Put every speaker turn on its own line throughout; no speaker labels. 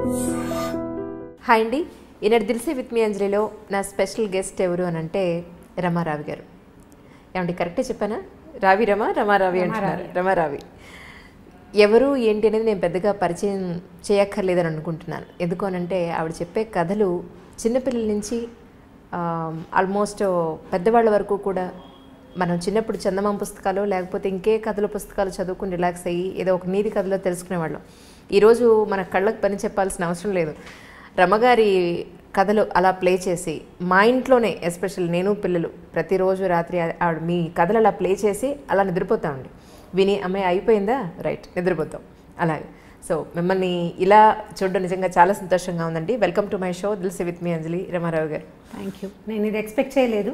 Hi అండి ఈనాడు దిల్సే with me అంజలిలో నా special guest ఎవరు అని అంటే రమారావి గారు ఏమండి కరెక్టే చెప్పానా రావి రమ రమారావి అంటున్నారు రమారావి ఎవరు ఏంటి అనేది నేను పెద్దగా పరిచయం చేయక్కర్లేదని అనుకుంటున్నాను ఎందుకు అనంటే ఆవిడ చెప్పే కథలు చిన్నపిల్లల నుంచి ఆల్మోస్ట్ పెద్దవాళ్ళ వరకు కూడా మనం చిన్నప్పుడు చందమామ పుస్తకాలు లేకపోతే ఇంకే కథల పుస్తకాలు చదువుకుని రిలాక్స్ అయ్యి ఏదో ఒక నీతి కథలో తెలుసుకునేవాళ్ళం ఈరోజు మన కళ్ళకు పని చెప్పాల్సిన అవసరం లేదు రమగారి కథలు అలా ప్లే చేసి మా ఇంట్లోనే ఎస్పెషల్ నేను పిల్లలు ప్రతిరోజు రాత్రి ఆ- ఆవిడ మీ కథలు అలా ప్లే చేసి అలా నిద్రపోతామండి విని అమ్మాయి అయిపోయిందా రైట్ నిద్రపోతాం అలాగే సో మిమ్మల్ని ఇలా చూడడం నిజంగా చాలా సంతోషంగా ఉందండి welcome to my show Dil Se with me Anjali Ramarao garu
thank you నేను ఇది ఎక్స్పెక్ట్ చేయలేదు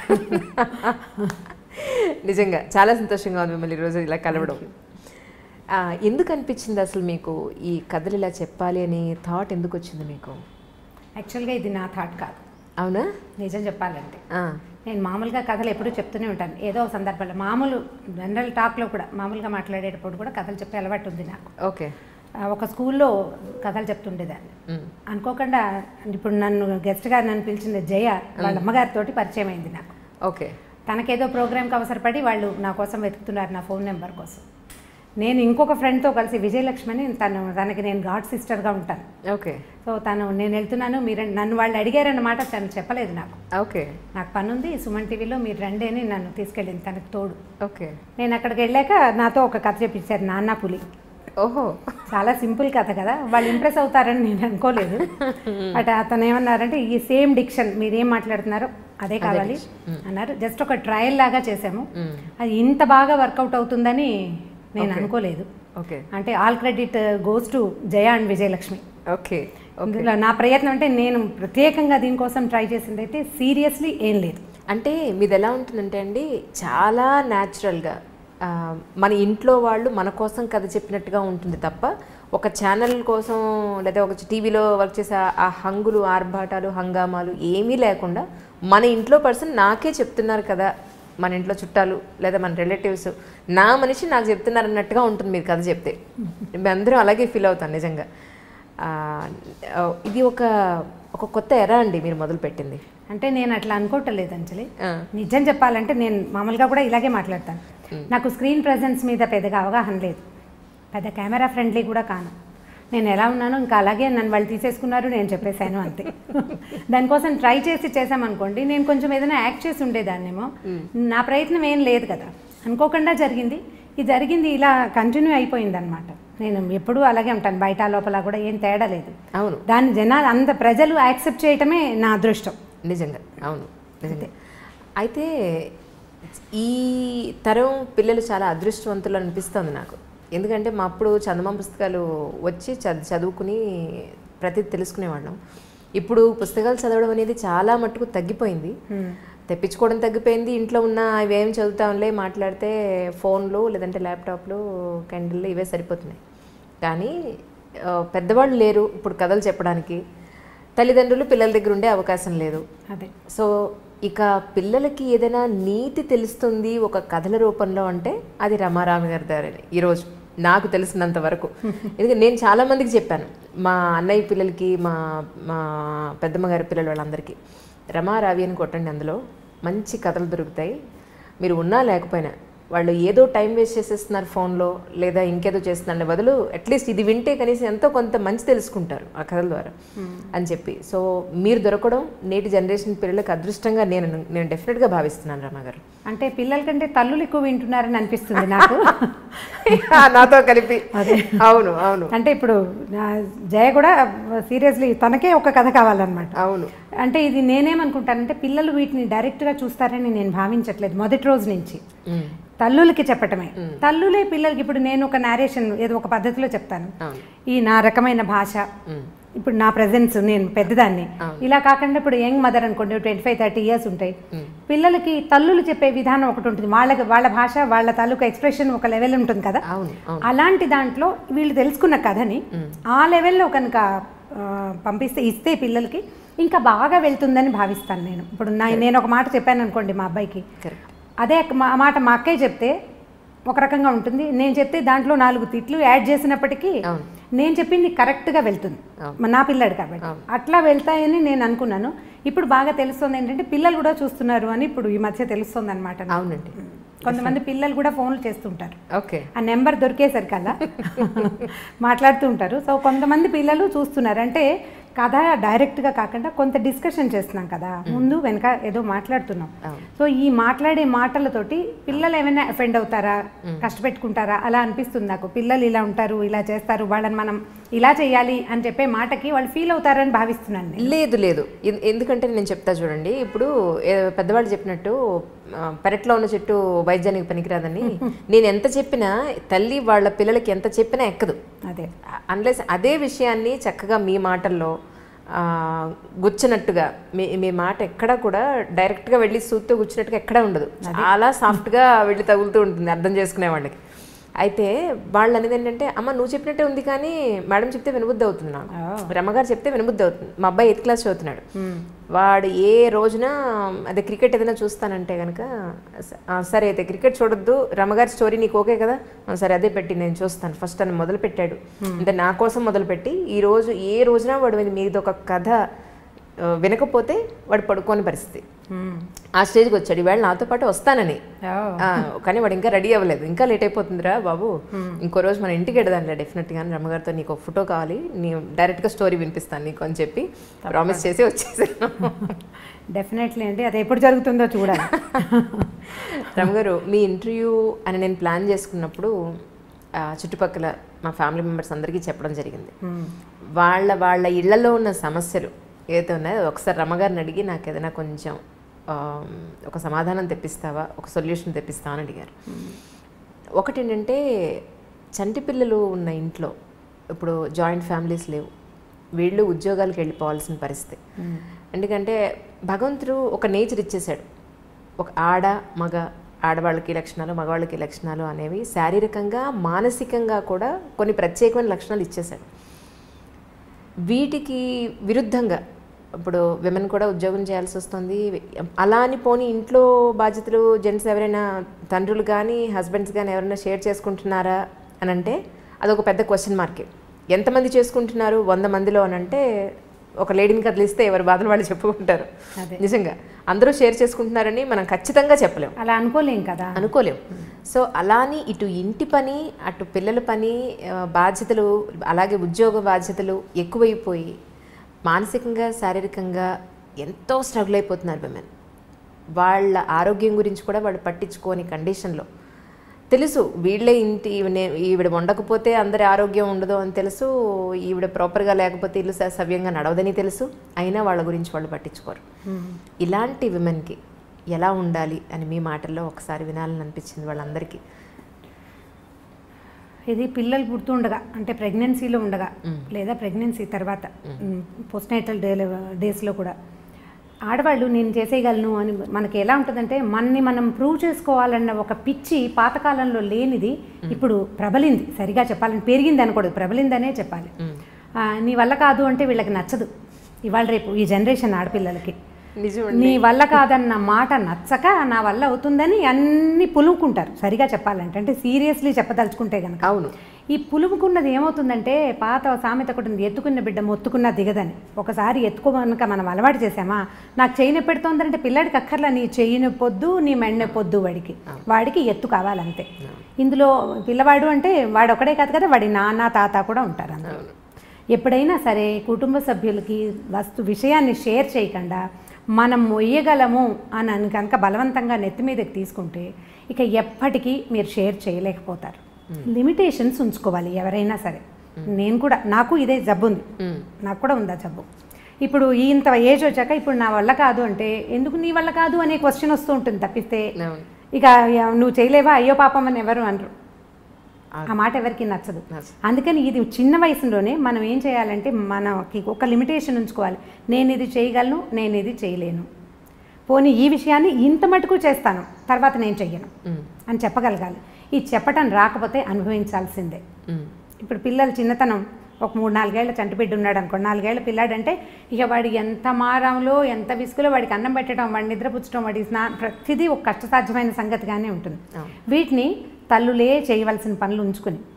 నిజంగా చాలా సంతోషంగా ఉంది మిమ్మల్ని ఈరోజు ఇలా కలవడం ఆ, ఎందుకు అనిపించింది అసలు మీకు ఈ కథలు ఇలా చెప్పాలి అని థాట్ ఎందుకు వచ్చింది మీకు
యాక్చువల్గా ఇది నా థాట్ కాదు
అవునా
నిజం చెప్పాలంటే
ఆ,
నేను మామూలుగా కథలు ఎప్పుడూ చెప్తూనే ఉంటాను ఏదో ఒక సందర్భంలో మామూలు జనరల్ టాక్లో కూడా మామూలుగా మాట్లాడేటప్పుడు కూడా కథలు చెప్పే అలవాటు ఉంది నాకు
ఓకే
ఆ, ఒక స్కూల్లో కథలు చెప్తుండేదాన్ని
మ్,
అనుకోకుండా ఇప్పుడు నన్ను గెస్ట్గా నన్ను పిలిచిన జయ వాళ్ళ అమ్మగారితోటి పరిచయం అయింది నాకు
ఓకే
తనకేదో ప్రోగ్రామ్కి అవసరపడి వాళ్ళు నా కోసం వెతుకుతున్నారు నా ఫోన్ నెంబర్ కోసం నేను ఇంకొక ఫ్రెండ్తో కలిసి విజయలక్ష్మి అని తను తనకి నేను గాడ్ సిస్టర్గా ఉంటాను
ఓకే
సో తను నేను వెళ్తున్నాను మీరు నన్ను వాళ్ళు అడిగారన్నమాట తను చెప్పలేదు నాకు
ఓకే
నాకు పని ఉంది సుమన్ టీవీలో మీరు రండి అని నన్ను తీసుకెళ్ళింది తనకు తోడు
ఓకే
నేను అక్కడికి వెళ్ళాక నాతో ఒక కథ చెప్పించారు నాన్న పులి
ఓహో
చాలా సింపుల్ కథ కదా వాళ్ళు ఇంప్రెస్ అవుతారని నేను అనుకోలేదు బట్ అతను ఏమన్నారంటే ఈ సేమ్ డిక్షన్ మీరు ఏం మాట్లాడుతున్నారో అదే కావాలి అన్నారు జస్ట్ ఒక ట్రయల్ లాగా చేసాము
మ్,
అది ఇంత బాగా వర్కౌట్ అవుతుందని నేను అనుకోలేదు
ఓకే
అంటే all credit goes to Jaya and Vijayalakshmi
okay
ఇందులో నా ప్రయత్నం అంటే నేను ప్రత్యేకంగా దీనికోసం ట్రై చేసింది అయితే సీరియస్లీ ఏం లేదు
అంటే మీది ఎలా ఉంటుందంటే అండి చాలా న్యాచురల్గా ఆ, మన ఇంట్లో వాళ్ళు మన కోసం కథ చెప్పినట్టుగా ఉంటుంది తప్ప ఒక ఛానల్ కోసం లేదా ఒక టీవీలో వర్క్ చేసే ఆ- ఆ హంగులు ఆర్భాటాలు హంగామాలు ఏమీ లేకుండా మన ఇంట్లో పర్సన్ నాకే చెప్తున్నారు కదా మన ఇంట్లో చుట్టాలు లేదా మన రిలేటివ్స్ నా మనిషి నాకు చెప్తున్నారు అన్నట్టుగా ఉంటుంది మీరు కథ చెప్తే మేమందరం అలాగే ఫీల్ అవుతాం నిజంగా ఆ, ఇది ఒక ఒక కొత్త ఎరా అండి మీరు మొదలుపెట్టింది
అంటే నేను అట్లా అనుకోవట్లేదు అంజలి
ఆ.
నిజం చెప్పాలంటే నేను మామూలుగా కూడా ఇలాగే మాట్లాడతాను నాకు స్క్రీన్ ప్రజెన్స్ మీద పెద్దగా అవగాహన లేదు పెద్ద కెమెరా ఫ్రెండ్లీ కూడా కాను నేను ఎలా ఉన్నానో ఇంకా అలాగే నన్ను వాళ్ళు తీసేసుకున్నారు నేను చెప్పేశాను అంతే దానికోసం ట్రై చేసి చేసామనుకోండి నేను కొంచెం ఏదైనా యాక్ట్ చేసి ఉండేదాన్నేమో నా ప్రయత్నం ఏం లేదు కదా అనుకోకుండా జరిగింది ఇది జరిగింది ఇలా కంటిన్యూ అయిపోయింది అనమాట నేను ఎప్పుడూ అలాగే ఉంటాను బయట లోపల కూడా ఏం తేడా లేదు
అవును
దాన్ని జనాలు అంత ప్రజలు యాక్సెప్ట్ చేయటమే నా అదృష్టం
నిజంగా అవును నిజంగా అయితే ఈ తరం పిల్లలు చాలా అదృష్టవంతులు అనిపిస్తుంది నాకు ఎందుకంటే మా అప్పుడు చందమామ పుస్తకాలు వచ్చి చద చదువుకుని ప్రతిదీ తెలుసుకునేవాళ్ళం ఇప్పుడు పుస్తకాలు చదవడం అనేది చాలా మట్టుకు తగ్గిపోయింది తెప్పించుకోవడం తగ్గిపోయింది ఇంట్లో ఉన్న ఇవేం చదువుతాంలే మాట్లాడితే ఫోన్లు లేదంటే ల్యాప్టాప్లు కెండిల్ ఇవే సరిపోతున్నాయి కానీ ఆ, పెద్దవాళ్ళు లేరు ఇప్పుడు కథలు చెప్పడానికి తల్లిదండ్రులు పిల్లల దగ్గర ఉండే అవకాశం లేదు
అదే
సో ఇక పిల్లలకి ఏదైనా నీతి తెలుస్తుంది ఒక కథల రూపంలో అంటే అది రమారామి గారి దారని ఈరోజు నాకు తెలిసినంత వరకు ఎందుకంటే నేను చాలా మందికి చెప్పాను మా అన్నయ్య పిల్లలకి మా మా పెద్దమ్మ గారి పిల్లలు వాళ్ళందరికీ రమారావి అని కొట్టండి అందులో మంచి కథలు దొరుకుతాయి మీరు ఉన్నా లేకపోయినా వాళ్ళు ఏదో టైం వేస్ట్ చేసేస్తున్నారు ఫోన్లో లేదా ఇంకేదో చేస్తున్నారు బదులు అట్లీస్ట్ ఇది వింటే కనీసం ఎంతో కొంత మంచి తెలుసుకుంటారు ఆ కథల ద్వారా అని చెప్పి సో మీరు దొరకడం నేటి జనరేషన్ పిల్లలకు అదృష్టంగా నేను నేను డెఫినెట్గా భావిస్తున్నాను రమా గారు
అంటే పిల్లల కంటే తల్లులు ఎక్కువ వింటున్నారని అనిపిస్తుంది నాకు
నాతో కలిపి అవును అవును
అంటే ఇప్పుడు నా జయ కూడా సీరియస్లీ తనకే ఒక కథ కావాలన్నమాట
అవును
అంటే ఇది నేనేమనుకుంటానంటే పిల్లలు వీటిని డైరెక్ట్గా చూస్తారని నేను భావించట్లేదు మొదటి రోజు నుంచి
ఉమ్,
తల్లులకి చెప్పటమే తల్లులే పిల్లలకి ఇప్పుడు నేను ఒక నేరేషన్ ఏదో ఒక పద్ధతిలో చెప్తాను
అవును
ఈ నా రకమైన భాష
ఉమ్,
ఇప్పుడు నా ప్రజెన్స్ నేను పెద్దదాన్ని ఇలా కాకుండా ఇప్పుడు యంగ్ మదర్ అనుకోండి ట్వంటీ ఫైవ్ థర్టీ ఇయర్స్ ఉంటాయి పిల్లలకి తల్లులు చెప్పే విధానం ఒకటి ఉంటుంది వాళ్ళకి వాళ్ళ భాష వాళ్ళ తాలూకా ఎక్స్ప్రెషన్ ఒక లెవెల్ ఉంటుంది కదా
అవును అవును
అలాంటి దాంట్లో వీళ్ళు తెలుసుకున్న కథని ఆ లెవెల్లో కనుక ఆ, పంపిస్తే ఇస్తే పిల్లలకి ఇంకా బాగా వెళ్తుందని భావిస్తాను నేను ఇప్పుడు నా నేను ఒక మాట చెప్పాను అనుకోండి మా అబ్బాయికి
కరెక్ట్
అదే మా మాట మా అక్కయ్య చెప్తే ఒక రకంగా ఉంటుంది నేను చెప్తే దాంట్లో నాలుగు తిట్లు యాడ్ చేసినప్పటికీ
అవును
నేను చెప్పింది కరెక్ట్గా వెళ్తుంది
అవును.
నా పిల్లాడు కాబట్టి అట్లా వెళ్తాయని నేను అనుకున్నాను ఇప్పుడు బాగా తెలుస్తుంది ఏంటంటే పిల్లలు కూడా చూస్తున్నారు అని ఇప్పుడు ఈ మధ్య తెలుస్తుంది అనమాట
అవునండి
కొంతమంది పిల్లలు కూడా ఫోన్లు చేస్తుంటారు
ఓకే
ఆ నెంబర్ దొరికేసరికల్లా మాట్లాడుతూ ఉంటారు సో కొంతమంది పిల్లలు చూస్తున్నారు అంటే కథ డైరెక్ట్గా కాకుండా కొంత డిస్కషన్ చేస్తున్నాం కదా ముందు వెనక ఏదో మాట్లాడుతున్నాం
అవును.
సో ఈ మాట్లాడే మాటలతోటి పిల్లలు ఏమైనా అఫెండ్ అవుతారా కష్టపెట్టుకుంటారా అలా అనిపిస్తుంది నాకు పిల్లలు ఇలా ఉంటారు ఇలా చేస్తారు వాళ్ళని మనం ఇలా చేయాలి అని చెప్పే మాటకి వాళ్ళు ఫీల్ అవుతారని భావిస్తున్నాను నేను
లేదు లేదు ఎన్- ఎందుకంటే నేను చెప్తా చూడండి ఇప్పుడు ఏ- పెద్దవాళ్ళు చెప్పినట్టు ఆ, పెరట్లో ఉన్న చెట్టు వైద్యానికి పనికిరాదని నేను ఎంత చెప్పినా తల్లి వాళ్ళ పిల్లలకి ఎంత చెప్పినా ఎక్కదు
అదే
అన్లెస్ అదే విషయాన్ని చక్కగా మీ మాటల్లో ఆ, గుచ్చినట్టుగా మీ మీ మాట ఎక్కడా కూడా డైరెక్ట్గా వెళ్ళి సూత్తో గుచ్చినట్టుగా ఎక్కడా ఉండదు చాలా సాఫ్ట్గా వెళ్ళి తగులుతూ ఉంటుంది అర్థం చేసుకునే వాళ్ళకి అయితే వాళ్ళు అనేది ఏంటంటే అమ్మ నువ్వు చెప్పినట్టే ఉంది కానీ మేడం చెప్తే వినబుద్ధి అవుతుంది నాకు రమ్మగారు చెప్తే వినబుద్ధి అవుతుంది మా అబ్బాయి ఎయిత్ క్లాస్ చదువుతున్నాడు వాడు ఏ రోజున అదే క్రికెట్ ఏదైనా చూస్తానంటే కనుక సరే అయితే క్రికెట్ చూడొద్దు రమ్మగారి స్టోరీ నీకు ఓకే కదా "ఆ, సరే అదే పెట్టి నేను చూస్తాను ఫస్ట్ అని మొదలు పెట్టాడు అంటే నా కోసం మొదలుపెట్టి ఈ రోజు ఏ రోజున వాడు మీద ఒక కథ ఆ, వినకపోతే వాడు పడుకోని పరిస్థితి
మ్మ్.
ఆ స్టేజ్కి వచ్చాడు ఈవేళ నాతో పాటు వస్తానని
ఓ.
ఆ, కానీ వాడు ఇంకా రెడీ అవ్వలేదు ఇంకా లేట్ అయిపోతుందిరా బాబు ఇంకో రోజు మన ఇంటికి వెడదాంలే డెఫినెట్గా రమ్మగారితో నీకు ఒక ఫోటో కావాలి నీ డైరెక్ట్గా స్టోరీ వినిపిస్తాను నీకు అని చెప్పి ప్రామిస్ చేసి వచ్చేసాను
డెఫినెట్లీ అండి అది ఎప్పుడు జరుగుతుందో చూడాలి
రమ్మగారు మీ ఇంటర్వ్యూ అని నేను ప్లాన్ చేసుకున్నప్పుడు ఆ, చుట్టుపక్కల మా ఫ్యామిలీ మెంబర్స్ అందరికీ చెప్పడం జరిగింది వాళ్ళ వాళ్ళ ఇళ్లలో ఉన్న సమస్యలు ఏదైతే ఉన్నాయో ఒకసారి రమ్మగారిని అడిగి నాకు ఏదైనా కొంచెం ఆ, ఒక సమాధానం తెప్పిస్తావా ఒక సొల్యూషన్ తెప్పిస్తావా అని అడిగారు ఒకటి ఏంటంటే చంటి పిల్లలు ఉన్న ఇంట్లో ఇప్పుడు జాయింట్ ఫ్యామిలీస్ లేవు వీళ్ళు ఉద్యోగాలకు వెళ్ళిపోవాల్సిన పరిస్థితి ఎందుకంటే భగవంతుడు ఒక నేచర్ ఇచ్చేశాడు ఒక ఆడ మగ ఆడవాళ్ళకి లక్షణాలు మగవాళ్ళకి లక్షణాలు అనేవి శారీరకంగా మానసికంగా కూడా కొన్ని ప్రత్యేకమైన లక్షణాలు ఇచ్చేశాడు వీటికి విరుద్ధంగా ఇప్పుడు విమెన్ కూడా ఉద్యోగం చేయాల్సి వస్తుంది అలా అని పోని ఇంట్లో బాధ్యతలు జెంట్స్ ఎవరైనా తండ్రులు కానీ హస్బెండ్స్ కానీ ఎవరైనా షేర్ చేసుకుంటున్నారా అని అంటే అదొక పెద్ద క్వశ్చన్ మార్కే ఎంతమంది చేసుకుంటున్నారు వంద మందిలో అని అంటే ఒక లేడీని కదిలిస్తే ఎవరి బాధలు వాళ్ళు చెప్పుకుంటారు
అదే.
నిజంగా అందరూ షేర్ చేసుకుంటున్నారని మనం ఖచ్చితంగా చెప్పలేం
అలా అనుకోలేం కదా
అనుకోలేం సో అలాని ఇటు ఇంటి పని అటు పిల్లల పని ఆ, బాధ్యతలు అలాగే ఉద్యోగ బాధ్యతలు ఎక్కువైపోయి మానసికంగా శారీరకంగా ఎంతో స్ట్రగుల్ అయిపోతున్నారు విమెన్ వాళ్ళ ఆరోగ్యం గురించి కూడా వాళ్ళు పట్టించుకోని కండిషన్లో తెలుసు వీళ్ళే ఇంటి ఈవినే- ఈవిడ వండకపోతే అందరి ఆరోగ్యం ఉండదు అని తెలుసు ఈవిడ ప్రాపర్గా లేకపోతే ఇల్లు స- సవ్యంగా నడవదని తెలుసు అయినా వాళ్ళ గురించి వాళ్ళు పట్టించుకోరు ఇలాంటి విమెన్కి ఎలా ఉండాలి అని మీ మాటల్లో ఒకసారి వినాలని అనిపించింది వాళ్ళందరికీ
ఇది పిల్లలు పుడుతుండగా అంటే ప్రెగ్నెన్సీలో ఉండగా లేదా ప్రెగ్నెన్సీ తర్వాత పోస్ట్ నైటల్ డే డేస్లో కూడా ఆడవాళ్ళు నేను చేసేయగలను అని మనకి ఎలా ఉంటుందంటే మనని మనం ప్రూవ్ చేసుకోవాలన్న ఒక పిచ్చి పాతకాలంలో లేనిది ఇప్పుడు ప్రబలింది సరిగా చెప్పాలని పెరిగింది అనకూడదు ప్రబలిందనే చెప్పాలి ఆ, నీ వల్ల కాదు అంటే వీళ్ళకి నచ్చదు ఇవాళ రేపు ఈ జనరేషన్ ఆడపిల్లలకి
నిజం
నీ వల్ల కాదన్న మాట నచ్చక నా వల్ల అవుతుందని అన్ని పులుముకుంటారు సరిగా చెప్పాలంటే అంటే సీరియస్లీ చెప్పదలుచుకుంటే కనుక
అవును
ఈ పులుముకున్నది ఏమవుతుందంటే పాత సామెత ఒకటి ఉంది ఎత్తుకున్న బిడ్డ మొత్తుకున్న దిగదని ఒకసారి ఎత్తుకోమనక మనం అలవాటు చేసామా నాకు చెయ్యి నొప్పి పెడుతోందంటే పిల్లాడికి అక్కర్లా నీ చెయ్యి నొప్పొద్దు నీ మెడ నొప్పొద్దు వాడికి వాడికి ఎత్తు కావాలంతే ఇందులో పిల్లవాడు అంటే వాడు ఒకడే కాదు కదా వాడి నాన్న తాత కూడా ఉంటారు అందులో ఎప్పుడైనా సరే కుటుంబ సభ్యులకి వస్తు విషయాన్ని షేర్ చేయకుండా మనం మొయ్యగలము అని అని కనుక బలవంతంగా నెత్తి మీదకి తీసుకుంటే ఇక ఎప్పటికీ మీరు షేర్ చేయలేకపోతారు లిమిటేషన్స్ ఉంచుకోవాలి ఎవరైనా సరే నేను కూడా నాకు ఇదే జబ్బు ఉంది నాకు కూడా ఉందా జబ్బు ఇప్పుడు ఇంత ఏజ్ వచ్చాక ఇప్పుడు నా వల్ల కాదు అంటే ఎందుకు నీ వల్ల కాదు అనే క్వశ్చన్ వస్తూ ఉంటుంది తప్పిస్తే
అవును
ఇక నువ్వు చేయలేవా అయ్యో పాపం అని ఎవరు అనరు ఆ మాట ఎవరికి నచ్చదు
నచ్చదు.
అందుకని ఇది చిన్న వయసులోనే మనం ఏం చేయాలంటే మనకి ఒక లిమిటేషన్ ఉంచుకోవాలి నేను ఇది చేయగలను నేను ఇది చేయలేను పోనీ ఈ విషయాన్ని ఇంత మటుకు చేస్తాను తర్వాత నేను చెయ్యను
ఉమ్,
అని చెప్పగలగాలి ఈ చెప్పటం రాకపోతే అనుభవించాల్సిందే
ఉమ్,
ఇప్పుడు పిల్లలు చిన్నతనం ఒక మూడు నాలుగేళ్ల చంటిబిడ్డ ఉన్నాడు అనుకో నాలుగేళ్ల పిల్లాడంటే ఇక వాడి ఎంత మారంలో ఎంత విసుగులో వాడికి అన్నం పెట్టడం వాడిని నిద్రపుచ్చడం వాడి స్నా ప్రతిదీ ఒక కష్టసాధ్యమైన సంగతిగానే ఉంటుంది
అవును.
వీటిని తల్లులే చేయవలసిన పనులు ఉంచుకుని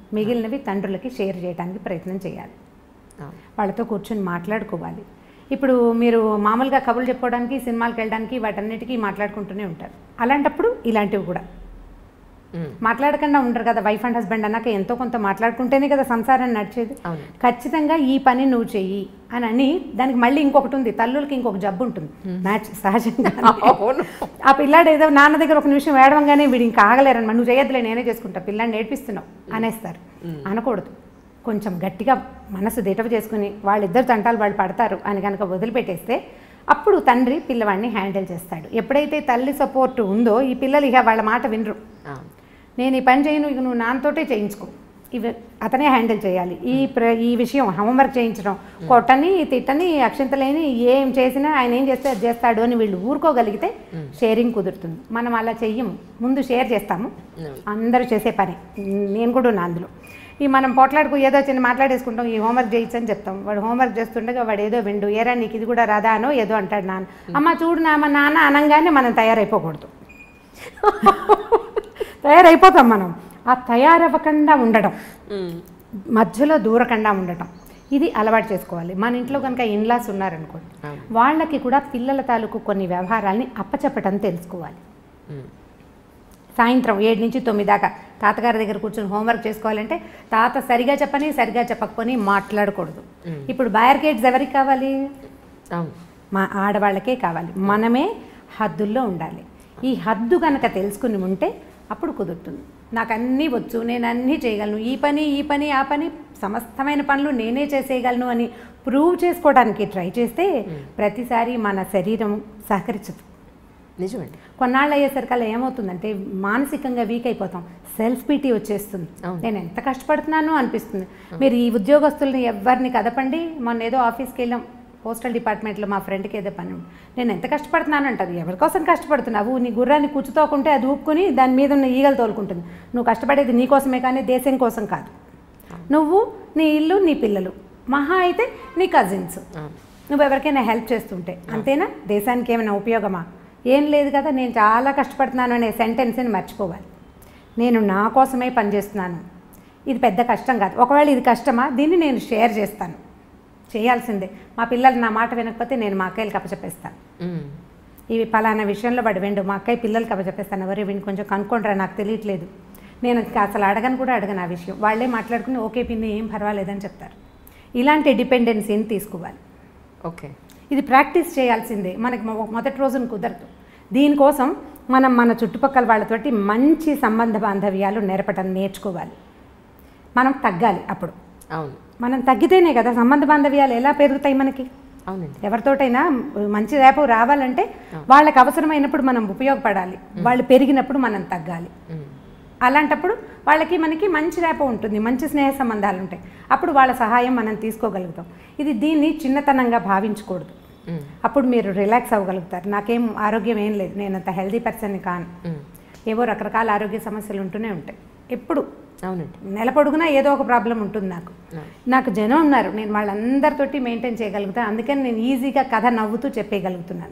మిగిలినవి తండ్రులకి షేర్ చేయడానికి ప్రయత్నం చేయాలి
అవును.
వాళ్ళతో కూర్చొని మాట్లాడుకోవాలి ఇప్పుడు మీరు మామూలుగా కబుర్లు చెప్పుకోవడానికి సినిమాలకు వెళ్ళడానికి వాటన్నిటికీ మాట్లాడుకుంటూనే ఉంటారు అలాంటప్పుడు ఇలాంటివి కూడా
ఉమ్.
మాట్లాడకుండా ఉండరు కదా వైఫ్ అండ్ హస్బెండ్ అన్నాక ఎంతో కొంత మాట్లాడుకుంటేనే కదా సంసారం నడిచేది
అవును.
ఖచ్చితంగా ఈ పని నువ్వు చెయ్యి అని అని దానికి మళ్ళీ ఇంకొకటి ఉంది తల్లులకి ఇంకొక జబ్బు ఉంటుంది మ్యాచ్ సహజంగా
అవును
ఆ పిల్లాడు ఏదో నాన్న దగ్గర ఒక నిమిషం ఏడవంగానే వీడు ఇంకా ఆగలేరనమాట నువ్వు చేయొద్దులే నేనే చేసుకుంటా పిల్లాడిని నేర్పిస్తున్నావు అనేస్తారు అనకూడదు కొంచెం గట్టిగా మనసు దిటవ చేసుకుని వాళ్ళిద్దరు తంటాలు వాళ్ళు పడతారు అని కనుక వదిలిపెట్టేస్తే అప్పుడు తండ్రి పిల్లవాడిని హ్యాండిల్ చేస్తాడు ఎప్పుడైతే తల్లి సపోర్ట్ ఉందో ఈ పిల్లలు ఇక వాళ్ళ మాట వినరు
అవును.
నేను ఈ పని చేయను ఇక నువ్వు నాన్నతోటే చేయించుకో ఇవి అతనే హ్యాండిల్ చేయాలి ఈ ప్ర ఈ విషయం హోంవర్క్ చేయించడం కొట్టని తిట్టని అక్షంతలేని ఏం చేసినా ఆయన ఏం చేస్తే అది చేస్తాడు అని వీళ్ళు ఊరుకోగలిగితే షేరింగ్ కుదురుతుంది మనం అలా చెయ్యము ముందు షేర్ చేస్తాము
అవును.
అందరూ చేసే పని నేను కూడా ఉన్నా అందులో ఈ మనం పోట్లాడుకు ఏదో చిన్న మాట్లాడేసుకుంటాం ఈ హోంవర్క్ చేయొచ్చని చెప్తాం వాడు హోంవర్క్ చేస్తుండగా వాడు ఏదో విండు ఏరా నీకు ఇది కూడా రాదా అనో ఏదో అంటాడు నాన్న అమ్మ చూడు నా అమ్మ నాన్న అనగానే మనం తయారైపోకూడదు తయారైపోతాం మనం ఆ తయారవ్వకుండా ఉండడం
ఉమ్.
మధ్యలో దూరకుండా ఉండటం ఇది అలవాటు చేసుకోవాలి మన ఇంట్లో కనుక ఇన్లాస్ ఉన్నారనుకోండి
అవును.
వాళ్ళకి కూడా పిల్లల తాలూకు కొన్ని వ్యవహారాల్ని అప్పచెప్పటం తెలుసుకోవాలి
ఉమ్.
సాయంత్రం ఏడు నుంచి తొమ్మిది దాకా తాతగారి దగ్గర కూర్చొని హోంవర్క్ చేసుకోవాలంటే తాత సరిగా చెప్పని సరిగా చెప్పకపోని మాట్లాడకూడదు ఇప్పుడు బాయర్కేట్స్ ఎవరికి కావాలి
అవును
మా ఆడవాళ్ళకే కావాలి మనమే హద్దుల్లో ఉండాలి ఈ హద్దు కనుక తెలుసుకుని ఉంటే అప్పుడు కుదురుతుంది నాకు అన్నీ వచ్చు నేను అన్నీ చేయగలను ఈ పని ఈ పని ఆ పని సమస్తమైన పనులు నేనే చేసేయగలను అని ప్రూవ్ చేసుకోవడానికి ట్రై చేస్తే ప్రతిసారి మన శరీరం సహకరించదు
నిజమండి
కొన్నాళ్ళు అయ్యేసరికల్లా ఏమవుతుందంటే మానసికంగా వీక్ అయిపోతాం సెల్ఫ్ పీటీ వచ్చేస్తుంది
అవును.
నేను ఎంత కష్టపడుతున్నాను అనిపిస్తుంది మీరు ఈ ఉద్యోగస్తుల్ని ఎవరిని కదపండి మొన్న ఏదో ఆఫీస్కి వెళ్ళాం పోస్టల్ డిపార్ట్మెంట్లో మా ఫ్రెండ్కి ఏదో పని ఉంది. నేను ఎంత కష్టపడుతున్నాను అంటది ఎవరి కోసం కష్టపడుతున్నావు నీ గుర్రాన్ని కూర్చుతోకుంటే అది ఊపుకొని దాని మీద ఉన్న ఈగలు తోలుకుంటుంది నువ్వు కష్టపడేది నీ కోసమే కానీ దేశం కోసం కాదు నువ్వు నీ ఇల్లు నీ పిల్లలు మహా అయితే నీ కజిన్స్
అవును
నువ్వు ఎవరికైనా హెల్ప్ చేస్తుంటే అంతేనా దేశానికి ఏమైనా ఉపయోగమా ఏం లేదు కదా నేను చాలా కష్టపడుతున్నాను అనే సెంటెన్స్ని మర్చిపోవాలి నేను నా కోసమే పనిచేస్తున్నాను ఇది పెద్ద కష్టం కాదు ఒకవేళ ఇది కష్టమా దీన్ని నేను షేర్ చేస్తాను చేయాల్సిందే మా పిల్లలు నా మాట వినకపోతే నేను మా అక్కయ్యకి అప్పచెప్పేస్తాను
ఉమ్.
ఇవి పలానా విషయంలో వాడు వెండు మా అక్కయ్య పిల్లలకి అప్పచెప్పేస్తాను ఎవరు వీడిని కొంచెం కనుక్కుంటారా నాకు తెలియట్లేదు నేను ఇంకా అసలు అడగను కూడా అడగను ఆ విషయం వాళ్ళే మాట్లాడుకుని ఓకే పిన్ని ఏం పర్వాలేదని చెప్తారు ఇలాంటి డిపెండెన్సీని తీసుకోవాలి
ఓకే
ఇది ప్రాక్టీస్ చేయాల్సిందే మనకి మొ- మొదటి రోజున కుదరదు దీనికోసం మనం మన చుట్టుపక్కల వాళ్ళతోటి మంచి సంబంధ బాంధవ్యాలు నేర్పటం నేర్చుకోవాలి మనం తగ్గాలి అప్పుడు
అవును
మనం తగ్గితేనే కదా సంబంధ బాంధవ్యాలు ఎలా పెరుగుతాయి మనకి
అవునండి
ఎవరితోటైనా మంచి రేపు రావాలంటే వాళ్ళకి అవసరమైనప్పుడు మనం ఉపయోగపడాలి వాళ్ళు పెరిగినప్పుడు మనం తగ్గాలి
ఉమ్.
అలాంటప్పుడు వాళ్ళకి మనకి మంచి రేప ఉంటుంది మంచి స్నేహ సంబంధాలు ఉంటాయి అప్పుడు వాళ్ళ సహాయం మనం తీసుకోగలుగుతాం ఇది దీన్ని చిన్నతనంగా భావించకూడదు
ఉమ్.
అప్పుడు మీరు రిలాక్స్ అవ్వగలుగుతారు నాకేం ఆరోగ్యం ఏం లేదు నేను అంత హెల్దీ పర్సన్ కాను
ఉమ్.
ఏవో రకరకాల ఆరోగ్య సమస్యలు ఉంటూనే ఉంటాయి ఎప్పుడు
అవునండి
నెల పొడుగునా ఏదో ఒక ప్రాబ్లం ఉంటుంది నాకు
అవును.
నాకు జనం ఉన్నారు నేను వాళ్ళందరితోటి మెయింటైన్ చేయగలుగుతాను అందుకని నేను ఈజీగా కథ నవ్వుతూ చెప్పేయగలుగుతున్నాను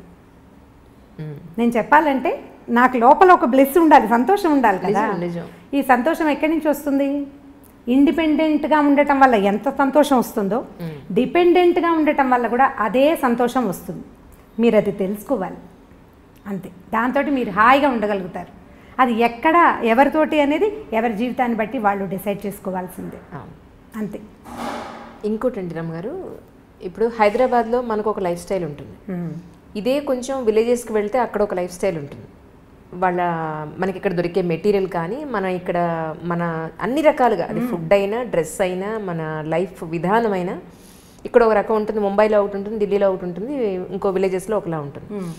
ఉమ్.
నేను చెప్పాలంటే నాకు లోపల ఒక బ్లెస్ ఉండాలి సంతోషం ఉండాలి కదా
నిజం నిజం
ఈ సంతోషం ఎక్కడి నుంచి వస్తుంది ఇండిపెండెంట్గా ఉండటం వల్ల ఎంత సంతోషం వస్తుందో డిపెండెంట్గా ఉండటం వల్ల కూడా అదే సంతోషం వస్తుంది మీరు అది తెలుసుకోవాలి అంతే దాంతో మీరు హాయిగా ఉండగలుగుతారు అది ఎక్కడ ఎవరితోటి అనేది ఎవరి జీవితాన్ని బట్టి వాళ్ళు డిసైడ్ చేసుకోవాల్సిందే
అవును
అంతే
ఇంకోటండి రమ్మ గారు ఇప్పుడు హైదరాబాద్లో మనకు ఒక లైఫ్ స్టైల్ ఉంటుంది
ఉమ్.
ఇదే కొంచెం విలేజెస్కి వెళ్తే అక్కడ ఒక లైఫ్ స్టైల్ ఉంటుంది వాళ్ళ మనకి ఇక్కడ దొరికే మెటీరియల్ కానీ మన ఇక్కడ మన అన్ని రకాలుగా అది ఫుడ్ అయినా డ్రెస్ అయినా మన లైఫ్ విధానం అయినా ఇక్కడ ఒక రకం ఉంటుంది ముంబైలో ఒకటి ఉంటుంది ఢిల్లీలో ఒకటి ఉంటుంది ఇంకో విలేజెస్లో ఒకలా ఉంటుంది
ఉమ్.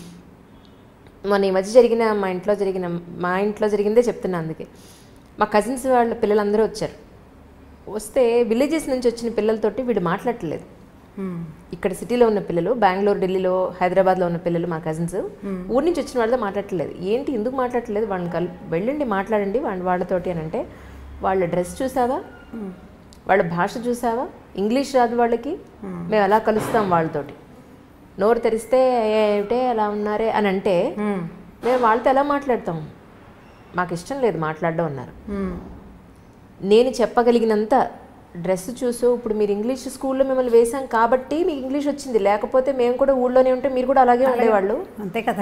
మొన్న ఈ మధ్య జరిగిన మా ఇంట్లో జరిగిన మా ఇంట్లో జరిగిందే చెప్తున్నా అందుకే మా కజిన్స్ వాళ్ళ పిల్లలందరూ వచ్చారు వస్తే విలేజెస్ నుంచి వచ్చిన పిల్లలతోటి వీడు మాట్లాడట్లేదు
ఉమ్.
ఇక్కడ సిటీలో ఉన్న పిల్లలు బెంగళూరు ఢిల్లీలో హైదరాబాద్లో ఉన్న పిల్లలు మా కజిన్స్ ఊరి నుంచి వచ్చిన వాళ్ళతో మాట్లాడట్లేదు ఏంటి ఎందుకు మాట్లాడట్లేదు వాళ్ళని కల్ వెళ్ళండి మాట్లాడండి వాళ్ళ వాళ్ళతోటి అని అంటే వాళ్ళ డ్రెస్ చూసావా వాళ్ళ భాష చూసావా ఇంగ్లీష్ రాదు వాళ్ళకి మేము ఎలా కలుస్తాం వాళ్ళతోటి నోరు తెరిస్తే ఏమిటే అలా ఉన్నారే అని అంటే
ఉమ్.
మేము వాళ్ళతో ఎలా మాట్లాడతాం మాకు ఇష్టం లేదు మాట్లాడడం అన్నారు
ఉమ్.
నేను చెప్పగలిగినంత డ్రెస్ చూసో ఇప్పుడు మీరు ఇంగ్లీష్ స్కూల్లో మిమ్మల్ని వేశాం కాబట్టి మీకు ఇంగ్లీష్ వచ్చింది లేకపోతే మేము కూడా ఊళ్ళోనే ఉంటే మీరు కూడా అలాగే ఉండేవాళ్ళు
అంతే కదా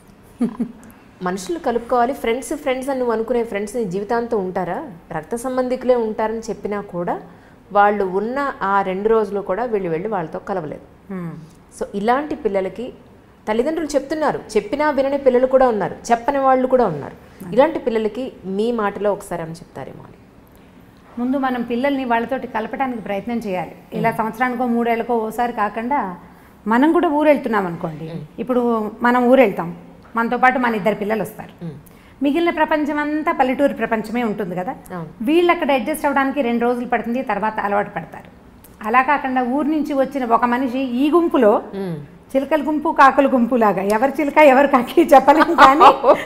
మనుషులు కలుపుకోవాలి ఫ్రెండ్స్ ఫ్రెండ్స్ అని నువ్వు అనుకునే ఫ్రెండ్స్ నీ జీవితాంతం ఉంటారా రక్త సంబంధికులే ఉంటారని చెప్పినా కూడా వాళ్ళు ఉన్న ఆ రెండు రోజులు కూడా వీళ్ళు వెళ్ళి వాళ్ళతో కలవలేదు
ఉమ్.
సో ఇలాంటి పిల్లలకి తల్లిదండ్రులు చెప్తున్నారు చెప్పినా వినని పిల్లలు కూడా ఉన్నారు చెప్పని వాళ్ళు కూడా ఉన్నారు ఇలాంటి పిల్లలకి మీ మాటలో ఒకసారి అని చెప్తారేమో అని
ముందు మనం పిల్లల్ని వాళ్ళతోటి కలపడానికి ప్రయత్నం చేయాలి ఇలా సంవత్సరానికో మూడేళ్ళకో ఓసారి కాకుండా మనం కూడా ఊరు వెళ్తున్నాం అనుకోండి ఇప్పుడు మనం ఊరు వెళ్తాం మనతో పాటు మన ఇద్దరు పిల్లలు వస్తారు మిగిలిన ప్రపంచం అంతా పల్లెటూరు ప్రపంచమే ఉంటుంది కదా
అవును.
వీళ్ళు అక్కడ అడ్జస్ట్ అవ్వడానికి రెండు రోజులు పడుతుంది తర్వాత అలవాటు పడతారు అలా కాకుండా ఊరు నుంచి వచ్చిన ఒక మనిషి ఈ గుంపులో
మ్మ్.
చిలకల గుంపు కాకుల గుంపు లాగా ఎవరు చిలక ఎవరు కాకి చెప్పలేము కానీ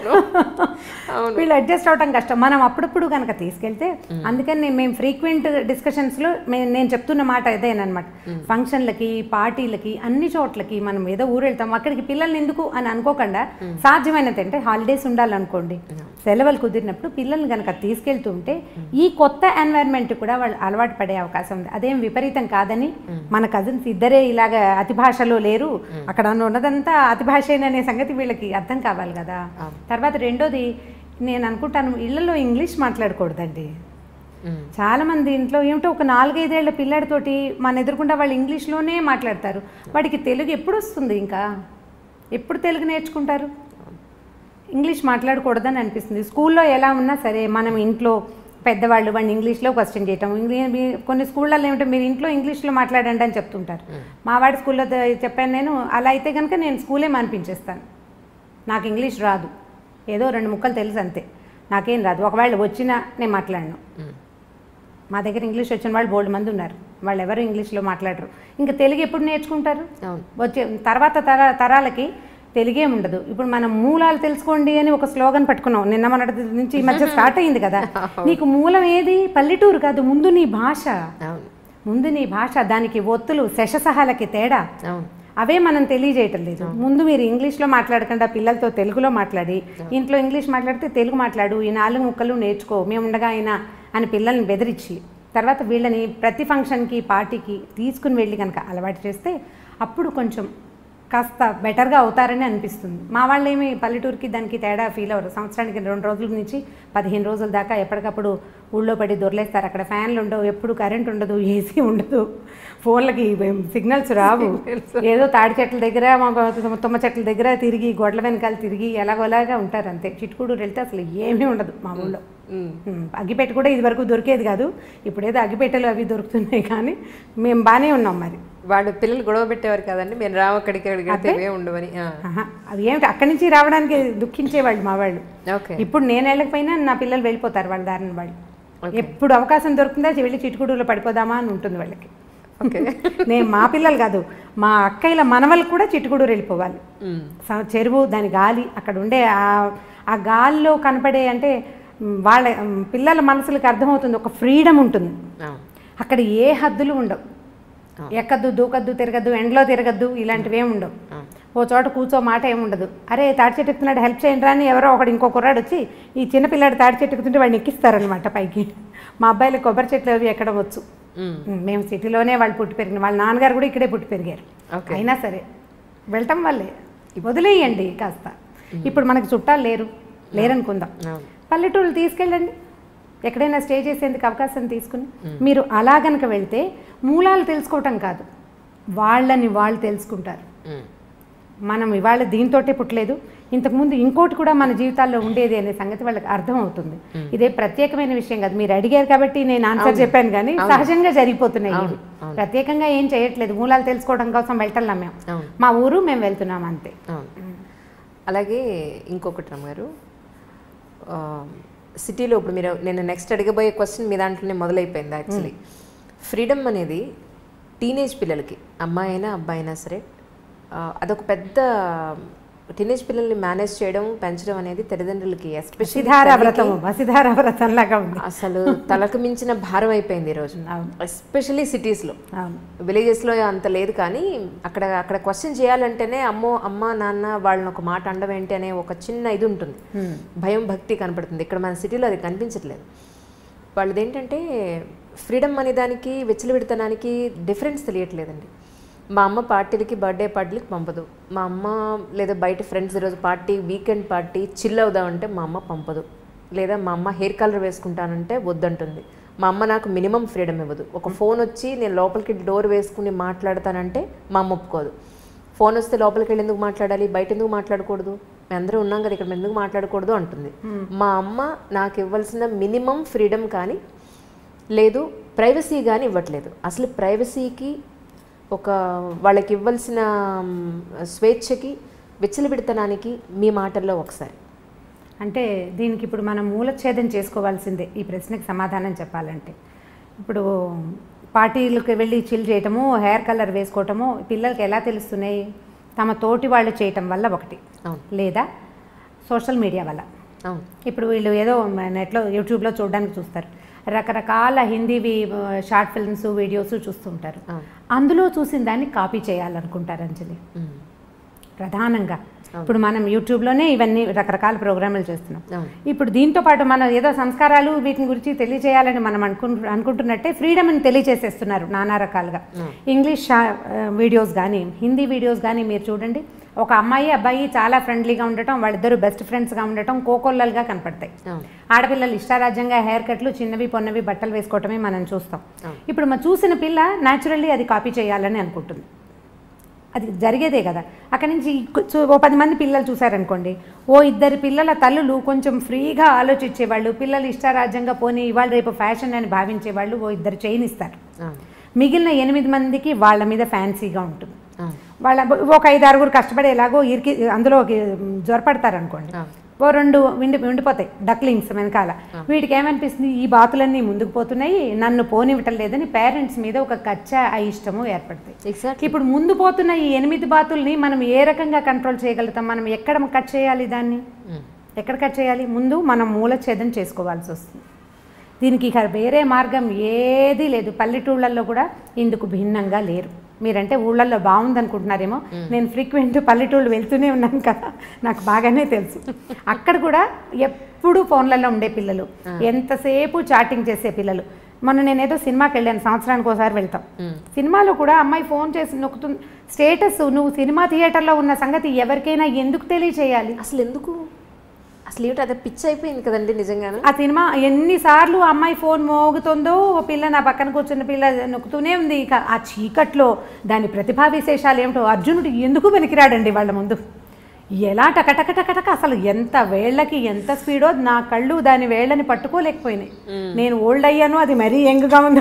వీళ్ళు అడ్జస్ట్ అవటం కష్టం మనం అప్పుడప్పుడు కనుక తీసుకెళ్తే అందుకని నేను- మేము ఫ్రీక్వెంట్ డిస్కషన్స్లో నేను చెప్తున్న మాట ఇదేనమాట ఫంక్షన్లకి పార్టీలకి అన్ని చోట్లకి మనం ఏదో ఊరు వెళ్తాం అక్కడికి పిల్లల్ని ఎందుకు అని అనుకోకుండా సాధ్యమైనది అంటే హాలిడేస్ ఉండాలనుకోండి సెలవులు కుదిరినప్పుడు పిల్లల్ని కనుక తీసుకెళ్తూ ఉంటే ఈ కొత్త ఎన్వైర్న్మెంట్ కూడా వాళ్ళు అలవాటు పడే అవకాశం ఉంది అదేం విపరీతం కాదని మన కజిన్స్ ఇద్దరే ఇలాగ అతి భాషలో లేరు అక్కడ ఉన్నదంతా అతి భాషేననే సంగతి వీళ్ళకి అర్థం కావాలి కదా తర్వాత రెండోది నేను అనుకుంటాను ఇళ్లలో ఇంగ్లీష్ మాట్లాడకూడదండి
మ్మ్.
చాలా మంది ఇంట్లో ఏమిటో ఒక నాలుగైదేళ్ల పిల్లాడితోటి మన ఎదురుకుండా వాళ్ళు ఇంగ్లీష్లోనే మాట్లాడతారు వాడికి తెలుగు ఎప్పుడు వస్తుంది ఇంకా ఎప్పుడు తెలుగు నేర్చుకుంటారు ఇంగ్లీష్ మాట్లాడకూడదని అనిపిస్తుంది స్కూల్లో ఎలా ఉన్నా సరే మనం ఇంట్లో పెద్దవాళ్ళు వాడిని ఇంగ్లీష్లో క్వశ్చన్ చేయటం ఇంగ్లీ- మీ- కొన్ని స్కూళ్ళల్లో ఏమిటో మీరు ఇంట్లో ఇంగ్లీష్లో మాట్లాడండి అని చెప్తుంటారు మా వాడి స్కూల్లో ద- చెప్పాను నేను అలా అయితే కనుక నేను స్కూలే మానిపించేస్తాను నాకు ఇంగ్లీష్ రాదు ఏదో రెండు ముక్కలు తెలుసు అంతే నాకేం రాదు ఒకవేళ వచ్చినా నేను మాట్లాడను
మ్మ్.
మా దగ్గర ఇంగ్లీష్ వచ్చిన వాళ్ళు బోల్డ్ మంది ఉన్నారు వాళ్ళు ఎవరు ఇంగ్లీష్లో మాట్లాడరు ఇంకా తెలుగు ఎప్పుడు నేర్చుకుంటారు
అవును
వచ్చే తర్వాత తర తరాలకి తెలుగే ఉండదు ఇప్పుడు మనం మూలాలు తెలుసుకోండి అని ఒక స్లోగన్ పట్టుకున్నాం నిన్న మొన్నటి నుంచి ఈ మధ్య స్టార్ట్ అయింది కదా నీకు మూలం ఏది పల్లెటూరు కాదు ముందు నీ భాష
అవును
ముందు నీ భాష దానికి ఒత్తులు శశసహాలకి తేడా
అవును
అవే మనం తెలియజేయటం లేదు ముందు మీరు ఇంగ్లీష్లో మాట్లాడకుండా పిల్లలతో తెలుగులో మాట్లాడి ఇంట్లో ఇంగ్లీష్ మాట్లాడితే తెలుగు మాట్లాడు ఈ నాలుగు ముక్కలు నేర్చుకో మేము ఉండగా అయినా అని పిల్లల్ని బెదిరించి తర్వాత వీళ్ళని ప్రతి ఫంక్షన్కి పార్టీకి తీసుకుని వెళ్ళి కనుక అలవాటు చేస్తే అప్పుడు కొంచెం కాస్త బెటర్గా అవుతారని అనిపిస్తుంది మా వాళ్ళు ఏమి పల్లెటూరుకి దానికి తేడా ఫీల్ అవ్వరు సంవత్సరానికి రెండు రోజుల నుంచి పదిహేను రోజుల దాకా ఎప్పటికప్పుడు ఊళ్ళో పడి దొరలేస్తారు అక్కడ ఫ్యాన్లు ఉండవు ఎప్పుడు కరెంట్ ఉండదు ఏసీ ఉండదు ఫోన్లకి సిగ్నల్స్ రావు ఏదో తాడి చెట్ల దగ్గర మా తుమ్మ- తుమ్మ చెట్ల దగ్గర తిరిగి గొడ్ల వెనకాల తిరిగి ఎలాగోలాగా ఉంటారు అంతే చిట్టుకూడూరు వెళ్తే అసలు ఏమీ ఉండదు మా ఊళ్ళో
మ్మ్.
ఉమ్, అగ్గిపెట్టె కూడా ఇది వరకు దొరికేది కాదు ఇప్పుడేదో అగ్గిపెట్టెలు అవి దొరుకుతున్నాయి కానీ మేము బాగానే ఉన్నాం మరి
వాళ్ళు పిల్లలు గొడవ పెట్టేవారు కదండి మేము రాము అక్కడికి అక్కడికి వెళ్తే ఇవే ఉండవని ఆ.
ఆహా, అవి ఏమిటి అక్కడి నుంచి రావడానికి దుఃఖించేవాళ్ళు మా వాళ్ళు
ఓకే
ఇప్పుడు నేను వెళ్ళకపోయినా నా పిల్లలు వెళ్ళిపోతారు వాళ్ళ దారిన వాళ్ళు ఎప్పుడు అవకాశం దొరుకుతుందా వెళ్ళి చిట్టుకుడులో పడిపోదామా అని ఉంటుంది వాళ్ళకి
ఓకే
నేను మా పిల్లలు కాదు మా అక్కయ్యల మనవలు కూడా చిట్టుకుడూరు వెళ్ళిపోవాలి
మ్మ్.
స- చెరువు దాని గాలి అక్కడ ఉండే ఆ- ఆ గాలిలో కనపడే అంటే మ్, వాళ్ళ మ్, పిల్లల మనసులకు అర్థమవుతుంది ఒక ఫ్రీడమ్ ఉంటుంది
అవును
అక్కడ ఏ హద్దులు ఉండవు ఎక్కద్దు దూకద్దు తిరగద్దు ఎండలో తిరగద్దు ఇలాంటివి ఏమి ఉండవు ఓ చోట కూర్చో మాట ఏమి ఉండదు అరే తాడి చెట్టు ఎక్కుతున్నాడు హెల్ప్ చేయండి అని ఎవరో ఒకడు ఇంకో కుర్రాడు వచ్చి ఈ చిన్న పిల్లాడు తాడి చెట్టు ఎక్కుతుంటే వాడిని ఎక్కిస్తారనమాట పైకి మా అబ్బాయిలు కొబ్బరి చెట్లు అవి ఎక్కడం వచ్చు
మ్మ్.
మేము సిటీలోనే వాళ్ళు పుట్టి పెరిగిన వాళ్ళ నాన్నగారు కూడా ఇక్కడే పుట్టి పెరిగారు
ఓకే.
అయినా సరే వెళ్ళటం వల్లే వదిలేయండి కాస్త ఇప్పుడు మనకి చుట్టాలు లేరు లేరనుకుందాం
అవును
పల్లెటూళ్ళు తీసుకెళ్ళండి ఎక్కడైనా స్టే చేసేందుకు అవకాశం తీసుకుని మీరు అలా గనక వెళ్తే మూలాలు తెలుసుకోవటం కాదు వాళ్ళని వాళ్ళు తెలుసుకుంటారు
మ్మ్.
మనం ఇవాళ దీంతోటే పుట్టలేదు ఇంతకుముందు ఇంకోటి కూడా మన జీవితాల్లో ఉండేది అనే సంగతి వాళ్ళకి అర్థం అవుతుంది ఇదే ప్రత్యేకమైన విషయం కాదు మీరు అడిగారు కాబట్టి నేను ఆన్సర్ చెప్పాను కానీ సహజంగా జరిగిపోతున్నాయి ఇవి ప్రత్యేకంగా ఏం చేయట్లేదు మూలాలు తెలుసుకోవడం కోసం వెళ్తున్నాం మేము
అవును
మా ఊరు మేము వెళ్తున్నాం అంతే
అవును అలాగే ఇంకొకటి రమ్మగారు ఆ, సిటీలో ఇప్పుడు మీరు నేను నెక్స్ట్ అడగబోయే క్వశ్చన్ మీ దాంట్లోనే మొదలైపోయింది యాక్చువల్లీ ఫ్రీడమ్ అనేది టీనేజ్ పిల్లలకి అమ్మాయి అయినా అబ్బాయి అయినా సరే ఆ, అదొక పెద్ద టీనేజ్ పిల్లల్ని మేనేజ్ చేయడం పెంచడం అనేది తల్లిదండ్రులకి ఎస్పెషల్లీ
వసిధార వ్రతం వసిధార వ్రతం లాగా ఉంది
అసలు తలకు మించిన భారం అయిపోయింది ఈరోజు
అవును
ఎస్పెషల్లీ సిటీస్లో
అవును
విలేజెస్లో అంత లేదు కానీ అక్కడ అక్కడ క్వశ్చన్ చేయాలంటేనే అమ్మో అమ్మ నాన్న వాళ్ళని ఒక మాట అండం ఏంటి అనే ఒక చిన్న ఇది ఉంటుంది
Hmm.
భయం భక్తి కనపడుతుంది ఇక్కడ మన సిటీలో అది కనిపించట్లేదు వాళ్ళది ఏంటంటే ఫ్రీడమ్ అనే దానికి విచ్చలవిడితనానికి డిఫరెన్స్ తెలియట్లేదండి మా అమ్మ పార్టీలకి బర్త్డే పార్టీలకి పంపదు మా అమ్మ లేదా బయట ఫ్రెండ్స్ ఈరోజు పార్టీ వీకెండ్ పార్టీ చిల్ అవుదామంటే మా అమ్మ పంపదు లేదా మా అమ్మ హెయిర్ కలర్ వేసుకుంటానంటే వద్దంటుంది మా అమ్మ నాకు మినిమం ఫ్రీడమ్ ఇవ్వదు ఒక ఫోన్ వచ్చి నేను లోపలికి డోర్ వేసుకుని మాట్లాడతానంటే మా అమ్మ ఒప్పుకోదు ఫోన్ వస్తే లోపలికి వెళ్ళి ఎందుకు మాట్లాడాలి బయట ఎందుకు మాట్లాడకూడదు మేము అందరూ ఉన్నాం కదా ఇక్కడ మేము ఎందుకు మాట్లాడకూడదు అంటుంది మా అమ్మ నాకు ఇవ్వాల్సిన మినిమం ఫ్రీడమ్ కానీ లేదు ప్రైవసీ కానీ ఇవ్వట్లేదు అసలు ప్రైవసీకి ఒక వాళ్ళకి ఇవ్వాల్సిన మ్, స్వేచ్ఛకి విచ్చలవిడితనానికి మీ మాటల్లో ఒకసారి
అంటే దీనికి ఇప్పుడు మనం మూలఛేదం చేసుకోవాల్సిందే ఈ ప్రశ్నకి సమాధానం చెప్పాలంటే ఇప్పుడు పార్టీలకు వెళ్ళి చిల్ చేయటము హెయిర్ కలర్ వేసుకోవటము పిల్లలకి ఎలా తెలుస్తున్నాయి తమ తోటి వాళ్ళు చేయటం వల్ల ఒకటి
అవును
లేదా సోషల్ మీడియా వల్ల
అవును
ఇప్పుడు వీళ్ళు ఏదో నెట్లో యూట్యూబ్లో చూడడానికి చూస్తారు రకరకాల హిందీవి షార్ట్ ఫిల్మ్స్ వీడియోస్ చూస్తుంటారు
అవును
అందులో చూసిన దాన్ని కాపీ చేయాలనుకుంటారు అంజలి
మ్,
ప్రధానంగా ఇప్పుడు మనం యూట్యూబ్లోనే ఇవన్నీ రకరకాల ప్రోగ్రాములు చేస్తున్నాం
అవును
ఇప్పుడు దీంతో పాటు మనం ఏదో సంస్కారాలు వీటిని గురించి తెలియజేయాలని మనం అనుకు అనుకుంటున్నట్టే ఫ్రీడమ్ని తెలియజేసేస్తున్నారు నానా రకాలుగా ఇంగ్లీష్ షా- ఆ, వీడియోస్ కానీ హిందీ వీడియోస్ కానీ మీరు చూడండి ఒక అమ్మాయి అబ్బాయి చాలా ఫ్రెండ్లీగా ఉండటం వాళ్ళిద్దరు బెస్ట్ ఫ్రెండ్స్గా ఉండటం కోకొల్లలుగా కనపడతాయి
అవును
ఆడపిల్లలు ఇష్టారాజ్యంగా హెయిర్ కట్లు చిన్నవి పొన్నవి బట్టలు వేసుకోవటమే మనం చూస్తాం
అవును.
ఇప్పుడు మనం చూసిన పిల్ల న్యాచురల్లీ అది కాపీ చేయాలని అనుకుంటుంది అది జరిగేదే కదా అక్కడి నుంచి కు- చూ- ఓ పది మంది పిల్లలు చూశారనుకోండి ఓ ఇద్దరు పిల్లల తల్లులు కొంచెం ఫ్రీగా ఆలోచించేవాళ్ళు పిల్లలు ఇష్టారాజ్యంగా పోనీ ఇవాళ రేపు ఫ్యాషన్ అని భావించేవాళ్ళు ఓ ఇద్దరు చైన్ ఇస్తారు
అవును
మిగిలిన ఎనిమిది మందికి వాళ్ళ మీద ఫ్యాన్సీగా ఉంటుంది
అవును
వాళ్ళ ఒక ఐదు ఆరుగురు కష్టపడి ఎలాగో ఇరికి అందులో జ్వరపడతారు అనుకోండి
అవును
ఓ రెండు విండి విండిపోతాయి డక్లింగ్స్ వెనకాల వీటికి ఏమనిపిస్తుంది ఈ బాతులన్నీ ముందుకు పోతున్నాయి నన్ను పోనివ్వటం లేదని పేరెంట్స్ మీద ఒక కచ్చ ఇష్టము ఏర్పడతాయి
ఎగ్జాక్ట్లీ
ఇప్పుడు ముందు పోతున్న ఈ ఎనిమిది బాతుల్ని మనం ఏ రకంగా కంట్రోల్ చేయగలుగుతాం మనం ఎక్కడ కట్ చేయాలి దాన్ని ఎక్కడ కట్ చేయాలి ముందు మనం మూలఛేదం చేసుకోవాల్సి వస్తుంది దీనికి ఇక వేరే మార్గం ఏదీ లేదు పల్లెటూళ్ళల్లో కూడా ఇందుకు భిన్నంగా లేరు మీరంటే ఊళ్ళల్లో బాగుందనుకుంటున్నారేమో నేను ఫ్రీక్వెంట్ పల్లెటూళ్ళు వెళ్తూనే ఉన్నాను కదా నాకు బాగానే తెలుసు అక్కడ కూడా ఎప్పుడు ఫోన్లలో ఉండే పిల్లలు ఎంతసేపు చాటింగ్ చేసే పిల్లలు మొన్న నేనేదో సినిమాకి వెళ్ళాను సంవత్సరానికి ఒకసారి వెళ్తాం సినిమాలో కూడా అమ్మాయి ఫోన్ చేసి నొక్కుతుంది స్టేటస్ నువ్వు సినిమా థియేటర్లో ఉన్న సంగతి ఎవరికైనా ఎందుకు తెలియచేయాలి
అసలు ఎందుకు అసలు ఏమిటి అదే పిచ్చి అయిపోయింది కదండి నిజంగాను
ఆ సినిమా ఎన్నిసార్లు ఆ అమ్మాయి ఫోన్ మోగుతుందో ఓ పిల్ల నా పక్కన కూర్చున్న పిల్ల నొక్కుతూనే ఉంది ఇక ఆ చీకట్లో దాని ప్రతిభా విశేషాలు ఏమిటో అర్జునుడు ఎందుకు వెనికిరాడండి వాళ్ళ ముందు ఎలా టకటక టకటక అసలు ఎంత వేళ్ళకి ఎంత స్పీడో నా కళ్ళు దాని వేళ్ళని పట్టుకోలేకపోయినాయి నేను ఓల్డ్ అయ్యాను అది మరీ యంగ్గా ఉందో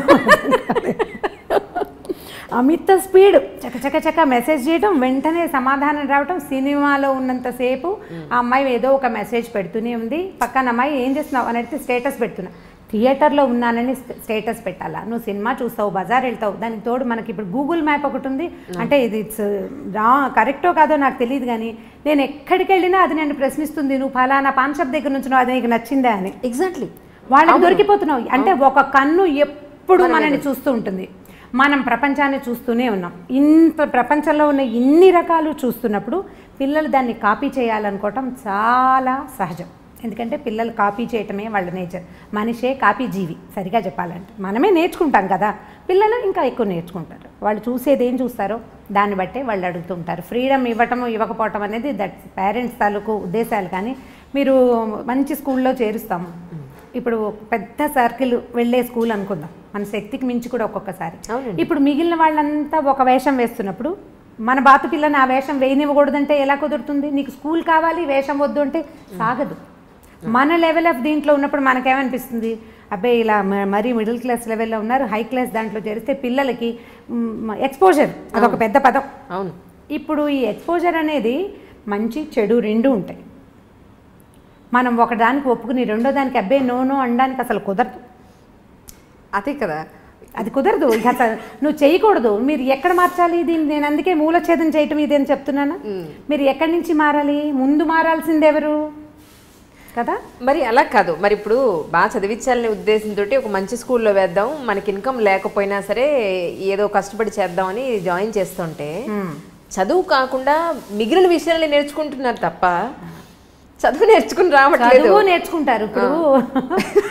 అమిత స్పీడ్ చక చక చక మెసేజ్ చేయడం వెంటనే సమాధానం రావటం సినిమాలో ఉన్నంతసేపు ఆ అమ్మాయి ఏదో ఒక మెసేజ్ పెడుతూనే ఉంది పక్కన అమ్మాయి ఏం చేస్తున్నావు అని అడిగితే స్టేటస్ పెడుతున్నా థియేటర్లో ఉన్నానని స్ట- స్టేటస్ పెట్టాలా నువ్వు సినిమా చూస్తావు బజార్ వెళ్తావు దానికి తోడు మనకి ఇప్పుడు గూగుల్ మ్యాప్ ఒకటి ఉంది అంటే ఇది ఇట్స్ రా కరెక్టో కాదో నాకు తెలియదు కానీ నేను ఎక్కడికి వెళ్ళినా అది నేను ప్రశ్నిస్తుంది నువ్వు ఫలానా పాన్ షాప్ దగ్గర నుంచి అది నీకు నచ్చిందా అని
ఎగ్జాక్ట్లీ
వాళ్ళకి దొరికిపోతున్నావు అంటే ఒక కన్ను ఎప్పుడు మనని చూస్తూ ఉంటుంది మనం ప్రపంచాన్ని చూస్తూనే ఉన్నాం ఇంత ప్రపంచంలో ఉన్న ఇన్ని రకాలు చూస్తున్నప్పుడు పిల్లలు దాన్ని కాపీ చేయాలనుకోవటం చాలా సహజం ఎందుకంటే పిల్లలు కాపీ చేయటమే వాళ్ళ నేచర్ మనిషే కాపీ జీవి సరిగా చెప్పాలంటే మనమే నేర్చుకుంటాం కదా పిల్లలు ఇంకా ఎక్కువ నేర్చుకుంటారు వాళ్ళు చూసేది ఏం చూస్తారో దాన్ని బట్టే వాళ్ళు అడుగుతుంటారు ఫ్రీడమ్ ఇవ్వటము ఇవ్వకపోవటం అనేది దట్ పేరెంట్స్ తాలూకు ఉద్దేశాలు కానీ మీరు మంచి స్కూల్లో చేరుస్తాము ఇప్పుడు పెద్ద సర్కిల్ వెళ్ళే స్కూల్ అనుకుందాం మన శక్తికి మించి కూడా ఒక్కొక్కసారి
అవునండి.
ఇప్పుడు మిగిలిన వాళ్ళంతా ఒక వేషం వేస్తున్నప్పుడు మన బాత పిల్లని ఆ వేషం వేయనివ్వకూడదంటే ఎలా కుదురుతుంది నీకు స్కూల్ కావాలి వేషం వద్దు అంటే సాగదు మన లెవెల్ ఆఫ్ దీంట్లో ఉన్నప్పుడు మనకేమనిపిస్తుంది అబ్బాయి ఇలా మ- మరీ మిడిల్ క్లాస్ లెవెల్లో ఉన్నారు హై క్లాస్ దాంట్లో చేరిస్తే పిల్లలకి ఎక్స్పోజర్ అదొక పెద్ద పదం
అవును
ఇప్పుడు ఈ ఎక్స్పోజర్ అనేది మంచి చెడు రెండు ఉంటాయి మనం ఒకదానికి ఒప్పుకుని రెండో దానికి అబ్బాయి నో నో అనడానికి అసలు కుదరదు
అదే కదా
అది కుదరదు ఇక అసలు నువ్వు చేయకూడదు మీరు ఎక్కడ మార్చాలి దీన్ని నేను అందుకే మూలఛేదం చేయటం ఇది అని చెప్తున్నాను మీరు ఎక్కడి నుంచి మారాలి ముందు మారాల్సింది ఎవరు కదా
మరి అలా కాదు మరి ఇప్పుడు బాగా చదివించాలనే ఉద్దేశంతో ఒక మంచి స్కూల్లో వేద్దాం మనకి ఇన్కమ్ లేకపోయినా సరే ఏదో కష్టపడి చేద్దామని జాయిన్ చేస్తుంటే చదువు కాకుండా మిగిలిన విషయాల్ని నేర్చుకుంటున్నారు తప్ప చదువు నేర్చుకుని రావట్లేదు
చదువు నేర్చుకుంటారు ఇప్పుడు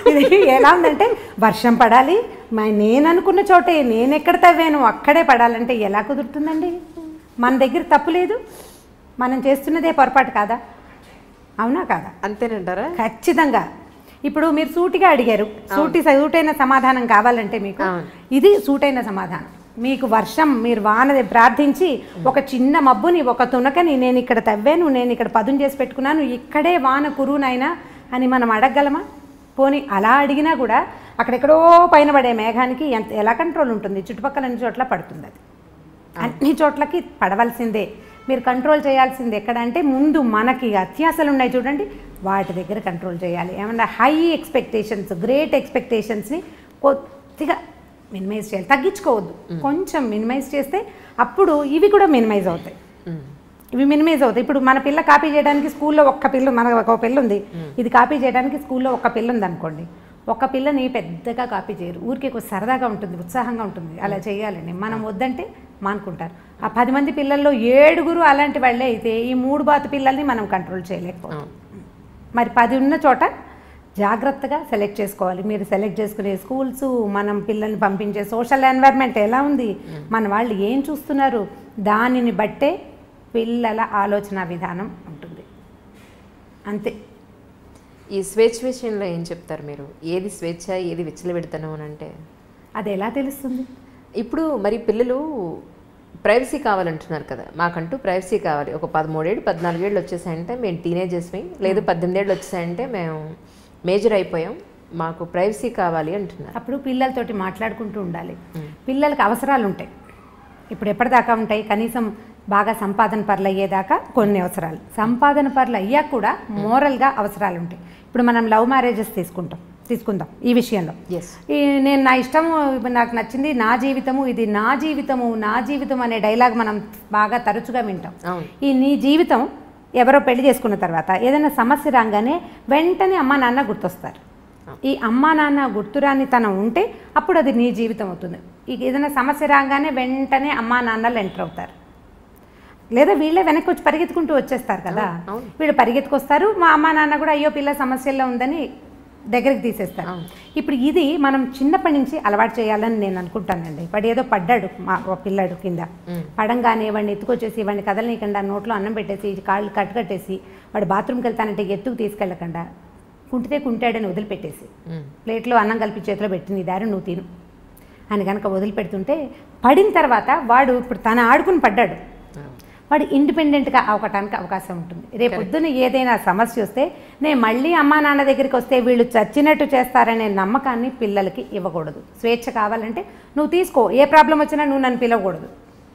ఇది ఎలా ఉందంటే వర్షం పడాలి మా నేను అనుకున్న చోటే నేను ఎక్కడ తవ్వాను అక్కడే పడాలంటే ఎలా కుదురుతుందండి మన దగ్గర తప్పు లేదు మనం చేస్తున్నదే పొరపాటు కాదా అవునా కాదా
అంతేనంటారా
ఖచ్చితంగా ఇప్పుడు మీరు సూటిగా అడిగారు సూటి సూటైన సమాధానం కావాలంటే మీకు
అవును.
ఇది సూటైన సమాధానం మీకు వర్షం మీరు వాన ప్రార్థించి ఒక చిన్న మబ్బుని ఒక తునకని నేను ఇక్కడ తవ్వాను నేను ఇక్కడ పదును చేసి పెట్టుకున్నాను ఇక్కడే వాన కురునైనా అని మనం అడగగలమా పోనీ అలా అడిగినా కూడా అక్కడెక్కడో పైన పడే మేఘానికి ఎంత ఎలా కంట్రోల్ ఉంటుంది చుట్టుపక్కల అన్ని చోట్ల పడుతుంది అది అన్ని చోట్లకి పడవలసిందే మీరు కంట్రోల్ చేయాల్సింది ఎక్కడ అంటే ముందు మనకి అత్యాసలు ఉన్నాయి చూడండి వాటి దగ్గర కంట్రోల్ చేయాలి ఏమన్నా హై ఎక్స్పెక్టేషన్స్ గ్రేట్ ఎక్స్పెక్టేషన్స్ని కొద్దిగా మినిమైజ్ చేయాలి తగ్గించుకోవద్దు కొంచెం మినిమైజ్ చేస్తే అప్పుడు ఇవి కూడా మినిమైజ్ అవుతాయి
ఉమ్.
ఇవి మినిమైజ్ అవుతాయి ఇప్పుడు మన పిల్ల కాపీ చేయడానికి స్కూల్లో ఒక్క పిల్ల మన ఒక పిల్ల ఉంది ఇది కాపీ చేయడానికి స్కూల్లో ఒక్క పిల్ల ఉంది అనుకోండి ఒక పిల్లని పెద్దగా కాపీ చేయరు ఊరికే కొంచెం సరదాగా ఉంటుంది ఉత్సాహంగా ఉంటుంది అలా చేయాలండి మనం వద్దంటే మానుకుంటారు ఆ పది మంది పిల్లల్లో ఏడుగురు అలాంటి వాళ్ళే అయితే ఈ మూడు బాతు పిల్లల్ని మనం కంట్రోల్ చేయలేకపోతాం
అవును.
మరి పది ఉన్న చోట జాగ్రత్తగా సెలెక్ట్ చేసుకోవాలి మీరు సెలెక్ట్ చేసుకునే స్కూల్స్ మనం పిల్లల్ని పంపించే సోషల్ ఎన్వైర్న్మెంట్ ఎలా ఉంది మన వాళ్ళు ఏం చూస్తున్నారు దానిని బట్టే పిల్లల ఆలోచన విధానం ఉంటుంది అంతే
ఈ స్వేచ్ఛ విషయంలో ఏం చెప్తారు మీరు ఏది స్వేచ్ఛ ఏది విచ్చలబెడతాను అని అంటే
అది ఎలా తెలుస్తుంది
ఇప్పుడు మరి పిల్లలు ప్రైవసీ కావాలంటున్నారు కదా మాకంటూ ప్రైవసీ కావాలి ఒక పదమూడేళ్ళు పద్నాలుగేళ్ళు వచ్చేసాయంటే మేము టీనేజర్స్మి లేదు పద్దెనిమిదేళ్ళు వచ్చేసాయంటే మేము మేజర్ అయిపోయాం మాకు ప్రైవసీ కావాలి అంటున్నారు
అప్పుడు పిల్లలతోటి మాట్లాడుకుంటూ ఉండాలి పిల్లలకి అవసరాలు ఉంటాయి ఇప్పుడు ఎప్పటిదాకా ఉంటాయి కనీసం బాగా సంపాదన పర్లు అయ్యేదాకా కొన్ని అవసరాలు సంపాదన పర్లు అయ్యాక కూడా మోరల్గా అవసరాలు ఉంటాయి ఇప్పుడు మనం లవ్ మ్యారేజెస్ తీసుకుంటాం తీసుకుందాం ఈ విషయంలో
ఎస్
ఈ నేను నా ఇష్టము ఇప్పుడు నాకు నచ్చింది నా జీవితము ఇది నా జీవితము నా జీవితం అనే డైలాగ్ మనం బాగా తరచుగా వింటాం
అవును
ఈ నీ జీవితం ఎవరో పెళ్లి చేసుకున్న తర్వాత ఏదైనా సమస్య రాగానే వెంటనే అమ్మా నాన్న గుర్తొస్తారు ఈ అమ్మా నాన్న గుర్తురాని తనం ఉంటే అప్పుడు అది నీ జీవితం అవుతుంది ఈ ఏదైనా సమస్య రాగానే వెంటనే అమ్మా నాన్నలు ఎంటర్ అవుతారు లేదా వీళ్ళే వెనక్కి వచ్చి పరిగెత్తుకుంటూ వచ్చేస్తారు కదా
అవును.
వీళ్ళు పరిగెత్తుకొస్తారు మా అమ్మా నాన్న కూడా అయ్యో పిల్ల సమస్యల్లో ఉందని దగ్గరికి తీసేస్తారు
అవును.
ఇప్పుడు ఇది మనం చిన్నప్పటి నుంచి అలవాటు చేయాలని నేను అనుకుంటానండి వాడు ఏదో పడ్డాడు మా ఓ పిల్లాడు కింద
మ్మ్.
పడంగానే వాడిని ఎత్తుకొచ్చేసి వాడిని కదలనీయకుండా నోట్లో అన్నం పెట్టేసి కాళ్ళు కట్టుకట్టేసి వాడు బాత్రూమ్కి వెళ్తానంటే ఎత్తుకు తీసుకెళ్ళకుండా కుంటితే కుంటాడని వదిలిపెట్టేసి
ఉమ్.
ప్లేట్లో అన్నం కలిపి చేతిలో పెట్టి నీ దారి నువ్వు తిను అని కనుక వదిలిపెడుతుంటే పడిన తర్వాత వాడు ఇప్పుడు తన ఆడుకుని పడ్డాడు
అవును.
వాడు ఇండిపెండెంట్గా అవ్వటానికి అవకాశం ఉంటుంది రేపు పొద్దున ఏదైనా సమస్య వస్తే నేను మళ్ళీ అమ్మా నాన్న దగ్గరికి వస్తే వీళ్ళు చచ్చినట్టు చేస్తారనే నమ్మకాన్ని పిల్లలకి ఇవ్వకూడదు స్వేచ్ఛ కావాలంటే నువ్వు తీసుకో ఏ ప్రాబ్లం వచ్చినా నువ్వు నన్ను పిలవకూడదు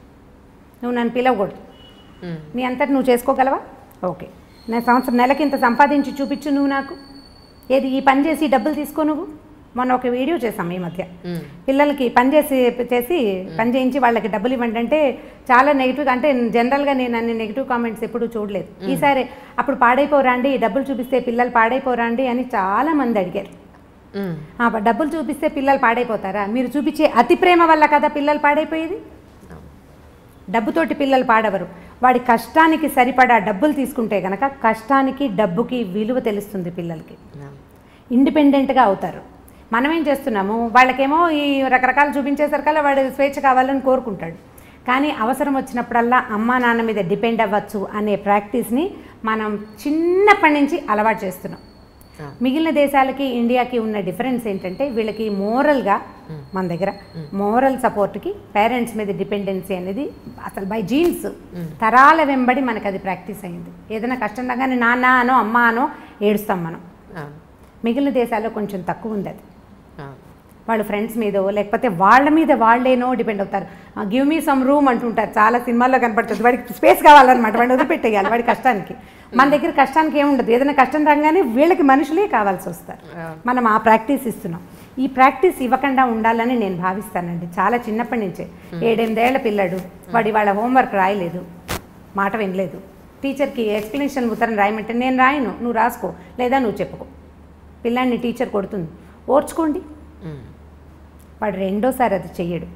నువ్వు నన్ను పిలవకూడదు
ఉమ్.
నీ అంతటి నువ్వు చేసుకోగలవా ఓకే నేను సంవత్సరం నెలకి ఇంత సంపాదించి చూపించు నువ్వు నాకు ఏది ఈ పని చేసి డబ్బులు తీసుకో నువ్వు మొన్న ఒక వీడియో చేసాం ఈ మధ్య
ఉమ్.
పిల్లలకి పని చేసి చేసి పని చేయించి వాళ్ళకి డబ్బులు ఇవ్వండి అంటే చాలా నెగిటివ్గా అంటే జనరల్గా నేను అన్ని నెగిటివ్ కామెంట్స్ ఎప్పుడూ చూడలేదు ఈసారి అప్పుడు పాడైపోరా అండి డబ్బులు చూపిస్తే పిల్లలు పాడైపోరా అండి అని చాలా మంది అడిగారు
ఉమ్.
ఆ, డబ్బులు చూపిస్తే పిల్లలు పాడైపోతారా మీరు చూపించే అతి ప్రేమ వల్ల కదా పిల్లలు పాడైపోయేది
అవును.
డబ్బుతోటి పిల్లలు పాడవరు వాడి కష్టానికి సరిపడా డబ్బులు తీసుకుంటే గనక కష్టానికి డబ్బుకి విలువ తెలుస్తుంది పిల్లలకి
అవును.
ఇండిపెండెంట్గా అవుతారు మనం ఏం చేస్తున్నాము వాళ్ళకేమో ఈ రకరకాలు చూపించేసరికల్లా వాడు స్వేచ్ఛ కావాలని కోరుకుంటాడు కానీ అవసరం వచ్చినప్పుడల్లా అమ్మా నాన్న మీద డిపెండ్ అవ్వచ్చు అనే ప్రాక్టీస్ని మనం చిన్నప్పటి నుంచి అలవాటు చేస్తున్నాం
అవును.
మిగిలిన దేశాలకి ఇండియాకి ఉన్న డిఫరెన్స్ ఏంటంటే వీళ్ళకి మోరల్గా మన దగ్గర మోరల్ సపోర్ట్కి పేరెంట్స్ మీద డిపెండెన్సీ అనేది అసలు బై జీన్స్ తరాల వెంబడి మనకు అది ప్రాక్టీస్ అయింది ఏదైనా కష్టం రాగానే నాన్న అనో అమ్మ అనో ఏడుస్తాం మనం
అవును.
మిగిలిన దేశాల్లో కొంచెం తక్కువ ఉంది అది
అవును.
వాళ్ళు ఫ్రెండ్స్ మీదో లేకపోతే వాళ్ళ మీద వాళ్ళేనో డిపెండ్ అవుతారు గివ్ మీ సమ్ రూమ్ అంటుంటారు చాలా సినిమాల్లో కనపడుతుంది వాడికి స్పేస్ కావాలన్నమాట వాడిని వదిలిపెట్టేయాలి వాడి కష్టానికి మన దగ్గర కష్టానికి ఏముండదు ఏదైనా కష్టం రాగానే వీళ్ళకి మనుషులే కావాల్సి వస్తారు
అవును.
మనం ఆ ప్రాక్టీస్ ఇస్తున్నాం ఈ ప్రాక్టీస్ ఇవ్వకుండా ఉండాలని నేను భావిస్తానండి చాలా చిన్నప్పటి నుంచే ఏడెనిమిదేళ్ల పిల్లాడు వాడి వాళ్ళ హోంవర్క్ రాయలేదు మాట వినలేదు టీచర్కి ఎక్స్ప్లెనేషన్ ఉత్తరం రాయమంటే నేను రాయను నువ్వు రాసుకో లేదా నువ్వు చెప్పుకో పిల్లాడిని టీచర్ కొడుతుంది ఓర్చుకోండి
ఉమ్.
వాడు రెండోసారి అది చెయ్యడు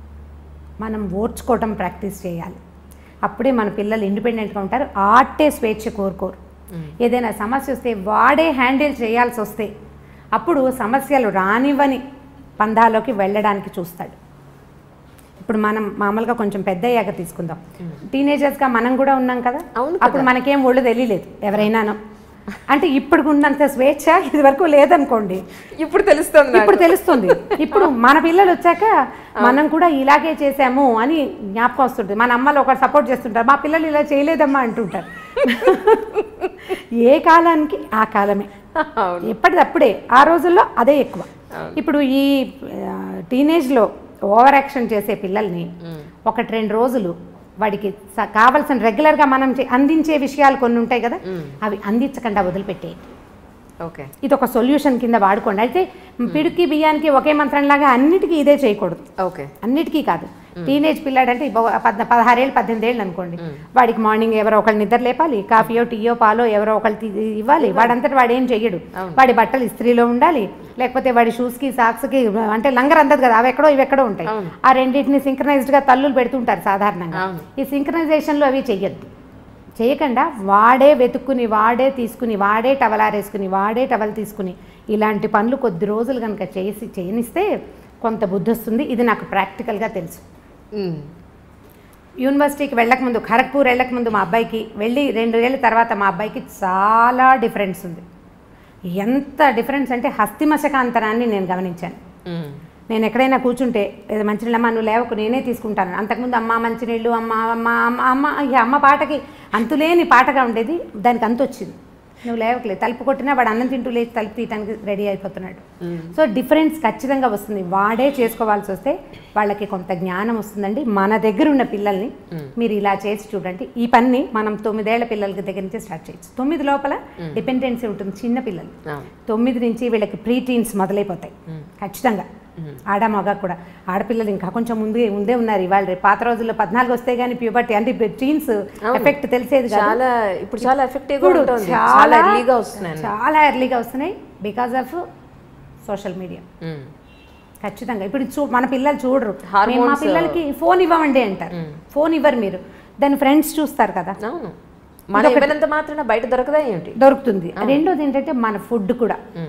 మనం ఓర్చుకోవటం ప్రాక్టీస్ చేయాలి అప్పుడే మన పిల్లలు ఇండిపెండెంట్గా ఉంటారు ఆటే స్వేచ్ఛ కోరుకోరు
మ్మ్.
ఏదైనా సమస్య వస్తే వాడే హ్యాండిల్ చేయాల్సి వస్తే అప్పుడు సమస్యలు రానివ్వని పందాలోకి వెళ్ళడానికి చూస్తాడు ఇప్పుడు మనం మామూలుగా కొంచెం పెద్ద అయ్యాక తీసుకుందాం టీనేజర్స్గా మనం కూడా ఉన్నాం కదా
అవును
అప్పుడు మనకేం ఒళ్ళు తెలియలేదు ఎవరైనాను అంటే ఇప్పుడు ఉన్నంత స్వేచ్ఛ ఇది వరకు లేదనుకోండి
ఇప్పుడు తెలుస్తుంది నాకు.
ఇప్పుడు తెలుస్తుంది ఇప్పుడు మన పిల్లలు వచ్చాక మనం కూడా ఇలాగే చేసాము అని జ్ఞాపకం వస్తుంటుంది మన అమ్మలు ఒకరు సపోర్ట్ చేస్తుంటారు మా పిల్లలు ఇలా చేయలేదమ్మా అంటుంటారు ఏ కాలానికి ఆ కాలమే
అవును
ఎప్పటిదప్పుడే ఆ రోజుల్లో అదే ఎక్కువ ఇప్పుడు ఈ టీనేజ్లో ఓవర్ యాక్షన్ చేసే పిల్లల్ని ఒకటి రెండు రోజులు వాడికి స- కావలసిన రెగ్యులర్గా మనం చే- అందించే విషయాలు కొన్ని ఉంటాయి కదా అవి అందించకుండా వదిలిపెట్టేయండి
ఓకే
ఇది ఒక సొల్యూషన్ కింద వాడుకోండి అయితే పిడికి బియ్యానికి ఒకే మంత్రంలాగా అన్నిటికీ ఇదే చేయకూడదు
ఓకే
అన్నిటికీ కాదు టీనేజ్ పిల్లాడంటే ఇబ్బ- పద్న పదహారేళ్ళు పద్దెనిమిది ఏళ్ళు అనుకోండి వాడికి మార్నింగ్ ఎవరో ఒకళ్ళు నిద్ర లేపాలి కాఫీయో టీయో పాలో ఎవరో ఒకళ్ళు తీ- ఇవ్వాలి వాడంతటి వాడు ఏం చెయ్యడు వాడి బట్టలు ఇస్త్రీలో ఉండాలి లేకపోతే వాడి షూస్కి సాక్స్కి అంటే లంగర్ అందదు కదా అవి ఎక్కడో ఇవి ఎక్కడో ఉంటాయి ఆ రెండింటిని సింక్రనైజ్డ్గా తల్లులు పెడుతుంటారు సాధారణంగా
అవును.
ఈ సింక్రనైజేషన్లో అవి చెయ్యొద్దు చేయకుండా వాడే వెతుక్కుని వాడే తీసుకుని వాడే టవలారేసుకుని వాడే టవల్ తీసుకుని ఇలాంటి పనులు కొద్ది రోజులు కనుక చేసి చేయనిస్తే కొంత బుద్ధి వస్తుంది ఇది నాకు ప్రాక్టికల్గా తెలుసు
ఉమ్.
యూనివర్సిటీకి వెళ్ళకముందు ఖరగ్పూర్ వెళ్ళకముందు మా అబ్బాయికి వెళ్ళి రెండు ఏళ్ళ తర్వాత మా అబ్బాయికి చాలా డిఫరెన్స్ ఉంది ఎంత డిఫరెన్స్ అంటే హస్తిమశకాంతరాన్ని నేను గమనించాను
ఉమ్.
నేను ఎక్కడైనా కూర్చుంటే ఏదో మంచినీళ్ళు అమ్మ నువ్వు లేవకు నేనే తీసుకుంటాను అంతకుముందు అమ్మ మంచినీళ్ళు అమ్మ అమ్మ అమ్మ అమ్మ ఇక అమ్మ పాటకి అంతులేని పాటగా ఉండేది దానికి అంతు వచ్చింది నువ్వు లేవకలేదు తలుపు కొట్టినా వాడు అన్నం తింటూ లేచి తలుపు తీయటానికి రెడీ అయిపోతున్నాడు సో డిఫరెన్స్ ఖచ్చితంగా వస్తుంది వాడే చేసుకోవాల్సి వస్తే వాళ్ళకి కొంత జ్ఞానం వస్తుందండి మన దగ్గర ఉన్న పిల్లల్ని మీరు ఇలా చేసి చూడండి ఈ పని మనం తొమ్మిదేళ్ల పిల్లలకి దగ్గర నుంచి స్టార్ట్ చేయొచ్చు తొమ్మిది లోపల డిపెండెన్సీ ఉంటుంది చిన్న పిల్లలు
అవును
తొమ్మిది నుంచి వీళ్ళకి ప్రీ టీన్స్ మొదలైపోతాయి ఖచ్చితంగా ఆడ మగ కూడా ఆడపిల్లలు ఇంకా కొంచెం ముందే ముందే ఉన్నారు ఇవాళ రేపు పాత రోజుల్లో పద్నాలుగు వస్తే కానీ ప్యూబర్టీ అంటే టీన్స్ ఎఫెక్ట్ తెలిసేది కాదు
చాలా ఇప్పుడు చాలా ఎఫెక్టివ్ గా
ఇప్పుడు
ఉంటుంది చాలా ఎర్లీగా వస్తున్నాయి
చాలా ఎర్లీగా వస్తున్నాయి because of social media
um.
ఖచ్చితంగా ఇప్పుడు చూ మన పిల్లలు చూడరు
Hormones,
మేము మా పిల్లలకి ఫోన్ ఇవ్వమండి అంటారు ఫోన్ ఇవ్వరు మీరు దాని ఫ్రెండ్స్ చూస్తారు కదా
అవును మనం ఇవ్వనంత మాత్రాన బయట దొరకదా ఏంటి
దొరుకుతుంది రెండోది ఏంటంటే మన ఫుడ్ కూడా
ఉమ్.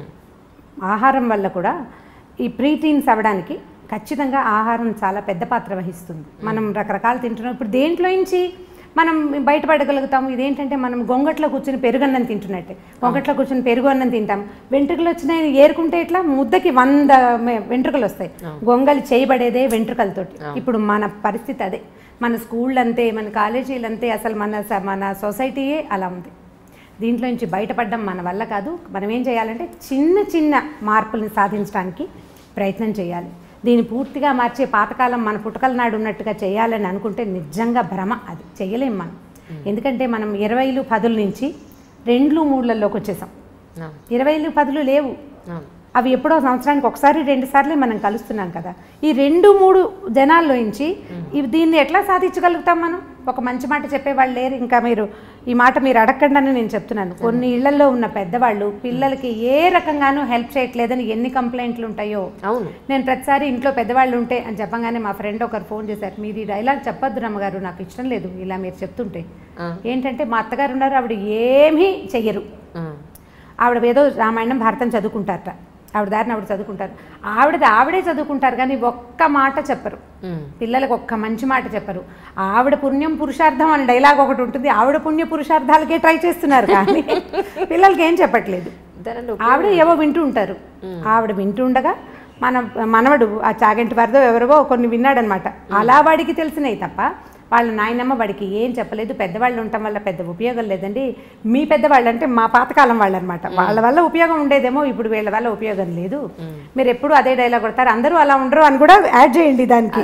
ఆహారం వల్ల కూడా ఈ ప్రీటీన్స్ అవ్వడానికి ఖచ్చితంగా ఆహారం చాలా పెద్ద పాత్ర వహిస్తుంది మనం రకరకాలు తింటున్నాం ఇప్పుడు దేంట్లో నుంచి మనం బయటపడగలుగుతాము ఇదేంటంటే మనం గొంగట్లో కూర్చుని పెరుగన్నం తింటున్నట్టే గొంగట్లో కూర్చుని పెరుగు అన్నం తింటాం వెంట్రుకలు వచ్చినాయి ఏరుకుంటే ఇట్లా ముద్దకి వంద మె- వెంట్రుకలు వస్తాయి గొంగలి చేయబడేదే వెంట్రుకలతోటి ఇప్పుడు మన పరిస్థితి అదే మన స్కూళ్ళు అంతే మన కాలేజీలు అంతే అసలు మన స- మన సొసైటీయే అలా ఉంది దీంట్లో నుంచి బయటపడడం మన వల్ల కాదు మనం ఏం చేయాలంటే చిన్న చిన్న మార్పుల్ని సాధించడానికి ప్రయత్నం చేయాలి దీన్ని పూర్తిగా మార్చే పాతకాలం మన పుట్టకల నాడు ఉన్నట్టుగా చేయాలని అనుకుంటే నిజంగా భ్రమ అది చేయలేం మనం ఎందుకంటే మనం ఇరవైలు పదుల నుంచి రెండ్లు మూడులలోకి వచ్చేసాం
అవును
ఇరవైలు పదులు లేవు
అవును
అవి ఎప్పుడో సంవత్సరానికి ఒకసారి రెండు సార్లే మనం కలుస్తున్నాం కదా ఈ రెండు మూడు జనాల్లోంచి ఇవి దీన్ని ఎట్లా సాధించగలుగుతాం మనం ఒక మంచి మాట చెప్పేవాళ్ళు లేరు ఇంకా మీరు ఈ మాట మీరు అడగండి అని నేను చెప్తున్నాను కొన్ని ఇళ్లలో ఉన్న పెద్దవాళ్ళు పిల్లలకి ఏ రకంగానూ హెల్ప్ చేయట్లేదని ఎన్ని కంప్లైంట్లు ఉంటాయో
అవును
నేను ప్రతిసారి ఇంట్లో పెద్దవాళ్ళు ఉంటే అని చెప్పగానే మా ఫ్రెండ్ ఒకరు ఫోన్ చేశారు మీరు ఈ డైలాగ్ చెప్పొద్దు రమ్మగారు నాకు ఇష్టం లేదు ఇలా మీరు చెప్తుంటే
ఆ.
ఏంటంటే మా అత్తగారు ఉన్నారు ఆవిడ ఏమీ చెయ్యరు
ఉమ్.
ఆవిడ ఏదో రామాయణం భారతం చదువుకుంటారట ఆవిడ దారిని ఆవిడ చదువుకుంటారు ఆవిడది ఆవిడే చదువుకుంటారు కానీ ఒక్క మాట చెప్పరు
ఉమ్.
పిల్లలకు ఒక్క మంచి మాట చెప్పరు ఆవిడ పుణ్యం పురుషార్థం అనే డైలాగ్ ఒకటి ఉంటుంది ఆవిడ పుణ్య పురుషార్థాలకే ట్రై చేస్తున్నారు కానీ పిల్లలకి ఏం చెప్పట్లేదు
దానిలో
ఆవిడ ఏవో వింటూ ఉంటారు ఆవిడ వింటూ ఉండగా మన మనవడు ఆ చాగంటి వారిదో ఎవరివో కొన్ని విన్నాడనమాట అలా వాడికి తెలిసినాయి తప్ప వాళ్ళ నాయనమ్మ వాడికి ఏం చెప్పలేదు పెద్దవాళ్ళు ఉండటం వల్ల పెద్ద ఉపయోగం లేదండి మీ పెద్దవాళ్ళు అంటే మా పాతకాలం వాళ్ళు అనమాట వాళ్ళ వల్ల ఉపయోగం ఉండేదేమో ఇప్పుడు వీళ్ళ వల్ల ఉపయోగం లేదు మీరు ఎప్పుడు అదే డైలాగ్ కొడతారు అందరూ అలా ఉండరు అని కూడా యాడ్ చేయండి దానికి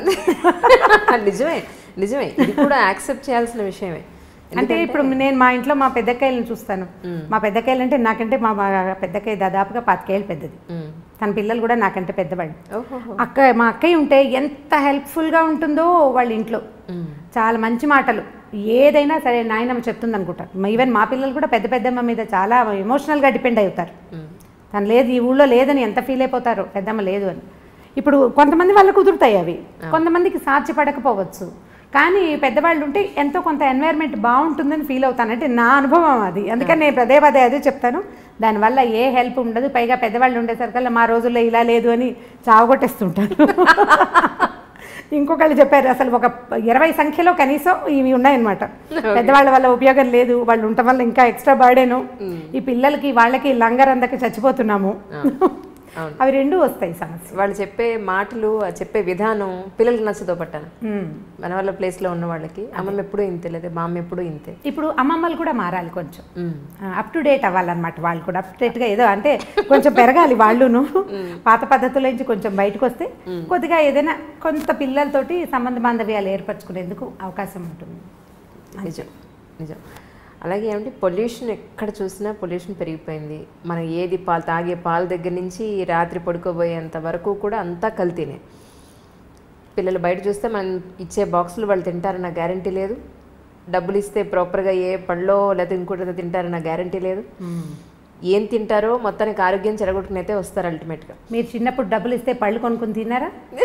నిజమే నిజమే ఇది కూడా యాక్సెప్ట్ చేయాల్సిన విషయమే
అంటే ఇప్పుడు నేను మా ఇంట్లో మా పెద్దకాయలను చూస్తాను మా పెద్దకాయలు అంటే నాకంటే మా మా పెద్దకాయ దాదాపుగా పాతికేళ్ళు పెద్దది
ఉమ్.
తన పిల్లలు కూడా నాకంటే పెద్దవాళ్ళు
ఓహోహో
అక్క మా అక్కయ్య ఉంటే ఎంత హెల్ప్ఫుల్గా ఉంటుందో వాళ్ళ ఇంట్లో
ఉమ్.
చాలా మంచి మాటలు ఏదైనా సరే నాయనమ్మ చెప్తుంది అనుకుంటారు ఈవెన్ మా పిల్లలు కూడా పెద్ద పెద్దమ్మ మీద చాలా ఎమోషనల్గా డిపెండ్ అవుతారు
ఉమ్.
తను లేదు ఈ ఊళ్ళో లేదని ఎంత ఫీల్ అయిపోతారో పెద్దమ్మ లేదు అని ఇప్పుడు కొంతమంది వాళ్ళు కుదురుతాయి అవి కొంతమందికి సాధ్యపడకపోవచ్చు కానీ పెద్దవాళ్ళు ఉంటే ఎంతో కొంత ఎన్వైర్న్మెంట్ బాగుంటుందని ఫీల్ అవుతాను అంటే నా అనుభవం అది అందుకని నేను పదే పదే అదే చెప్తాను దానివల్ల ఏ హెల్ప్ ఉండదు పైగా పెద్దవాళ్ళు ఉండేసరికల్లా మా రోజుల్లో ఇలా లేదు అని చావగొట్టేస్తుంటారు ఇంకొకళ్ళు చెప్పారు అసలు ఒక ఇరవై సంఖ్యలో కనీసం ఇవి ఉన్నాయన్నమాట పెద్దవాళ్ళ వల్ల ఉపయోగం లేదు వాళ్ళు ఉండటం వల్ల ఇంకా ఎక్స్ట్రా బర్డేను ఈ పిల్లలకి వాళ్ళకి లంగర్ అందక చచ్చిపోతున్నాము
అవును.
అవి రెండు వస్తాయి సమస్య
వాళ్ళు చెప్పే మాటలు ఆ చెప్పే విధానం పిల్లలకి నచ్చదో పట్టాను
ఉమ్.
మన వాళ్ళ ప్లేస్లో ఉన్న వాళ్ళకి అమ్మమ్మ ఎప్పుడూ ఇంతే లేదా బామ్మ ఎప్పుడూ ఇంతే
ఇప్పుడు అమ్మమ్మలు కూడా మారాలి కొంచెం
ఉమ్.
అప్ టు డేట్ అవ్వాలన్నమాట వాళ్ళు కూడా అప్ టు డేట్గా ఏదో అంటే కొంచెం పెరగాలి వాళ్ళును పాత పద్ధతుల నుంచి కొంచెం బయటకు వస్తే కొద్దిగా ఏదైనా కొంత పిల్లలతోటి సంబంధ బాంధవ్యాలు ఏర్పరచుకునేందుకు అవకాశం ఉంటుంది
నిజం నిజం అలాగే ఏమంటే పొల్యూషన్ ఎక్కడ చూసినా పొల్యూషన్ పెరిగిపోయింది మనం ఏది పాలు తాగే పాల దగ్గర నుంచి రాత్రి పడుకోబోయేంత వరకు కూడా అంతా కల్తీనే పిల్లలు బయట చూస్తే మనం ఇచ్చే బాక్సులు వాళ్ళు తింటారన్న గ్యారంటీ లేదు డబ్బులు ఇస్తే ప్రాపర్గా ఏ పళ్ళో లేకపోతే ఇంకోటి తింటారన్న గ్యారంటీ లేదు ఏం తింటారో మొత్తానికి ఆరోగ్యం చెడగొట్టుకుని అయితే వస్తారు అల్టిమేట్గా
మీరు చిన్నప్పుడు డబ్బులు ఇస్తే పళ్ళు కొనుక్కుని తిన్నారా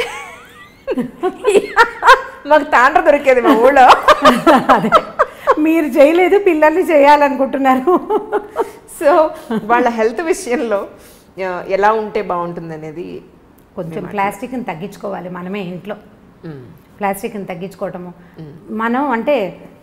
మాకు తాండ్ర దొరికేది మా ఊళ్ళో
అదే మీరు చేయలేదు పిల్లల్ని చేయాలనుకుంటున్నారు
సో వాళ్ళ హెల్త్ విషయంలో ఆ, ఎలా ఉంటే బాగుంటుంది అనేది
కొంచెం ప్లాస్టిక్ని తగ్గించుకోవాలి మనమే ఇంట్లో ప్లాస్టిక్ని తగ్గించుకోవటము మనం అంటే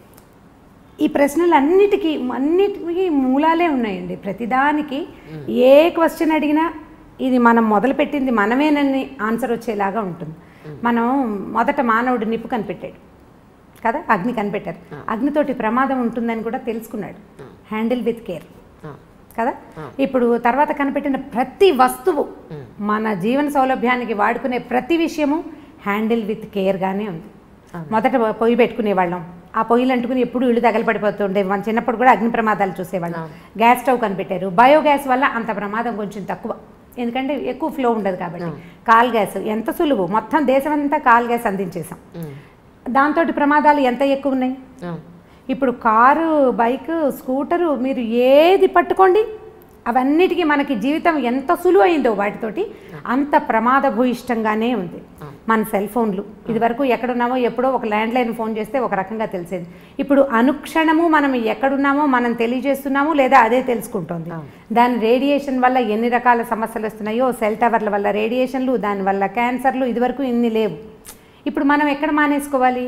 ఈ ప్రశ్నలు అన్నిటికీ అన్నిటికీ మూలాలే ఉన్నాయండి ప్రతిదానికి ఏ క్వశ్చన్ అడిగినా ఇది మనం మొదలుపెట్టింది మనమేనని ఆన్సర్ వచ్చేలాగా ఉంటుంది మనం మొదట మానవుడు నిప్పు కనిపెట్టాడు కదా అగ్ని కనిపెట్టారు అగ్నితోటి ప్రమాదం ఉంటుందని కూడా తెలుసుకున్నాడు హ్యాండిల్ విత్ కేర్ కదా ఇప్పుడు తర్వాత కనిపెట్టిన ప్రతి వస్తువు మన జీవన సౌలభ్యానికి వాడుకునే ప్రతి విషయము హ్యాండిల్ విత్ కేర్గానే ఉంది మొదట పొయ్యి పెట్టుకునే వాళ్ళం ఆ పొయ్యిలు అంటుకుని ఎప్పుడు ఇళ్ళు తగలపడిపోతుండే మన చిన్నప్పుడు కూడా అగ్ని ప్రమాదాలు చూసేవాళ్ళం గ్యాస్ స్టవ్ కనిపెట్టారు బయోగ్యాస్ వల్ల అంత ప్రమాదం కొంచెం తక్కువ ఎందుకంటే ఎక్కువ ఫ్లో ఉండదు కాబట్టి కాల్ గ్యాస్ ఎంత సులువు మొత్తం దేశం అంతా కాల్ గ్యాస్ అందించేసాం దాంతో ప్రమాదాలు ఎంత ఎక్కువ ఉన్నాయి ఇప్పుడు కారు బైక్ స్కూటరు మీరు ఏది పట్టుకోండి అవన్నిటికీ మనకి జీవితం ఎంత సులువు అయిందో వాటితోటి అంత ప్రమాదభూయిష్టంగానే ఉంది మన సెల్ ఫోన్లు ఇదివరకు ఎక్కడున్నామో ఎప్పుడో ఒక ల్యాండ్ లైన్ ఫోన్ చేస్తే ఒక రకంగా తెలిసేది ఇప్పుడు అనుక్షణము మనం ఎక్కడున్నామో మనం తెలియజేస్తున్నాము లేదా అదే తెలుసుకుంటోంది దాని రేడియేషన్ వల్ల ఎన్ని రకాల సమస్యలు వస్తున్నాయో సెల్ టవర్ల వల్ల రేడియేషన్లు దానివల్ల క్యాన్సర్లు ఇదివరకు ఇన్ని లేవు ఇప్పుడు మనం ఎక్కడ మానేసుకోవాలి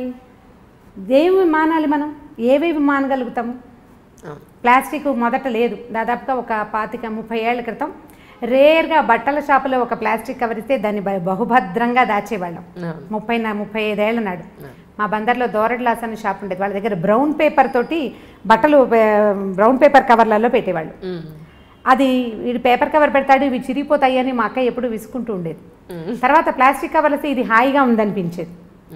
దేవి మానాలి మనం ఏవేవి మానగలుగుతాము ప్లాస్టిక్ మొదట లేదు దాదాపుగా ఒక పాతిక ముప్పై ఏళ్ల క్రితం రేర్గా బట్టల షాపులో ఒక ప్లాస్టిక్ కవర్ ఇస్తే దాన్ని బ- బహుభద్రంగా దాచేవాళ్ళం ముప్పై నా ముప్పై ఐదేళ్ల నాడు మా బందర్లో దోరడ్లాస్ అనే షాప్ ఉండేది వాళ్ళ దగ్గర బ్రౌన్ పేపర్ తోటి బట్టలు పే- బ్రౌన్ పేపర్ కవర్లలో పెట్టేవాళ్ళు అది వీడు పేపర్ కవర్ పెడతాడు ఇవి చిరిగిపోతాయి అని మా అక్క ఎప్పుడు విసుకుంటూ ఉండేది తర్వాత ప్లాస్టిక్ కవర్లు వస్తే ఇది హాయిగా ఉందనిపించేది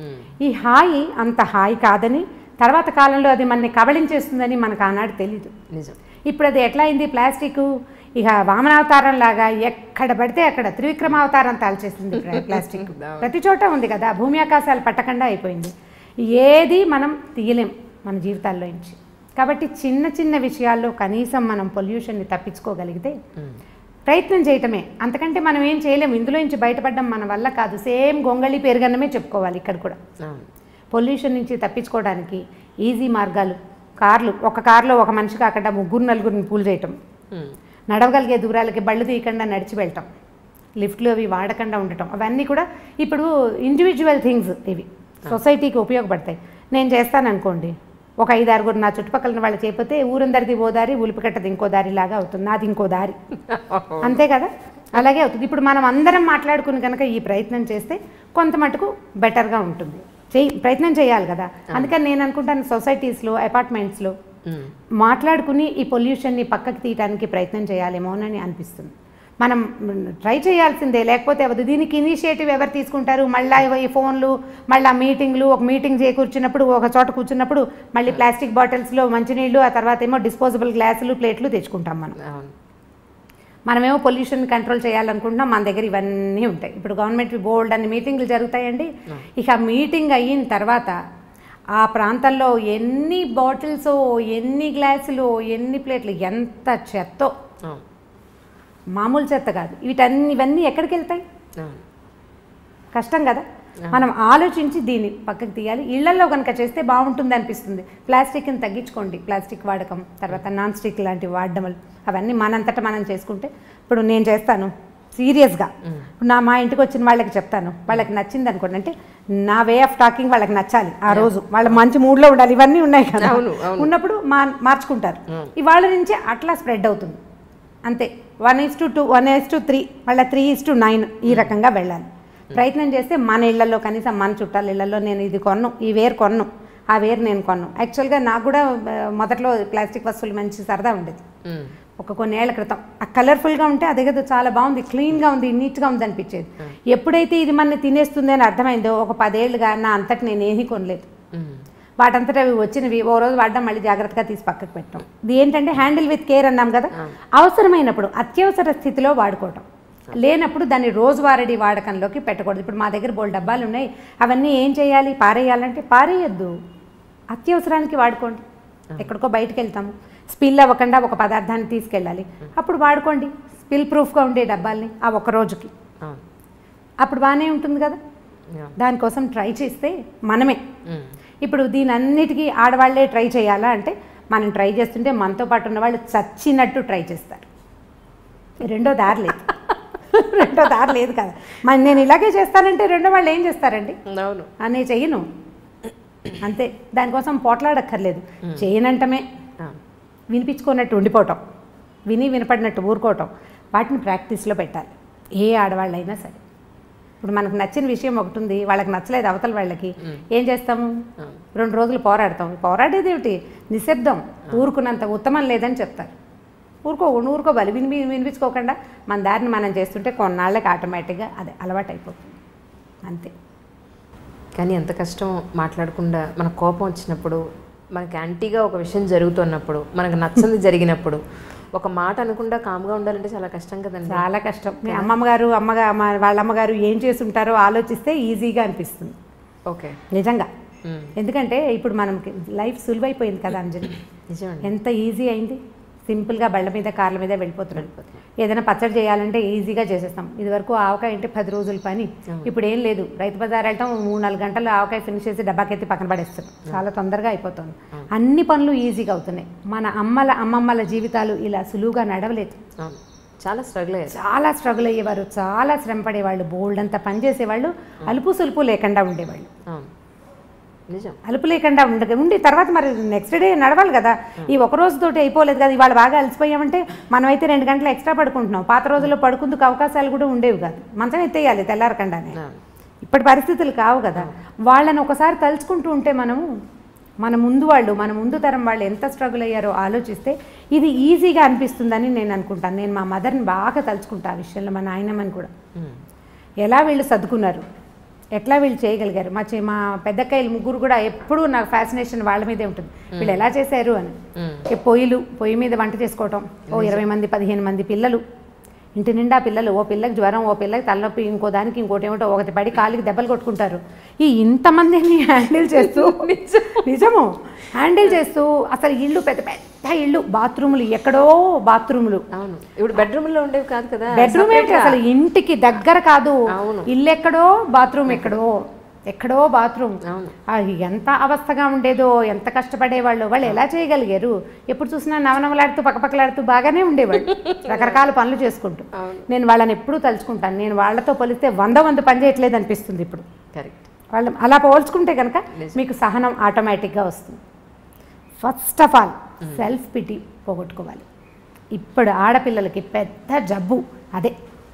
ఈ హాయి అంత హాయి కాదని తర్వాత కాలంలో అది మనని కబళించేస్తుందని మనకు ఆనాడు తెలీదు
నిజం
ఇప్పుడు అది ఎట్లా అయింది ప్లాస్టిక్ ఇక వామనావతారం లాగా ఎక్కడ పడితే అక్కడ త్రివిక్రమావతారం తాల్చేసింది ప్లా- ప్లాస్టిక్ ప్రతి చోట ఉంది కదా భూమి ఆకాశాలు పట్టకుండా అయిపోయింది ఏది మనం తీయలేం మన జీవితాల్లో నుంచి కాబట్టి చిన్న చిన్న విషయాల్లో కనీసం మనం పొల్యూషన్ని తప్పించుకోగలిగితే ప్రయత్నం చేయటమే అంతకంటే మనం ఏం చేయలేము ఇందులో నుంచి బయటపడడం మన వల్ల కాదు సేమ్ గొంగళి పెరుగన్నమే చెప్పుకోవాలి ఇక్కడ కూడా
అవును
పొల్యూషన్ నుంచి తప్పించుకోవడానికి ఈజీ మార్గాలు కార్లు ఒక కార్లో ఒక మనిషి కాకుండా ముగ్గురు నలుగురిని పూల్ చేయటం
ఉమ్.
నడవగలిగే దూరాలకి బళ్ళు తీయకుండా నడిచి వెళ్ళటం లిఫ్ట్లు అవి వాడకుండా ఉండటం అవన్నీ కూడా ఇప్పుడు ఇండివిజువల్ థింగ్స్ ఇవి సొసైటీకి ఉపయోగపడతాయి నేను చేస్తాను అనుకోండి ఒక ఐదు ఆరుగురు నా చుట్టుపక్కల ఉన్న వాళ్ళు చేయకపోతే ఊరందరిది ఓ దారి ఉలిపికట్టది ఇంకో దారి లాగా అవుతుంది నాది ఇంకో దారి అంతే కదా అలాగే అవుతుంది ఇప్పుడు మనం అందరం మాట్లాడుకుని కనుక ఈ ప్రయత్నం చేస్తే కొంత మటుకు బెటర్గా ఉంటుంది చెయ్యి ప్రయత్నం చేయాలి కదా అందుకని నేను అనుకుంటాను సొసైటీస్లో అపార్ట్మెంట్స్లో
ఉమ్. మాట్లాడుకుని
ఈ పొల్యూషన్ని పక్కకి తీయడానికి ప్రయత్నం చేయాలేమోనని అనిపిస్తుంది మనం ట్రై చేయాల్సిందే లేకపోతే అవదు దీనికి ఇనిషియేటివ్ ఎవరు తీసుకుంటారు మళ్ళీ ఈ ఫోన్లు మళ్ళీ మీటింగ్లు ఒక మీటింగ్ చేయి కూర్చున్నప్పుడు ఒక చోట కూర్చున్నప్పుడు మళ్ళీ ప్లాస్టిక్ బాటిల్స్లో మంచినీళ్ళు ఆ తర్వాత ఏమో డిస్పోజబుల్ గ్లాసులు ప్లేట్లు తెచ్చుకుంటాం మనం
అవును
మనమేమో పొల్యూషన్ కంట్రోల్ చేయాలనుకుంటున్నాం మన దగ్గర ఇవన్నీ ఉంటాయి ఇప్పుడు గవర్నమెంట్ బోర్డు అన్ని మీటింగ్లు జరుగుతాయండి ఇక మీటింగ్ అయిన తర్వాత ఆ ప్రాంతంలో ఎన్ని బాటిల్స్ ఎన్ని గ్లాసులు ఎన్ని ప్లేట్లు ఎంత చెత్తో
అవును
మామూలు చెత్త కాదు వీటన్ని ఇవన్నీ ఎక్కడికి వెళ్తాయి
అవును
కష్టం కదా మనం ఆలోచించి దీన్ని పక్కకు తీయాలి ఇళ్లలో కనుక చేస్తే బాగుంటుంది అనిపిస్తుంది ప్లాస్టిక్ని తగ్గించుకోండి ప్లాస్టిక్ వాడకం తర్వాత నాన్ స్టిక్ లాంటివి వాడడం వల్ల అవన్నీ మనంతటా మనం చేసుకుంటే ఇప్పుడు నేను చేస్తాను సీరియస్గా ఇప్పుడు నా మా ఇంటికి వచ్చిన వాళ్ళకి చెప్తాను వాళ్ళకి నచ్చింది అనుకోండి అంటే నా వే ఆఫ్ టాకింగ్ వాళ్ళకి నచ్చాలి ఆ రోజు వాళ్ళ మంచి మూడ్లో ఉండాలి ఇవన్నీ ఉన్నాయి కదా
అవును, అవును.
ఉన్నప్పుడు మా మార్చుకుంటారు ఇవాళ నుంచి అట్లా స్ప్రెడ్ అవుతుంది అంతే one is to two one is to three మళ్ళీ త్రీ ఈస్ టు నైన్ ఈ రకంగా వెళ్ళాలి ప్రయత్నం చేస్తే మన ఇళ్లలో కనీసం మన చుట్టాల ఇళ్లలో నేను ఇది కొన్ను ఈ వేరు కొన్ను ఆ వేరు నేను కొన్ను యాక్చువల్గా నాకు కూడా ఆ, మొదట్లో ప్లాస్టిక్ వస్తువులు మంచి సరదా ఉండేది
మ్మ్.
ఒక కొన్నేళ్ల క్రితం ఆ కలర్ఫుల్గా ఉంటే అదే కదా చాలా బాగుంది క్లీన్గా ఉంది నీట్గా ఉంది అనిపించేది ఎప్పుడైతే ఇది మన తినేస్తుంది అని అర్థమైందో ఒక పదేళ్ళుగా నా అంతటి నేను ఏమీ కొనలేదు
మ్మ్.
వాటంతటా అవి వచ్చినవి ఓ రోజు వాడడం మళ్ళీ జాగ్రత్తగా తీసి పక్కకు పెట్టడం ఇది ఏంటంటే హ్యాండిల్ విత్ కేర్ అన్నాం కదా అవసరమైనప్పుడు అత్యవసర స్థితిలో వాడుకోవటం లేనప్పుడు దాన్ని రోజువారీ వాడకంలోకి పెట్టకూడదు ఇప్పుడు మా దగ్గర బోల్ డబ్బాలు ఉన్నాయి అవన్నీ ఏం చేయాలి పారేయాలంటే పారేయద్దు అత్యవసరానికి వాడుకోండి ఎక్కడికో బయటకు వెళ్తాము స్పిల్ అవ్వకుండా ఒక పదార్థాన్ని తీసుకెళ్ళాలి అప్పుడు వాడుకోండి స్పిల్ ప్రూఫ్గా ఉండే డబ్బాల్ని ఆ ఒక రోజుకి
అవును
అప్పుడు బాగానే ఉంటుంది కదా
Yeah.
దానికోసం ట్రై చేస్తే మనమే
మ్మ్.
ఇప్పుడు దీని అన్నిటికీ ఆడవాళ్లే ట్రై చేయాలా అంటే మనం ట్రై చేస్తుంటే మనతో పాటు ఉన్న వాళ్ళు చచ్చినట్టు ట్రై చేస్తారు రెండో దారి లేదు రెండో దారి లేదు కదా మరి నేను ఇలాగే చేస్తానంటే రెండో వాళ్ళు ఏం చేస్తారండి
అవును
అనే చెయ్యను అంతే దానికోసం పోట్లాడక్కర్లేదు చేయనంటమే
అవును
వినిపించుకున్నట్టు ఉండిపోవటం విని వినపడినట్టు ఊరుకోవటం వాటిని ప్రాక్టీస్లో పెట్టాలి ఏ ఆడవాళ్ళైనా సరే ఇప్పుడు మనకు నచ్చిన విషయం ఒకటి ఉంది వాళ్ళకి నచ్చలేదు అవతల వాళ్ళకి ఏం చేస్తాము రెండు రోజులు పోరాడతాం పోరాడేది ఏమిటి నిశ్శబ్దం ఊరుకున్నంత ఉత్తమం లేదని చెప్తారు ఊరుకో ఊరుకోవాలి విని వినిపించుకోకుండా మన దారిని మనం చేస్తుంటే కొన్నాళ్ళకి ఆటోమేటిక్గా అదే అలవాటు అయిపోతుంది అంతే
కానీ ఎంత కష్టం మాట్లాడకుండా మన కోపం వచ్చినప్పుడు మనకి యాంటీగా ఒక విషయం జరుగుతున్నప్పుడు మనకు నచ్చంది జరిగినప్పుడు ఒక మాట అనకుండా కామ్గా ఉండాలంటే చాలా కష్టం కదండి
చాలా కష్టం మీ అమ్మమ్మ గారు అమ్మగా అమ్మ వాళ్ళ అమ్మగారు ఏం చేసి ఉంటారో ఆలోచిస్తే ఈజీగా అనిపిస్తుంది
ఓకే
నిజంగా
మ్మ్.
ఎందుకంటే ఇప్పుడు మనకి లైఫ్ సులువైపోయింది కదా అంజలి
నిజమండి
ఎంత ఈజీ అయింది సింపుల్గా బళ్ళ మీద కార్ల మీద వెళ్ళిపోతున్నాం ఏదైనా పచ్చడి చేయాలంటే ఈజీగా చేసేస్తాం ఇదివరకు ఆవకాయ అంటే పది రోజుల పని ఇప్పుడు ఏం లేదు రైతు బజార్ వెళ్తాం మూడు నాలుగు గంటలు ఆవకాయ ఫినిష్ చేసి డబ్బాకెత్తి పక్కన పడేస్తాం చాలా తొందరగా అయిపోతుంది అన్ని పనులు ఈజీగా అవుతున్నాయి మన అమ్మల అమ్మమ్మల జీవితాలు ఇలా సులువుగా నడవలేదు
అవును చాలా స్ట్రగుల్ అయ్యారు
చాలా స్ట్రగుల్ అయ్యేవారు చాలా శ్రమ పడేవాళ్ళు బోల్డ్ అంతా పని చేసేవాళ్ళు అలుపు సులుపు లేకుండా ఉండేవాళ్ళు
అవును నిజం
అలుపు లేకుండా ఉండ ఉండి తర్వాత మరి నెక్స్ట్ డే నడవాలి కదా ఈ ఒక రోజుతోటి అయిపోలేదు కదా ఇవాళ బాగా అలసిపోయామంటే మనమైతే రెండు గంటలు ఎక్స్ట్రా పడుకుంటున్నాం పాత రోజుల్లో పడుకుందుకు అవకాశాలు కూడా ఉండేవి కాదు మంచం ఎత్తేయాలి తెల్లారకుండానే
అవును
ఇప్పటి పరిస్థితులు కావు కదా వాళ్ళని ఒకసారి తలుచుకుంటూ ఉంటే మనము మన ముందు వాళ్ళు మన ముందు తరం వాళ్ళు ఎంత స్ట్రగుల్ అయ్యారో ఆలోచిస్తే ఇది ఈజీగా అనిపిస్తుందని నేను అనుకుంటాను నేను మా మదర్ని బాగా తలుచుకుంటా ఆ విషయంలో మా నాయనమ్మని కూడా
మ్మ్.
ఎలా వీళ్ళు సర్దుకున్నారు ఎట్లా వీళ్ళు చేయగలిగారు మా చి- మా పెద్దకాయలు ముగ్గురు కూడా ఎప్పుడూ నాకు ఫ్యాసినేషన్ వాళ్ళ మీదే ఉంటుంది వీళ్ళు ఎలా చేశారు అని
మ్మ్.
ఏ పొయ్యిలు పొయ్యి మీద వంట చేసుకోవటం ఓ ఇరవై మంది పదిహేను మంది పిల్లలు ఇంటి నిండా పిల్లలు ఓ పిల్లకి జ్వరం ఓ పిల్లకి తలనొప్పి ఇంకో దానికి ఇంకోటి ఏమిటో ఒకటి పడి కాలికి దెబ్బలు కొట్టుకుంటారు ఈ ఇంతమందిని హ్యాండిల్ చేస్తూ నిజము హ్యాండిల్ చేస్తూ అసలు ఇల్లు పెద్ద పెద్ద ఇల్లు బాత్రూములు ఎక్కడో బాత్రూములు
అవును ఇప్పుడు బెడ్రూమ్లో ఉండేవి కాదు కదా
బెడ్రూమ్ ఏంటి
separate గా.
అసలు ఇంటికి దగ్గర కాదు
అవును.
ఇల్లు ఎక్కడో బాత్రూమ్ ఎక్కడో ఎక్కడో బాత్రూమ్
అవును
ఆ, ఎంత అవస్థగా ఉండేదో ఎంత కష్టపడేవాళ్ళు వాళ్ళు ఎలా చేయగలిగారు ఎప్పుడు చూసినా నవనవలాడుతూ పక్కపక్కలాడుతూ బాగానే ఉండేవాళ్ళు రకరకాల పనులు చేసుకుంటూ
అవును.
నేను వాళ్ళని ఎప్పుడూ తలుచుకుంటాను నేను వాళ్ళతో పోలిస్తే వంద వంద పని చేయట్లేదు అనిపిస్తుంది ఇప్పుడు
కరెక్ట్
వాళ్ళు అలా పోల్చుకుంటే కనుక మీకు సహనం ఆటోమేటిక్గా వస్తుంది first of all self pity పోగొట్టుకోవాలి ఇప్పుడు ఆడపిల్లలకి పెద్ద జబ్బు అదే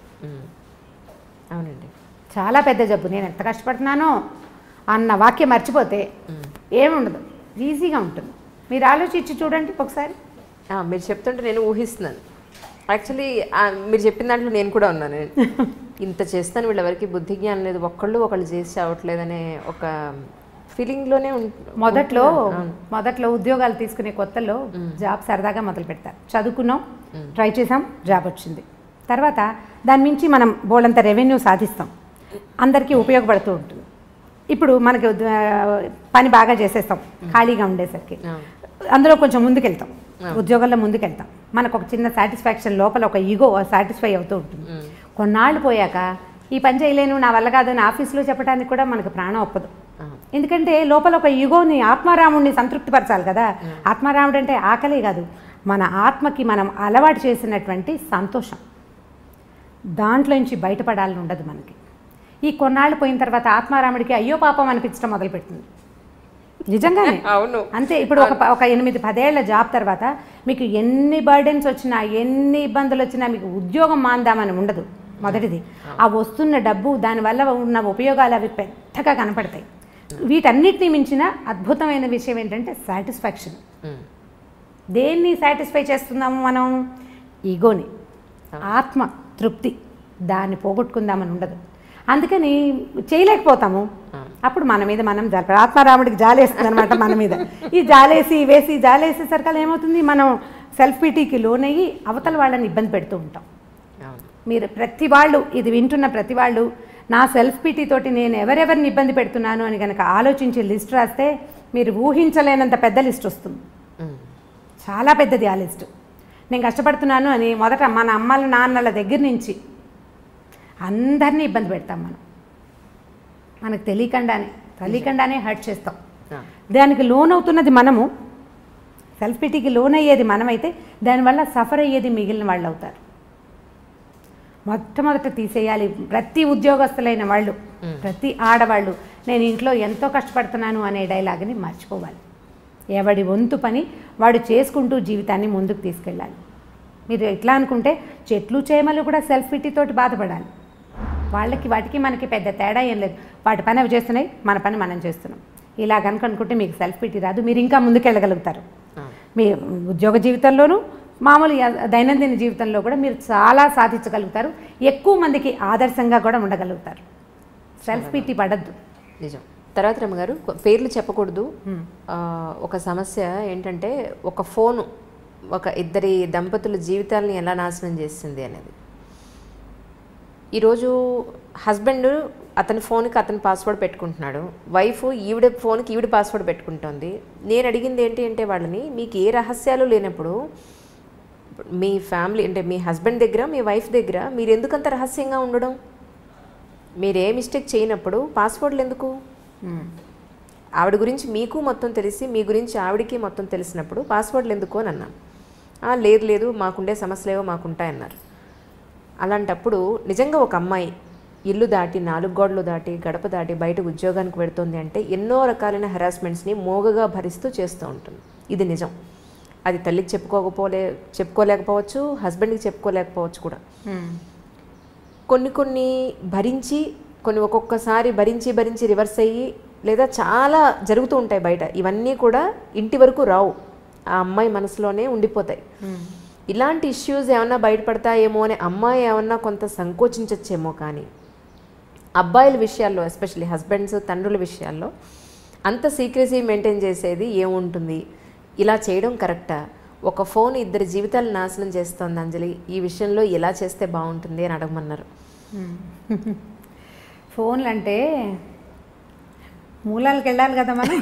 అవునండి
చాలా పెద్ద జబ్బు నేను ఎంత కష్టపడుతున్నానో అన్న వాక్యం మర్చిపోతే ఏముండదు ఈజీగా ఉంటుంది మీరు ఆలోచించి చూడండి ఒకసారి
ఆ, మీరు చెప్తుంటే నేను ఊహిస్తున్నాను యాక్చువల్లీ మీరు చెప్పిన దాంట్లో నేను కూడా ఉన్నాను ఇంత చేస్తాను వీళ్ళెవరికి బుద్ధి జ్ఞానం లేదు ఒక్కళ్ళు ఒకళ్ళు చేసి చావట్లేదనే ఒక ఫీలింగ్లోనే
మొదట్లో మొదట్లో ఉద్యోగాలు తీసుకునే కొత్తలో జాబ్ సరదాగా మొదలు పెడతారు చదువుకున్నాం ట్రై చేసాం జాబ్ వచ్చింది తర్వాత దాని మించి మనం బోలంత రెవెన్యూ సాధిస్తాం అందరికీ ఉపయోగపడుతూ ఉంటుంది ఇప్పుడు మనకి ఉద్య- పని బాగా చేసేస్తాం ఖాళీగా ఉండేసరికి అందులో కొంచెం ముందుకెళ్తాం ఉద్యోగంలో ముందుకెళ్తాం మనకు ఒక చిన్న సాటిస్ఫాక్షన్ లోపల ఒక ఈగో సాటిస్ఫై అవుతూ ఉంటుంది కొన్నాళ్ళు పోయాక ఈ పని చేయలేను నా వల్ల కాదు అని ఆఫీస్లో చెప్పడానికి కూడా మనకు ప్రాణం ఒప్పదు
ఆ,
ఎందుకంటే లోపల ఒక యుగోని ఆత్మారాముడిని సంతృప్తిపరచాలి కదా ఆత్మారాముడు అంటే ఆకలే కాదు మన ఆత్మకి మనం అలవాటు చేసినటువంటి సంతోషం దాంట్లోంచి బయటపడాలని ఉండదు మనకి ఈ కొన్నాళ్ళు పోయిన తర్వాత ఆత్మారాముడికి అయ్యో పాపం అనిపించడం మొదలుపెట్టింది నిజంగానే
అవును
అంతే ఇప్పుడు ఒక ప- ఒక ఎనిమిది పదేళ్ల జాబ్ తర్వాత మీకు ఎన్ని బర్డెన్స్ వచ్చినా ఎన్ని ఇబ్బందులు వచ్చినా మీకు ఉద్యోగం మాందామని ఉండదు మొదటిది ఆ వస్తున్న డబ్బు దానివల్ల ఉన్న ఉపయోగాలు అవి పెద్దగా కనపడతాయి వీటన్నిటిని మించిన అద్భుతమైన విషయం ఏంటంటే సాటిస్ఫాక్షన్
ఉమ్,
దేన్ని సాటిస్ఫై చేస్తున్నాము మనం ఈగోని ఆత్మ తృప్తి దాన్ని పోగొట్టుకుందామని ఉండదు అందుకని చేయలేకపోతాము అప్పుడు మన మీద మనం జాలి ఆత్మారాముడికి జాలేస్తుంది అనమాట మన మీద ఈ జాలేసి వేసి జాలేసేసరికి ఏమవుతుంది మనం సెల్ఫ్ పిటీకి లోనయ్యి అవతల వాళ్ళని ఇబ్బంది పెడుతూ ఉంటాం
అవును
మీరు ప్రతి వాళ్ళు ఇది వింటున్న ప్రతి వాళ్ళు నా సెల్ఫ్ పిటీ తోటి నేను ఎవరెవరిని ఇబ్బంది పెడుతున్నాను అని కనుక ఆలోచించి లిస్ట్ రాస్తే మీరు ఊహించలేనంత పెద్ద లిస్ట్ వస్తుంది
ఉమ్,
చాలా పెద్దది ఆ లిస్ట్ నేను కష్టపడుతున్నాను అని మొదట మన అమ్మల నాన్నల దగ్గర నుంచి అందరినీ ఇబ్బంది పెడతాం మనం మనకు తెలియకుండానే తెలియకుండానే హర్ట్ చేస్తాం
ఆ,
దానికి లోన్ అవుతున్నది మనము సెల్ఫ్ పిటీకి లోన్ అయ్యేది మనమైతే దానివల్ల సఫర్ అయ్యేది మిగిలిన వాళ్ళు అవుతారు మొట్టమొదట తీసేయాలి ప్రతి ఉద్యోగస్తులైన వాళ్ళు ప్రతి ఆడవాళ్ళు నేను ఇంట్లో ఎంతో కష్టపడుతున్నాను అనే డైలాగ్ని మర్చిపోవాలి ఎవడి వంతు పని వాడు చేసుకుంటూ జీవితాన్ని ముందుకు తీసుకెళ్ళాలి మీరు ఎట్లా అనుకుంటే చెట్లు చేమలు కూడా సెల్ఫ్ తోటి బాధపడాలి వాళ్ళకి వాటికి మనకి పెద్ద తేడా ఏం లేదు వాటి పని అవి చేస్తున్నాయి మన పని మనం చేస్తున్నాం ఇలా కనుక అనుకుంటే మీకు సెల్ఫ్ పిటి రాదు మీరు ఇంకా ముందుకెళ్ళగలుగుతారు
ఆ,
మీ ఉద్యోగ జీవితంలోనూ మామూలు యా- దైనందిన జీవితంలో కూడా మీరు చాలా సాధించగలుగుతారు ఎక్కువ మందికి ఆదర్శంగా కూడా ఉండగలుగుతారు సెల్ఫ్ పిటి పడద్దు
నిజం తర్వాత రమ్మగారు కొ- పేర్లు చెప్పకూడదు ఆ, ఒక సమస్య ఏంటంటే ఒక ఫోను ఒక ఇద్దరి దంపతుల జీవితాలని ఎలా నాశనం చేసింది అనేది ఈరోజు హస్బెండ్ అతని ఫోన్కి అతని పాస్వర్డ్ పెట్టుకుంటున్నాడు వైఫ్ ఈవిడ ఫోన్కి ఈవిడ పాస్వర్డ్ పెట్టుకుంటుంది నేను అడిగింది ఏంటి అంటే వాళ్ళని మీకు ఏ రహస్యాలు లేనప్పుడు మీ ఫ్యామిలీ అంటే మీ హస్బెండ్ దగ్గర మీ వైఫ్ దగ్గర మీరు ఎందుకంత రహస్యంగా ఉండడం మీరు ఏ మిస్టేక్ చేయనప్పుడు పాస్వర్డ్లు ఎందుకు ఆవిడ గురించి మీకు మొత్తం తెలిసి మీ గురించి ఆవిడకి మొత్తం తెలిసినప్పుడు పాస్వర్డ్లు ఎందుకు అని అన్నాను "ఆ, లేదు లేదు మాకుండే సమస్యలేవో మాకుంటాయన్నారు అలాంటప్పుడు నిజంగా ఒక అమ్మాయి ఇల్లు దాటి నాలుగు గోడలు దాటి గడప దాటి బయట ఉద్యోగానికి పెడుతుంది అంటే ఎన్నో రకాలైన హెరాస్మెంట్స్ని మోగగా భరిస్తూ చేస్తూ ఉంటుంది ఇది నిజం అది తల్లికి చెప్పుకోకపోలే చెప్పుకోలేకపోవచ్చు హస్బెండ్కి చెప్పుకోలేకపోవచ్చు కూడా కొన్ని కొన్ని భరించి కొన్ని ఒక్కొక్కసారి భరించి భరించి రివర్స్ అయ్యి లేదా చాలా జరుగుతూ ఉంటాయి బయట ఇవన్నీ కూడా ఇంటి వరకు రావు ఆ అమ్మాయి మనసులోనే ఉండిపోతాయి ఇలాంటి ఇష్యూస్ ఏమన్నా బయటపడతాయేమో అని అమ్మాయి ఏమన్నా కొంత సంకోచించచ్చేమో కానీ అబ్బాయిల విషయాల్లో ఎస్పెషల్లీ హస్బెండ్స్ తండ్రుల విషయాల్లో అంత సీక్రెసీ మెయింటైన్ చేసేది ఏముంటుంది ఇలా చేయడం కరెక్టా ఒక ఫోన్ ఇద్దరి జీవితాలు నాశనం చేస్తోంది అంజలి ఈ విషయంలో ఎలా చేస్తే బాగుంటుంది అని అడగమన్నారు
ఫోన్లు అంటే మూలాలకు వెళ్ళాలి కదా మనం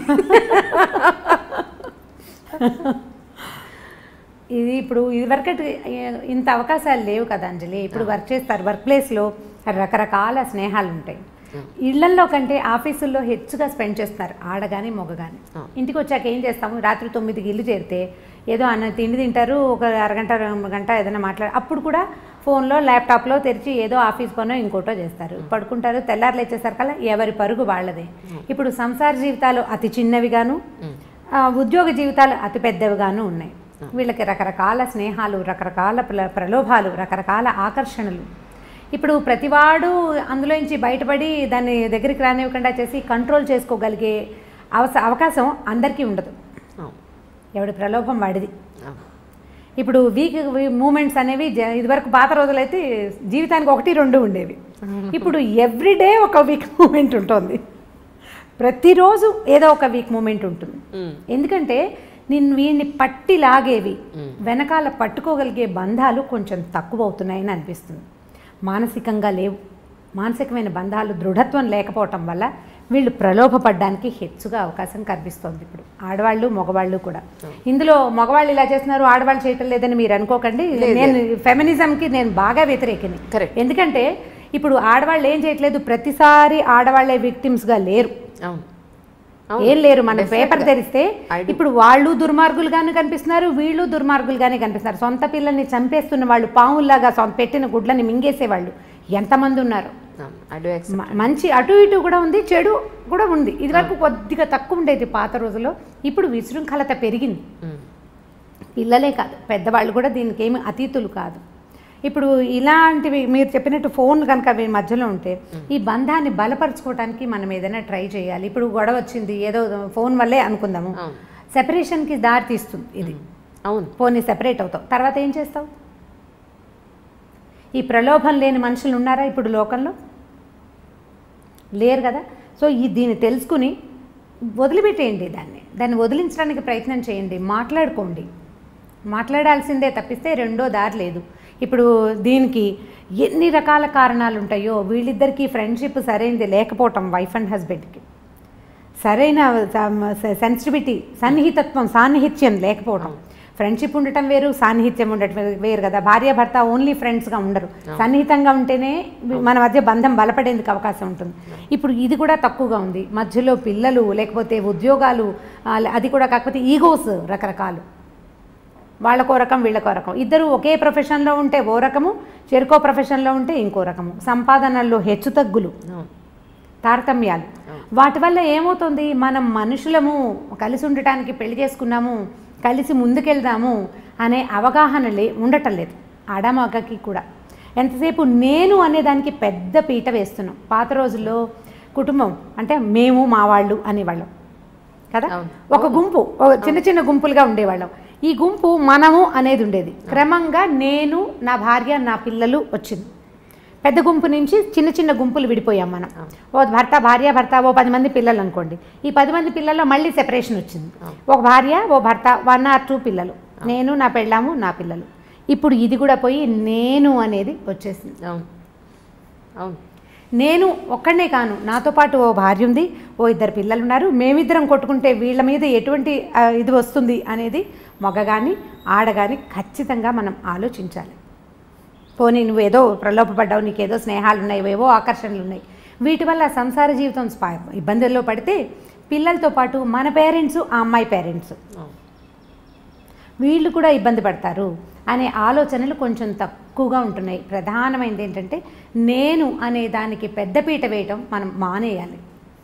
ఇది ఇప్పుడు ఇదివరకటి ఇంత అవకాశాలు లేవు కదా అంజలి ఇప్పుడు వర్క్ చేస్తారు వర్క్ ప్లేస్లో రకరకాల స్నేహాలు ఉంటాయి ఇళ్లల్లో కంటే ఆఫీసుల్లో హెచ్చుగా స్పెండ్ చేస్తారు ఆడగాని మొగగాని ఇంటికి వచ్చాక ఏం చేస్తాము రాత్రి తొమ్మిదికి ఇల్లు చేరితే ఏదో అన్న తిండి తింటారు ఒక అరగంట రెండు గంట ఏదైనా మాట్లాడ అప్పుడు కూడా ఫోన్లో ల్యాప్టాప్లో తెరిచి ఏదో ఆఫీస్ పనో ఇంకోటో చేస్తారు పడుకుంటారు తెల్లారులు వచ్చేసరికల్లా ఎవరి పరుగు వాళ్ళదే ఇప్పుడు సంసార జీవితాలు అతి చిన్నవిగాను ఆ, ఉద్యోగ జీవితాలు అతి పెద్దవిగాను ఉన్నాయి వీళ్ళకి రకరకాల స్నేహాలు రకరకాల ప్ర- ప్రలోభాలు రకరకాల ఆకర్షణలు ఇప్పుడు ప్రతివాడు అందులోంచి బయటపడి దాన్ని దగ్గరికి రానివ్వకుండా చేసి కంట్రోల్ చేసుకోగలిగే అవస అవకాశం అందరికీ ఉండదు
అవును
ఎవడి ప్రలోభం వాడిది
అవును
ఇప్పుడు వీక్ మూమెంట్స్ అనేవి జ- ఇదివరకు పాత రోజులైతే జీవితానికి ఒకటి రెండు ఉండేవి ఇప్పుడు ఎవ్రీడే ఒక వీక్ మూమెంట్ ఉంటుంది ప్రతిరోజు ఏదో ఒక వీక్ మూమెంట్ ఉంటుంది
మ్మ్.
ఎందుకంటే నిన్ను వీడిని పట్టి లాగేవి వెనకాల పట్టుకోగలిగే బంధాలు కొంచెం తక్కువ అవుతున్నాయని అనిపిస్తుంది మానసికంగా లేవు మానసికమైన బంధాలు దృఢత్వం లేకపోవటం వల్ల వీళ్ళు ప్రలోభపడడానికి హెచ్చుగా అవకాశం కనిపిస్తోంది ఇప్పుడు ఆడవాళ్ళు మగవాళ్ళు కూడా ఇందులో మగవాళ్ళు ఇలా చేస్తున్నారు ఆడవాళ్ళు చేయటం లేదని మీరు అనుకోకండి నేను ఫెమినిజంకి నేను బాగా వ్యతిరేకిని
Correct.
ఎందుకంటే ఇప్పుడు ఆడవాళ్ళు ఏం చేయట్లేదు ప్రతిసారి ఆడవాళ్ళే విక్టిమ్స్గా లేరు
అవును
ఏం లేరు మనం
Definitely
పేపర్
గా.
తెరిస్తే
I do.
ఇప్పుడు వాళ్ళు దుర్మార్గులుగానే కనిపిస్తున్నారు వీళ్ళు దుర్మార్గులుగానే కనిపిస్తున్నారు సొంత పిల్లల్ని చంపేస్తున్న వాళ్ళు పావుల్లాగా సొంత పెట్టిన గుడ్లని మింగేసేవాళ్ళు ఎంతమంది ఉన్నారు
ఐ డూ ఎక్స్
మ- మంచి అటు ఇటు కూడా ఉంది చెడు కూడా ఉంది ఇదివరకు కొద్దిగా తక్కువ ఉండేది పాత రోజుల్లో ఇప్పుడు విశృంఖలత పెరిగింది పిల్లలే కాదు పెద్దవాళ్ళు కూడా దీనికి ఏమి అతీతులు కాదు ఇప్పుడు ఇలాంటివి మీరు చెప్పినట్టు ఫోన్ కనుక మీ మధ్యలో ఉంటే ఈ బంధాన్ని బలపరచుకోవడానికి మనం ఏదైనా ట్రై చేయాలి ఇప్పుడు గొడవ వచ్చింది ఏదో ఫోన్ వల్లే అనుకుందాము
అవును.
సెపరేషన్కి దారి తీస్తుంది ఇది
అవును
ఫోన్ని సెపరేట్ అవుతావు తర్వాత ఏం చేస్తావు ఈ ప్రలోభం లేని మనుషులు ఉన్నారా ఇప్పుడు లోకంలో లేరు కదా సో ఈ దీన్ని తెలుసుకుని వదిలిపెట్టేయండి దాన్ని దాన్ని వదిలించడానికి ప్రయత్నం చేయండి మాట్లాడుకోండి మాట్లాడాల్సిందే తప్పిస్తే రెండో దారి లేదు ఇప్పుడు దీనికి ఎన్ని రకాల కారణాలు ఉంటాయో వీళ్ళిద్దరికీ ఫ్రెండ్షిప్ సరైనది లేకపోవటం వైఫ్ అండ్ హస్బెండ్కి సరైన సెన్సిటివిటీ సన్నిహితత్వం సాన్నిహిత్యం లేకపోవడం ఫ్రెండ్షిప్ ఉండటం వేరు సాన్నిహిత్యం ఉండటం వే- వేరు కదా భార్య భర్త ఓన్లీ ఫ్రెండ్స్గా ఉండరు సన్నిహితంగా ఉంటేనే వి- మన మధ్య బంధం బలపడేందుకు అవకాశం ఉంటుంది ఇప్పుడు ఇది కూడా తక్కువగా ఉంది మధ్యలో పిల్లలు లేకపోతే ఉద్యోగాలు ఆ, అది కూడా కాకపోతే ఈగోస్ రకరకాలు వాళ్ళకో రకం వీళ్ళకో రకం ఇద్దరు ఒకే ప్రొఫెషన్లో ఉంటే ఓ రకము చెరుకో ప్రొఫెషన్లో ఉంటే ఇంకో రకము సంపాదనల్లో హెచ్చుతగ్గులు
అవును
తారతమ్యాలు వాటి వల్ల ఏమవుతుంది మనం మనుషులము కలిసి ఉండటానికి పెళ్లి చేసుకున్నాము కలిసి ముందుకెళ్దాము అనే అవగాహన లే ఉండటం లేదు ఆడమగకి కూడా ఎంతసేపు నేను అనేదానికి పెద్ద పీట వేస్తున్నాం పాత రోజుల్లో కుటుంబం అంటే మేము మా వాళ్ళు అనేవాళ్ళం కదా
అవును.
ఒక గుంపు ఓ చిన్న చిన్న గుంపులుగా ఉండేవాళ్ళం ఈ గుంపు మనము అనేది ఉండేది క్రమంగా నేను నా భార్య నా పిల్లలు వచ్చింది పెద్ద గుంపు నుంచి చిన్న చిన్న గుంపులు విడిపోయాం మనం ఓ భర్త భార్య భర్త ఓ పది మంది పిల్లలు అనుకోండి ఈ పది మంది పిల్లల్లో మళ్ళీ సెపరేషన్ వచ్చింది ఒక భార్య ఓ భర్త వన్ ఆర్ టూ పిల్లలు నేను నా పెళ్ళాము నా పిల్లలు ఇప్పుడు ఇది కూడా పోయి నేను అనేది వచ్చేసింది
అవును అవును
నేను ఒక్కడనే కాను నాతో పాటు ఓ భార్య ఉంది ఓ ఇద్దరు పిల్లలు ఉన్నారు మేమిద్దరం కొట్టుకుంటే వీళ్ళ మీద ఎటువంటి ఆ, ఇది వస్తుంది అనేది మగ కానీ ఆడ కానీ ఖచ్చితంగా మనం ఆలోచించాలి పోనీ నువ్వు ఏదో ప్రలోభపడ్డావు నీకేదో స్నేహాలు ఉన్నాయి ఏవో ఆకర్షణలు ఉన్నాయి వీటి వల్ల సంసార జీవితం స్పా ఇబ్బందుల్లో పడితే పిల్లలతో పాటు మన పేరెంట్స్ ఆ అమ్మాయి పేరెంట్స్
అవును
వీళ్ళు కూడా ఇబ్బంది పడతారు అనే ఆలోచనలు కొంచెం తక్కువగా ఉంటున్నాయి ప్రధానమైనది ఏంటంటే నేను అనే దానికి పెద్దపీట వేయటం మనం మానేయాలి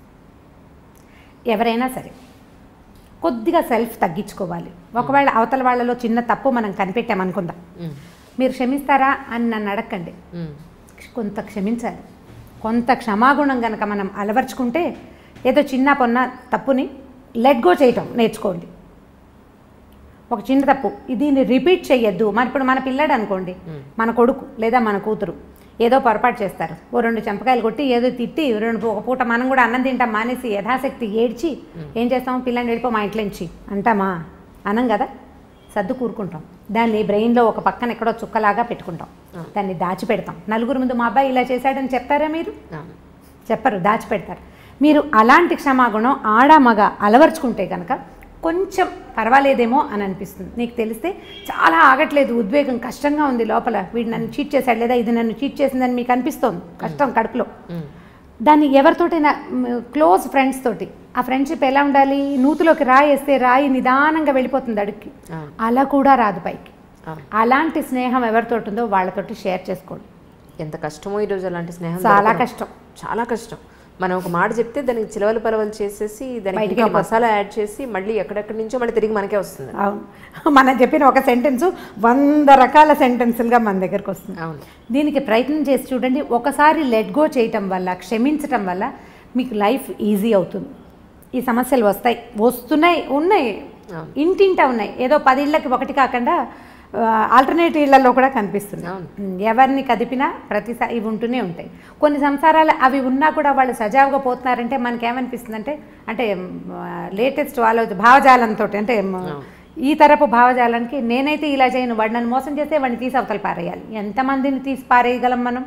ఎవరైనా సరే కొద్దిగా సెల్ఫ్ తగ్గించుకోవాలి ఒకవేళ అవతల వాళ్ళలో చిన్న తప్పు మనం కనిపెట్టామనుకుందాం
ఉమ్,
మీరు క్షమిస్తారా అని నన్ను అడగండి
ఉమ్,
కొంత క్షమించాలి కొంత క్షమాగుణం కనుక మనం అలవర్చుకుంటే ఏదో చిన్న పొన్న తప్పుని లెట్ గో చేయటం నేర్చుకోండి ఒక చిన్న తప్పు దీన్ని రిపీట్ చేయొద్దు మరి ఇప్పుడు మన పిల్లాడు అనుకోండి మన కొడుకు లేదా మన కూతురు ఏదో పొరపాటు చేస్తారు ఓ రెండు చెంపకాయలు కొట్టి ఏదో తిట్టి రెండు ఒక పూట మనం కూడా అన్నం తింటాం మానేసి యథాశక్తి ఏడ్చి ఏం చేస్తాం పిల్లని వెళ్ళిపో మా ఇంట్లో నుంచి అంటామా అనం కదా సర్దు కూరుకుంటాం దాన్ని బ్రెయిన్లో ఒక పక్కన ఎక్కడో చుక్కలాగా పెట్టుకుంటాం దాన్ని దాచిపెడతాం నలుగురు ముందు మా అబ్బాయి ఇలా చేశాడని చెప్తారా మీరు
అవును
చెప్పరు దాచిపెడతారు మీరు అలాంటి క్షమాగుణం ఆడ మగ అలవర్చుకుంటే కనుక కొంచెం పర్వాలేదేమో అని అనిపిస్తుంది నీకు తెలిస్తే చాలా ఆగట్లేదు ఉద్వేగం కష్టంగా ఉంది లోపల వీడు నన్ను చీట్ చేశాడు లేదా ఇది నన్ను చీట్ చేసిందని మీకు అనిపిస్తోంది కష్టం కడుపులో
ఉమ్,
దాన్ని ఎవరితోటైనా క్లోజ్ ఫ్రెండ్స్ తోటి ఆ ఫ్రెండ్షిప్ ఎలా ఉండాలి నూతులోకి రాయి వేస్తే రాయి నిదానంగా వెళ్ళిపోతుంది అడుక్కి
అవును
అలా కూడా రాదు పైకి
అవును
అలాంటి స్నేహం ఎవరితోటి ఉందో వాళ్ళతోటి షేర్ చేసుకోండి
ఎంత కష్టమో ఈరోజు అలాంటి స్నేహం
చాలా
దొరకడం.
కష్టం
చాలా కష్టం మనం ఒక మాట చెప్తే దానికి చిలవలు పలవలు చేసేసి దానికి
బయటికి
ఇంకా
వెళ్ళిపోతుంది.
మసాలా యాడ్ చేసి మళ్ళీ ఎక్కడెక్కడి నుంచో మళ్ళీ తిరిగి మనకే వస్తుంది
అవును మనం చెప్పిన ఒక సెంటెన్స్ వంద రకాల సెంటెన్సులుగా మన దగ్గరకు వస్తుంది
అవును
దీనికి ప్రయత్నం చేసి చూడండి ఒకసారి లెట్ గో చేయటం వల్ల క్షమించటం వల్ల మీకు లైఫ్ ఈజీ అవుతుంది ఈ సమస్యలు వస్తాయి వస్తున్నాయి ఉన్నాయి
అవును.
ఇంటింటా ఉన్నాయి ఏదో పది ఇళ్ళకి ఒకటి కాకుండా ఆల్టర్నేట్ ఇళ్లలో కూడా కనిపిస్తుంది
అవును.
ఉమ్, ఎవరిని కదిపినా ప్రతిసారి ఇవి ఉంటూనే ఉంటాయి కొన్ని సంసారాలు అవి ఉన్నా కూడా వాళ్ళు సజావుగా పోతున్నారంటే మనకేమనిపిస్తుంది అంటే అంటే లేటెస్ట్ ఆలోచన భావజాలంతో అంటే మ, ఈ తరపు భావజాలానికి నేనైతే ఇలా చేయను వాడు నన్ను మోసం చేస్తే వాడిని తీసి అవతల పారేయాలి ఎంతమందిని తీసి పారేయగలం మనం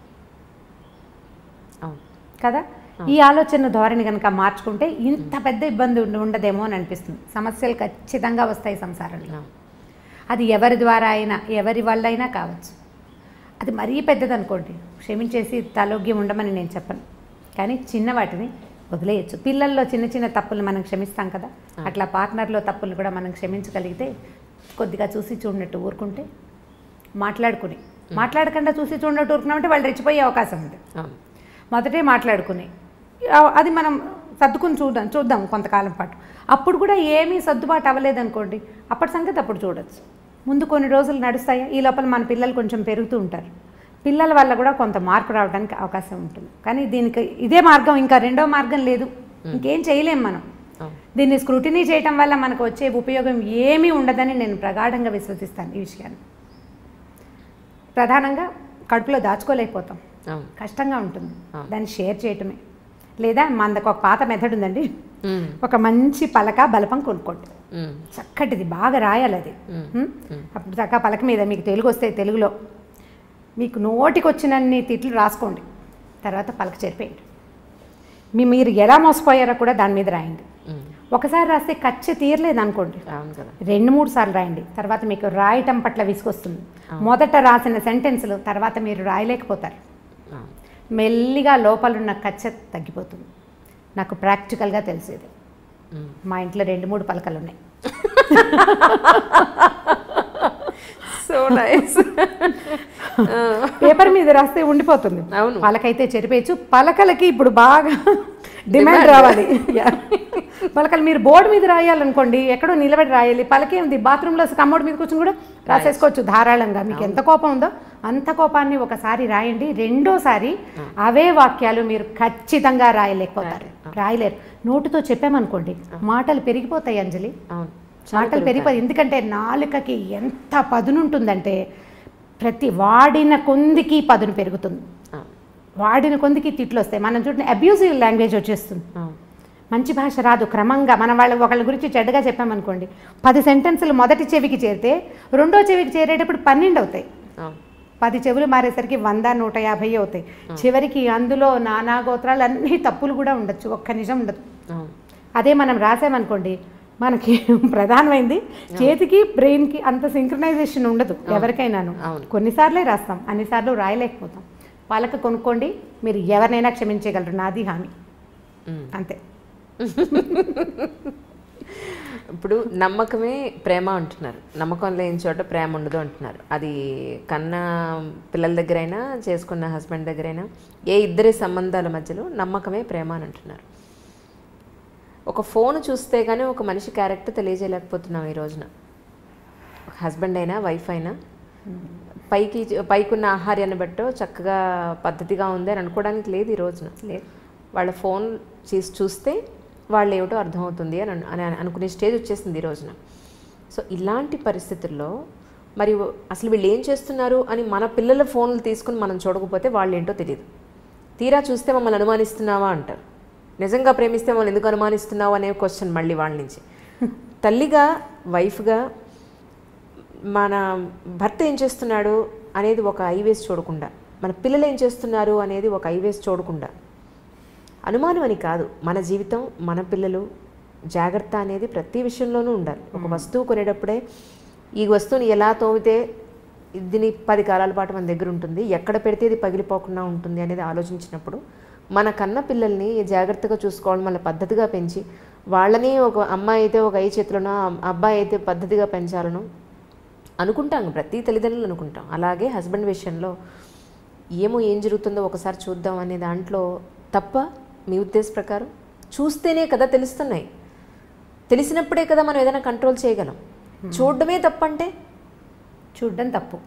అవును
కదా ఈ ఆలోచన ధోరణి కనుక మార్చుకుంటే ఇంత పెద్ద ఇబ్బంది ఉండ- ఉండదేమో అని అనిపిస్తుంది సమస్యలు ఖచ్చితంగా వస్తాయి సంసారంలో
అవును
అది ఎవరి ద్వారా అయినా ఎవరి వల్ల అయినా కావచ్చు అది మరీ పెద్దది అనుకోండి క్షమించేసి తలోగ్యం ఉండమని నేను చెప్పను కానీ చిన్న వాటిని వదిలేయచ్చు పిల్లల్లో చిన్న చిన్న తప్పులు మనం క్షమిస్తాం కదా అట్లా పార్ట్నర్లో తప్పులు కూడా మనం క్షమించగలిగితే కొద్దిగా చూసి చూడనట్టు ఊరుకుంటే మాట్లాడుకుని మాట్లాడకుండా చూసి చూడనట్టు ఊరుకున్నామంటే వాళ్ళు రెచ్చిపోయే అవకాశం ఉంది
అవును
మొదటే మాట్లాడుకుని ఆ- అది మనం సర్దుకుని చూద్దాం చూద్దాం కొంతకాలం పాటు అప్పుడు కూడా ఏమీ సర్దుబాటు అవ్వలేదనుకోండి అప్పటి సంగతి అప్పుడు చూడొచ్చు ముందు కొన్ని రోజులు నడుస్తాయా ఈ లోపల మన పిల్లలు కొంచెం పెరుగుతూ ఉంటారు పిల్లల వల్ల కూడా కొంత మార్పు రావడానికి అవకాశం ఉంటుంది కానీ దీనికి ఇదే మార్గం ఇంకా రెండో మార్గం లేదు ఇంకేం చేయలేం మనం
అవును
దీన్ని స్క్రూటినీ చేయటం వల్ల మనకు వచ్చే ఉపయోగం ఏమీ ఉండదని నేను ప్రగాఢంగా విశ్వసిస్తాను ఈ విషయాన్ని ప్రధానంగా కడుపులో దాచుకోలేకపోతాం
అవును
కష్టంగా ఉంటుంది
ఆ.
దాన్ని షేర్ చేయటమే లేదా మనకు ఒక పాత మెథడ్ ఉందండి
ఉమ్,
ఒక మంచి పలక బలపం కొనుక్కోండి
ఉమ్,
చక్కటిది బాగా రాయాలి అది
మ్మ్.
మ్మ్? అప్పుడు చక్కగా పలక మీద మీకు తెలుగు వస్తే తెలుగులో మీకు నోటికి వచ్చినన్ని తిట్లు రాసుకోండి తర్వాత పలక చెరిపేయండి మీ మీరు ఎలా మోసపోయారో కూడా దాని మీద రాయండి
ఉమ్.
ఒకసారి రాస్తే కచ్చ తీరలేదు అనుకోండి
అవును కదా
రెండు మూడు సార్లు రాయండి తర్వాత మీకు రాయటం పట్ల విసుకొస్తుంది మొదట రాసిన సెంటెన్స్లు తర్వాత మీరు రాయలేకపోతారు
అవును
మెల్లిగా లోపలున్న కచ్చ తగ్గిపోతుంది నాకు ప్రాక్టికల్గా తెలిసేది
ఉమ్.
మా ఇంట్లో రెండు మూడు పలకలు ఉన్నాయి
సో నైస్
పేపర్ మీద రాస్తే ఉండిపోతుంది
అవును.
పలకైతే చెరిపేయచ్చు పలకలకి ఇప్పుడు బాగా డిమాండ్ రావాలి యా. పలకలు మీరు బోర్డు మీద రాయాలనుకోండి ఎక్కడో నిలబడి రాయాలి పలకే ఉంది బాత్రూంలో కమ్మోడ్ మీద కూర్చొని కూడా రాసేసుకోవచ్చు ధారాళంగా మీకు ఎంత కోపం ఉందో అంత కోపాన్ని ఒకసారి రాయండి రెండోసారి అవే వాక్యాలు మీరు ఖచ్చితంగా రాయలేకపోతారు రాయలేరు నోటుతో చెప్పామనుకోండి మాటలు పెరిగిపోతాయి అంజలి
అవును
మాటలు పెరిగిపోయి ఎందుకంటే నాలుకకి ఎంత పదునుంటుందంటే ప్రతి వాడిన కొందికి పదును పెరుగుతుంది
అవును
వాడిన కొందికి తిట్లు వస్తాయి మనం చూడండి అబ్యూజివ్ లాంగ్వేజ్ వచ్చేస్తుంది
అవును
మంచి భాష రాదు క్రమంగా మనం వాళ్ళ ఒకళ్ళ గురించి చెడ్డగా చెప్పామనుకోండి పది సెంటెన్సులు మొదటి చెవికి చేరితే రెండో చెవికి చేరేటప్పుడు పన్నెండు అవుతాయి
అవును
పది చెవులు మారేసరికి వంద నూట యాభై అవుతాయి చివరికి అందులో నానా గోత్రాలు అన్ని తప్పులు కూడా ఉండొచ్చు ఒక్క నిజం ఉండదు
అవును
అదే మనం రాసామనుకోండి మనకి ప్రధానమైంది చేతికి బ్రెయిన్కి అంత సింక్రనైజేషన్ ఉండదు ఎవరికైనాను
అవును.
కొన్నిసార్లే రాస్తాం అన్నిసార్లు రాయలేకపోతాం పలక కొనుక్కోండి మీరు ఎవరినైనా క్షమించగలరు నాది హామీ
ఉమ్.
అంతే
ఇప్పుడు నమ్మకమే ప్రేమ అంటున్నారు నమ్మకం లేని చోట ప్రేమ ఉండదు అంటున్నారు అది కన్న పిల్లల దగ్గరైనా చేసుకున్న హస్బెండ్ దగ్గరైనా ఏ ఇద్దరి సంబంధాల మధ్యలో నమ్మకమే ప్రేమ అని అంటున్నారు ఒక ఫోన్ చూస్తే కానీ ఒక మనిషి క్యారెక్టర్ తెలియజేయలేకపోతున్నాం ఈ రోజున హస్బెండ్ అయినా వైఫ్ అయినా పైకి పైకున్న ఆహార్యాన్ని బట్టో చక్కగా పద్ధతిగా ఉంది అని అనుకోవడానికి లేదు ఈ రోజున
లేదు
వాళ్ళ ఫోన్ చేసి చూస్తే వాళ్ళు ఏమిటో అర్థమవుతుంది అని అను- అని అనుకునే స్టేజ్ వచ్చేసింది ఈ రోజున సో ఇలాంటి పరిస్థితుల్లో మరి అసలు వీళ్ళు ఏం చేస్తున్నారు అని మన పిల్లల ఫోన్లు తీసుకుని మనం చూడకపోతే వాళ్ళు ఏంటో తెలియదు తీరా చూస్తే మమ్మల్ని అనుమానిస్తున్నావా అంటారు నిజంగా ప్రేమిస్తే మమ్మల్ని ఎందుకు అనుమానిస్తున్నావు అనే క్వశ్చన్ మళ్ళీ వాళ్ళ నుంచి తల్లిగా వైఫ్గా మన భర్త ఏం చేస్తున్నాడు అనేది ఒక ఐవేస్ చూడకుండా మన పిల్లలు ఏం చేస్తున్నారు అనేది ఒక ఐవేస్ చూడకుండా అనుమానం అని కాదు మన జీవితం మన పిల్లలు జాగ్రత్త అనేది ప్రతి విషయంలోనూ ఉండాలి ఒక వస్తువు కొనేటప్పుడే ఈ వస్తువుని ఎలా తోమితే దీని పది కాలాల పాటు మన దగ్గర ఉంటుంది ఎక్కడ పెడితే ఇది పగిలిపోకుండా ఉంటుంది అనేది ఆలోచించినప్పుడు మన కన్న పిల్లల్ని జాగ్రత్తగా చూసుకోవడం మన పద్ధతిగా పెంచి వాళ్ళని ఒక అమ్మాయి అయితే ఒక ఐ చేతులను అబ్బాయి అయితే పద్ధతిగా పెంచాలను అనుకుంటాం ప్రతి తల్లిదండ్రులు అనుకుంటాం అలాగే హస్బెండ్ విషయంలో ఏమో ఏం జరుగుతుందో ఒకసారి చూద్దాం అనే దాంట్లో తప్ప మీ ఉద్దేశ ప్రకారం చూస్తేనే కదా తెలుస్తున్నాయి తెలిసినప్పుడే కదా మనం ఏదైనా కంట్రోల్ చేయగలం చూడడమే తప్పంటే
చూడడం తప్పు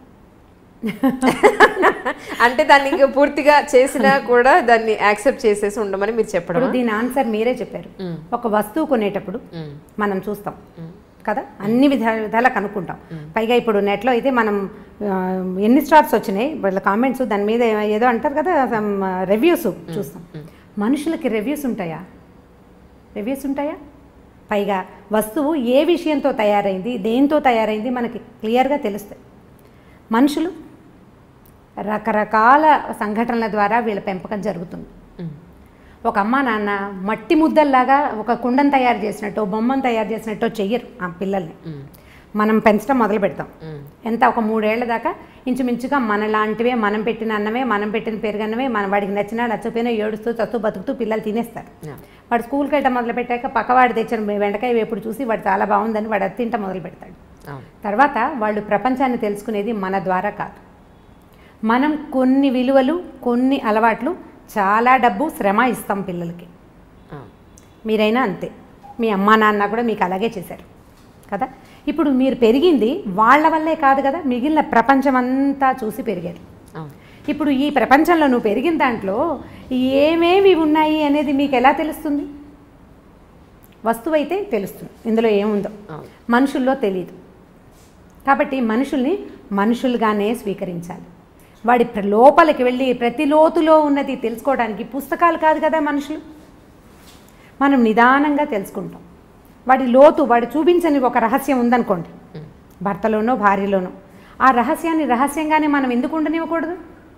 అంటే దాన్ని ఇంకా పూర్తిగా చేసినా కూడా దాన్ని యాక్సెప్ట్ చేసేసి ఉండమని మీరు చెప్పడం
ఇప్పుడు దీని ఆన్సర్ మీరే చెప్పారు ఒక వస్తువు కొనేటప్పుడు మనం చూస్తాం కదా అన్ని విధాల విధాలా కనుక్కుంటాం పైగా ఇప్పుడు నెట్లో అయితే మనం ఆ, ఎన్ని స్టార్స్ వచ్చినాయి వాళ్ళ కామెంట్స్ దాని మీద ఏదో అంటారు కదా రివ్యూస్ చూస్తాం మనుషులకి రివ్యూస్ ఉంటాయా రివ్యూస్ ఉంటాయా పైగా వస్తువు ఏ విషయంతో తయారైంది దేంతో తయారైంది మనకి క్లియర్గా తెలుస్తాయి మనుషులు రకరకాల సంఘటనల ద్వారా వీళ్ళ పెంపకం జరుగుతుంది ఒక అమ్మ నాన్న మట్టి ముద్దల్లాగా ఒక కుండను తయారు చేసినట్టు బొమ్మను తయారు చేసినట్టు చెయ్యరు ఆ పిల్లల్ని మనం పెంచడం మొదలు పెడతాం
మ్మ్.
ఎంత ఒక మూడేళ్ల దాకా ఇంచుమించుగా మనలాంటివే మనం పెట్టిన అన్నమే మనం పెట్టిన పెరుగన్నమే మన వాడికి నచ్చినా నచ్చపోయినా ఏడుస్తూ చస్తూ బతుకుతూ పిల్లలు తినేస్తారు
Yeah.
వాడు స్కూల్కి వెళ్ళటం మొదలు పెట్టాక పక్కవాడు తెచ్చిన వెంటకాయ వేపుడు చూసి వాడు చాలా బాగుందని వాడు అది తింటం మొదలు పెడతాడు
అవును
తర్వాత వాళ్ళు ప్రపంచాన్ని తెలుసుకునేది మన ద్వారా కాదు మనం కొన్ని విలువలు కొన్ని అలవాట్లు చాలా డబ్బు శ్రమ ఇస్తాం పిల్లలకి
అవును
మీరైనా అంతే మీ అమ్మా నాన్న కూడా మీకు అలాగే చేశారు కదా ఇప్పుడు మీరు పెరిగింది వాళ్ళ వల్లే కాదు కదా మిగిలిన ప్రపంచం అంతా చూసి పెరిగారు
అవును
ఇప్పుడు ఈ ప్రపంచంలో నువ్వు పెరిగిన దాంట్లో ఏమేమి ఉన్నాయి అనేది మీకు ఎలా తెలుస్తుంది వస్తువు అయితే తెలుస్తుంది ఇందులో ఏముందో
అవును
మనుషుల్లో తెలియదు కాబట్టి మనుషుల్ని మనుషులుగానే స్వీకరించాలి వాడి ప్ర- లోపలికి వెళ్ళి ప్రతి లోతులో ఉన్నది తెలుసుకోవడానికి పుస్తకాలు కాదు కదా మనుషులు మనం నిదానంగా తెలుసుకుంటాం వాడి లోతు వాడు చూపించని ఒక రహస్యం ఉందనుకోండి భర్తలోనో భార్యలోనో ఆ రహస్యాన్ని రహస్యంగానే మనం ఎందుకు ఉండనివ్వకూడదు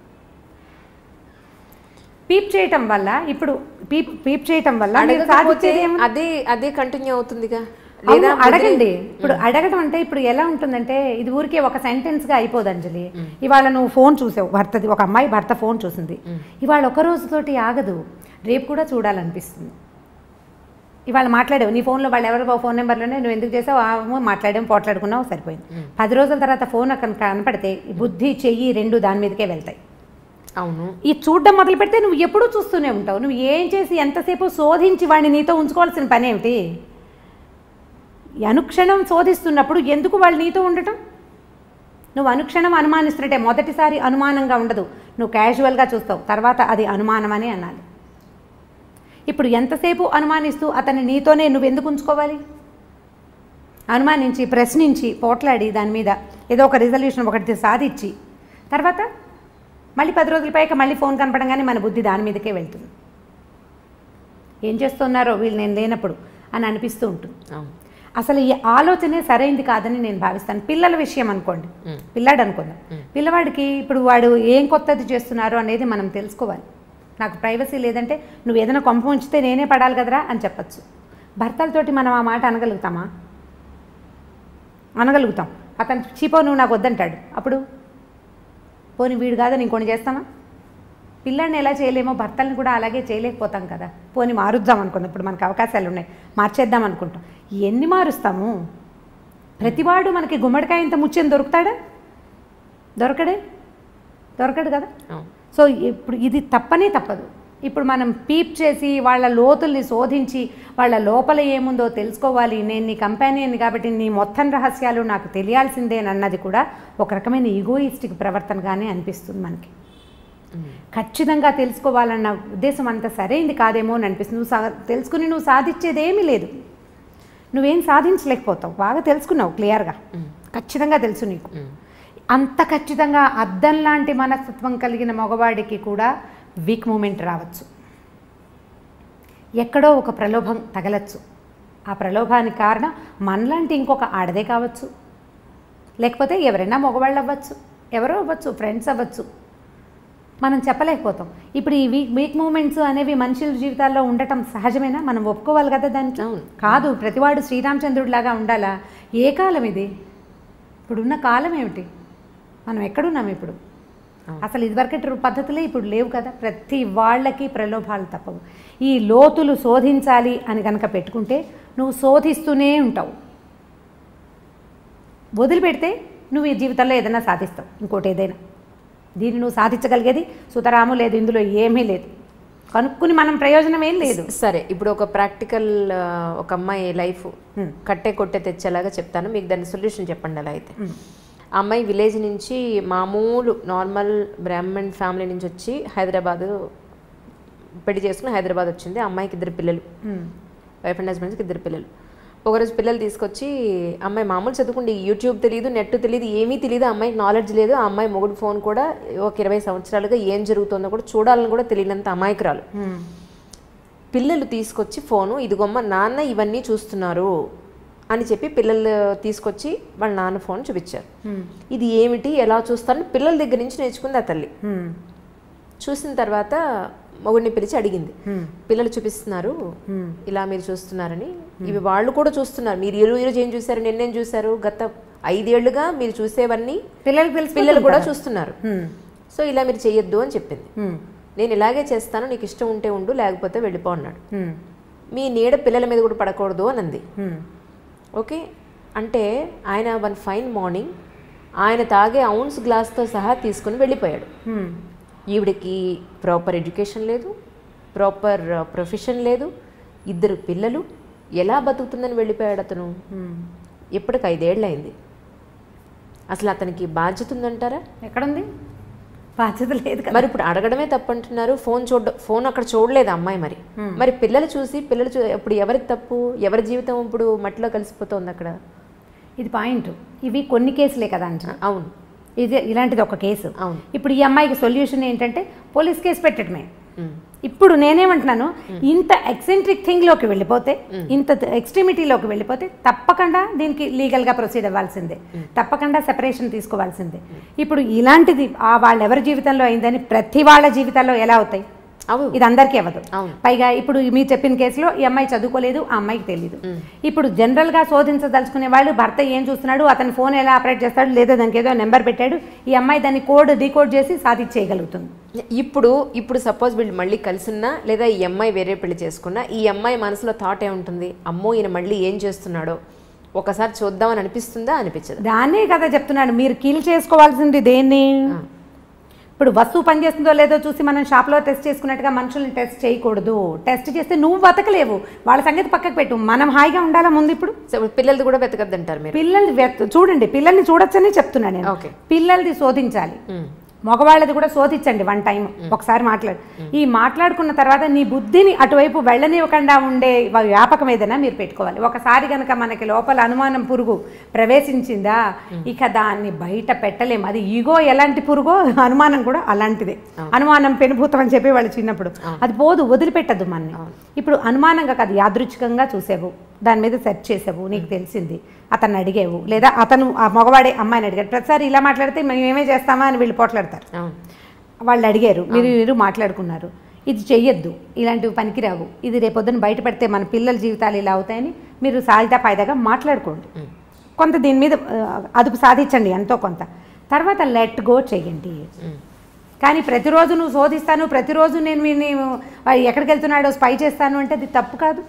పీప్ చేయటం వల్ల ఇప్పుడు పీప్ పీప్ చేయటం వల్ల మీరు
అడగకపోతే
సాధించేది ఏముంది?
అదే అదే కంటిన్యూ అవుతుందిగా
అవును,
వదిలే-
అడగండి ఇప్పుడు అడగడం అంటే ఇప్పుడు ఎలా ఉంటుందంటే ఇది ఊరికే ఒక సెంటెన్స్ గా అయిపోదు అంజలి ఇవాళ నువ్వు ఫోన్ చూసావు భర్తది ఒక అమ్మాయి భర్త ఫోన్ చూసింది ఇవాళ ఒక రోజుతోటి ఆగదు రేపు కూడా చూడాలనిపిస్తుంది ఇవాళ మాట్లాడావు నీ ఫోన్లో వాళ్ళు ఎవరో ఫోన్ నెంబర్లోనే నువ్వు ఎందుకు చేసావు ఆ మాట్లాడాము పోట్లాడుకున్నావు సరిపోయింది పది రోజుల తర్వాత ఫోన్ అక్కడ కనపడితే ఈ బుద్ధి చెయ్యి రెండు దాని మీదకే వెళ్తాయి
అవును
ఈ చూడడం మొదలు పెడితే నువ్వు ఎప్పుడూ చూస్తూనే ఉంటావు నువ్వు ఏం చేసి ఎంతసేపు శోధించి వాడిని నీతో ఉంచుకోవాల్సిన పని ఏమిటి ఈ అనుక్షణం శోధిస్తున్నప్పుడు ఎందుకు వాళ్ళు నీతో ఉండటం నువ్వు అనుక్షణం అనుమానిస్తున్నట్టే మొదటిసారి అనుమానంగా ఉండదు నువ్వు క్యాజువల్గా చూస్తావు తర్వాత అది అనుమానం అని అనాలి ఇప్పుడు ఎంతసేపు అనుమానిస్తూ అతన్ని నీతోనే నువ్వు ఎందుకు ఉంచుకోవాలి అనుమానించి ప్రశ్నించి పోట్లాడి దాని మీద ఏదో ఒక రిజల్యూషన్ ఒకటి సాధించి తర్వాత మళ్ళీ పది రోజుల పైక మళ్ళీ ఫోన్ కనపడంగానే మన బుద్ధి దాని మీదకే వెళ్తుంది ఏం చేస్తున్నారో వీళ్ళు నేను లేనప్పుడు అని అనిపిస్తూ ఉంటుంది
అవును
అసలు ఈ ఆలోచనే సరైంది కాదని నేను భావిస్తాను పిల్లల విషయం అనుకోండి పిల్లాడు అనుకుందాం పిల్లవాడికి ఇప్పుడు వాడు ఏం కొత్తది చేస్తున్నారు అనేది మనం తెలుసుకోవాలి నాకు ప్రైవసీ లేదంటే నువ్వు ఏదైనా కొంప ఉంచితే నేనే పడాలి కదరా అని చెప్పచ్చు భర్తలతోటి మనం ఆ మాట అనగలుగుతామా అనగలుగుతాం అతను చీపో నువ్వు నాకు వద్దంటాడు అప్పుడు పోనీ వీడు కాదని ఇంకొని చేస్తామా పిల్లాడిని ఎలా చేయలేమో భర్తల్ని కూడా అలాగే చేయలేకపోతాం కదా పోనీ మారుద్దాం అనుకుందాం ఇప్పుడు మనకు అవకాశాలు ఉన్నాయి మార్చేద్దాం అనుకుంటాం ఎన్ని మారుస్తాము ప్రతివాడు మనకి గుమ్మడికాయ ఇంత ముచ్చని దొరుకుతాడా దొరకడే దొరకడు కదా
అవును
సో ఇప్పుడు ఇది తప్పనే తప్పదు ఇప్పుడు మనం పీప్ చేసి వాళ్ళ లోతుల్ని శోధించి వాళ్ళ లోపల ఏముందో తెలుసుకోవాలి నేను నీ కంపానియన్ కాబట్టి నీ మొత్తం రహస్యాలు నాకు తెలియాల్సిందేనన్నది కూడా ఒక రకమైన ఈగోయిస్టిక్ ప్రవర్తనగానే అనిపిస్తుంది మనకి ఖచ్చితంగా తెలుసుకోవాలన్న ఉద్దేశం అంత సరైంది కాదేమో అని అనిపిస్తుంది నువ్వు సా తెలుసుకుని నువ్వు సాధించేది ఏమీ లేదు నువ్వేం సాధించలేకపోతావు బాగా తెలుసుకున్నావు క్లియర్గా ఖచ్చితంగా తెలుసు నీకు అంత ఖచ్చితంగా అద్దం లాంటి మనస్తత్వం కలిగిన మగవాడికి కూడా వీక్ మూమెంట్ రావచ్చు ఎక్కడో ఒక ప్రలోభం తగలచ్చు ఆ ప్రలోభానికి కారణం మనలాంటి ఇంకొక ఆడదే కావచ్చు లేకపోతే ఎవరైనా మగవాళ్ళు అవ్వచ్చు ఎవరో అవ్వచ్చు ఫ్రెండ్స్ అవ్వచ్చు మనం చెప్పలేకపోతాం ఇప్పుడు ఈ వీక్ వీక్ మూమెంట్స్ అనేవి మనుషుల జీవితాల్లో ఉండటం సహజమేనా మనం ఒప్పుకోవాలి కదా దానికి
అవును.
కాదు ప్రతివాడు శ్రీరామచంద్రుడిలాగా ఉండాలా ఏ కాలం ఇది ఇప్పుడున్న కాలం ఏమిటి మనం ఎక్కడున్నాం ఇప్పుడు అసలు ఇదివరకటి రు- పద్ధతులే ఇప్పుడు లేవు కదా ప్రతి వాళ్ళకి ప్రలోభాలు తప్పవు ఈ లోతులు శోధించాలి అని కనుక పెట్టుకుంటే నువ్వు శోధిస్తూనే ఉంటావు వదిలిపెడితే నువ్వు ఈ జీవితంలో ఏదైనా సాధిస్తావు ఇంకోటి ఏదైనా దీన్ని నువ్వు సాధించగలిగేది సుతరాము లేదు ఇందులో ఏమీ లేదు కనుక్కుని మనం ప్రయోజనం ఏం లేదు
సరే ఇప్పుడు ఒక ప్రాక్టికల్ ఒక అమ్మాయి లైఫ్ కట్టే కొట్టే తెచ్చేలాగా చెప్తాను మీకు దాని సొల్యూషన్ చెప్పండి అలా అయితే ఆ అమ్మాయి విలేజ్ నుంచి మామూలు నార్మల్ బ్రాహ్మణ్ ఫ్యామిలీ నుంచి వచ్చి హైదరాబాద్ పెళ్లి చేసుకుని హైదరాబాద్ వచ్చింది ఆ అమ్మాయికి ఇద్దరు పిల్లలు
ఉమ్.
వైఫ్ అండ్ హస్బెండ్స్కి ఇద్దరు పిల్లలు ఒకరోజు పిల్లలు తీసుకొచ్చి అమ్మాయి మామూలు చదువుకుండి యూట్యూబ్ తెలియదు నెట్ తెలియదు ఏమీ తెలియదు ఆ అమ్మాయికి నాలెడ్జ్ లేదు ఆ అమ్మాయి మొగుడు ఫోన్ కూడా ఒక ఇరవై సంవత్సరాలుగా ఏం జరుగుతుందో కూడా చూడాలని కూడా తెలియనంత అమాయకురాలు
ఉమ్.
పిల్లలు తీసుకొచ్చి ఫోను ఇదిగొమ్మ నాన్న ఇవన్నీ చూస్తున్నారు అని చెప్పి పిల్లలు తీసుకొచ్చి వాళ్ళ నాన్న ఫోన్ చూపించారు
ఉమ్.
ఇది ఏమిటి ఎలా చూస్తారని పిల్లల దగ్గర నుంచి నేర్చుకుంది ఆ తల్లి
ఉమ్.
చూసిన తర్వాత మొగుడిని పిలిచి అడిగింది
హ్మ్.
పిల్లలు చూపిస్తున్నారు
హ్మ్.
ఇలా మీరు చూస్తున్నారని ఇవి వాళ్ళు కూడా చూస్తున్నారు మీరు ఈ రోజు ఏం చూశారు నిన్నేం చూశారు గత ఐదేళ్లుగా మీరు చూసేవన్నీ
పిల్లలకి తెలిసి
పిల్లలు కూడా చూస్తున్నారు
హ్మ్.
సో ఇలా మీరు చెయ్యొద్దు అని చెప్పింది
హ్మ్.
నేను ఇలాగే చేస్తాను నీకు ఇష్టం ఉంటే ఉండు లేకపోతే వెళ్ళిపో అన్నాడు
హ్మ్.
మీ నీడ పిల్లల మీద కూడా పడకూడదు అని అంది
హ్మ్.
ఓకే అంటే ఆయన వన్ ఫైన్ మార్నింగ్ ఆయన తాగే అవున్స్ గ్లాస్తో సహా తీసుకుని వెళ్ళిపోయాడు
హ్మ్.
ఈవిడికి ప్రాపర్ ఎడ్యుకేషన్ లేదు ప్రాపర్ ప్రొఫెషన్ లేదు ఇద్దరు పిల్లలు ఎలా బతుకుతుందని వెళ్ళిపోయాడు అతను
హ్మ్.
ఇప్పటికి ఐదేళ్ళు అయింది అసలు అతనికి బాధ్యత ఉందంటారా
ఎక్కడుంది బాధ్యత లేదు కదా
మరి ఇప్పుడు అడగడమే తప్పంటున్నారు ఫోన్ చూడ ఫోన్ అక్కడ చూడలేదు అమ్మాయి మరి మరి పిల్లలు చూసి పిల్లలు చూ ఇప్పుడు ఎవరికి తప్పు ఎవరి జీవితం ఇప్పుడు మట్టిలో కలిసిపోతుంది అక్కడ
ఇది పాయింట్ ఇవి కొన్ని కేసులే కదా అంటున్నా
అవును
ఇది ఇలాంటిది ఒక కేసు
అవును
ఇప్పుడు ఈ అమ్మాయికి సొల్యూషన్ ఏంటంటే పోలీస్ కేసు పెట్టడమే
ఉమ్.
ఇప్పుడు నేనేమంటున్నాను ఇంత ఎక్సెంట్రిక్ థింగ్లోకి వెళ్ళిపోతే ఇంత ఎక్స్ట్రీమిటీలోకి వెళ్ళిపోతే తప్పకుండా దీనికి లీగల్గా ప్రొసీడ్ అవ్వాల్సిందే తప్పకుండా సెపరేషన్ తీసుకోవాల్సిందే ఇప్పుడు ఇలాంటిది ఆ వాళ్ళ ఎవరి జీవితంలో అయిందని ప్రతి వాళ్ళ జీవితాల్లో ఎలా అవుతాయి
అవు
ఇది అందరికీ అవ్వదు
అవును.
పైగా ఇప్పుడు మీరు చెప్పిన కేసులో ఈ అమ్మాయి చదువుకోలేదు ఆ అమ్మాయికి తెలియదు ఇప్పుడు జనరల్గా శోధించదలుచుకునే వాళ్ళు భర్త ఏం చూస్తున్నాడు అతని ఫోన్ ఎలా ఆపరేట్ చేస్తాడు లేదా దానికి ఏదో నెంబర్ పెట్టాడు ఈ అమ్మాయి దాన్ని కోడ్ డీకోడ్ చేసి సాధించేయగలుగుతుంది
ఇప్పుడు ఇప్పుడు సపోజ్ వీళ్ళు మళ్ళీ కలిసిన్నా లేదా ఈ అమ్మాయి వేరే పెళ్లి చేసుకున్నా ఈ అమ్మాయి మనసులో థాట్ ఏముంటుంది అమ్మో ఈయన మళ్ళీ ఏం చేస్తున్నాడో ఒకసారి చూద్దామని అనిపిస్తుందా అనిపించదు
దాన్నే కదా చెప్తున్నాడు మీరు కీల్ చేసుకోవాల్సింది దేన్ని ఇప్పుడు వస్తువు పనిచేస్తుందో లేదో చూసి మనం షాప్లో టెస్ట్ చేసుకున్నట్టుగా మనుషుల్ని టెస్ట్ చేయకూడదు టెస్ట్ చేస్తే నువ్వు బతకలేవు వాళ్ళ సంగతి పక్కకు పెట్టు మనం హాయిగా ఉండాలా ముందు ఇప్పుడు
సో ఇప్పుడు పిల్లలది కూడా వెతకద్దంటారు మీరు
పిల్లల్ని వెత్- చూడండి పిల్లల్ని చూడొచ్చని చెప్తున్నాను నేను
ఓకే
పిల్లల్ది శోధించాలి
ఉమ్.
మగవాళ్ళది కూడా శోధించండి వన్ టైం ఒకసారి మాట్లాడు ఈ మాట్లాడుకున్న తర్వాత నీ బుద్ధిని అటువైపు వెళ్ళనివ్వకుండా ఉండే వ- వ్యాపకం ఏదైనా మీరు పెట్టుకోవాలి ఒకసారి కనుక మనకి లోపల అనుమానం పురుగు ప్రవేశించిందా ఇక దాన్ని బయట పెట్టలేము అది ఈగో ఎలాంటి పురుగో అనుమానం కూడా అలాంటిదే అనుమానం పెనుభూతం అని చెప్పి వాళ్ళు చిన్నప్పుడు అది పోదు వదిలిపెట్టద్దు మనని ఇప్పుడు అనుమానంగా కాదు యాదృచ్ఛికంగా చూసావు దాని మీద సెర్చ్ చేసావు నీకు తెలిసింది అతన్ని అడిగావు లేదా అతను ఆ మగవాడే అమ్మాయిని అడిగాడు ప్రతిసారి ఇలా మాట్లాడితే మేము ఏమే చేస్తామా అని వీళ్ళు పోట్లాడతారు
అవును
వాళ్ళు అడిగారు మీరు మీరు మాట్లాడుకున్నారు ఇది చెయ్యొద్దు ఇలాంటివి పనికిరావు ఇది రేపొద్దున బయటపడితే మన పిల్లల జీవితాలు ఇలా అవుతాయని మీరు సాయిదా ఫాయిదాగా మాట్లాడుకోండి కొంత దీని మీద ఆ, అదుపు సాధించండి ఎంతో కొంత తర్వాత లెట్ గో చేయండి కానీ ప్రతిరోజు నువ్వు శోధిస్తాను ప్రతిరోజు నేను మీ ఎక్కడికి వెళ్తున్నాడో స్పై చేస్తాను అంటే అది తప్పు కాదు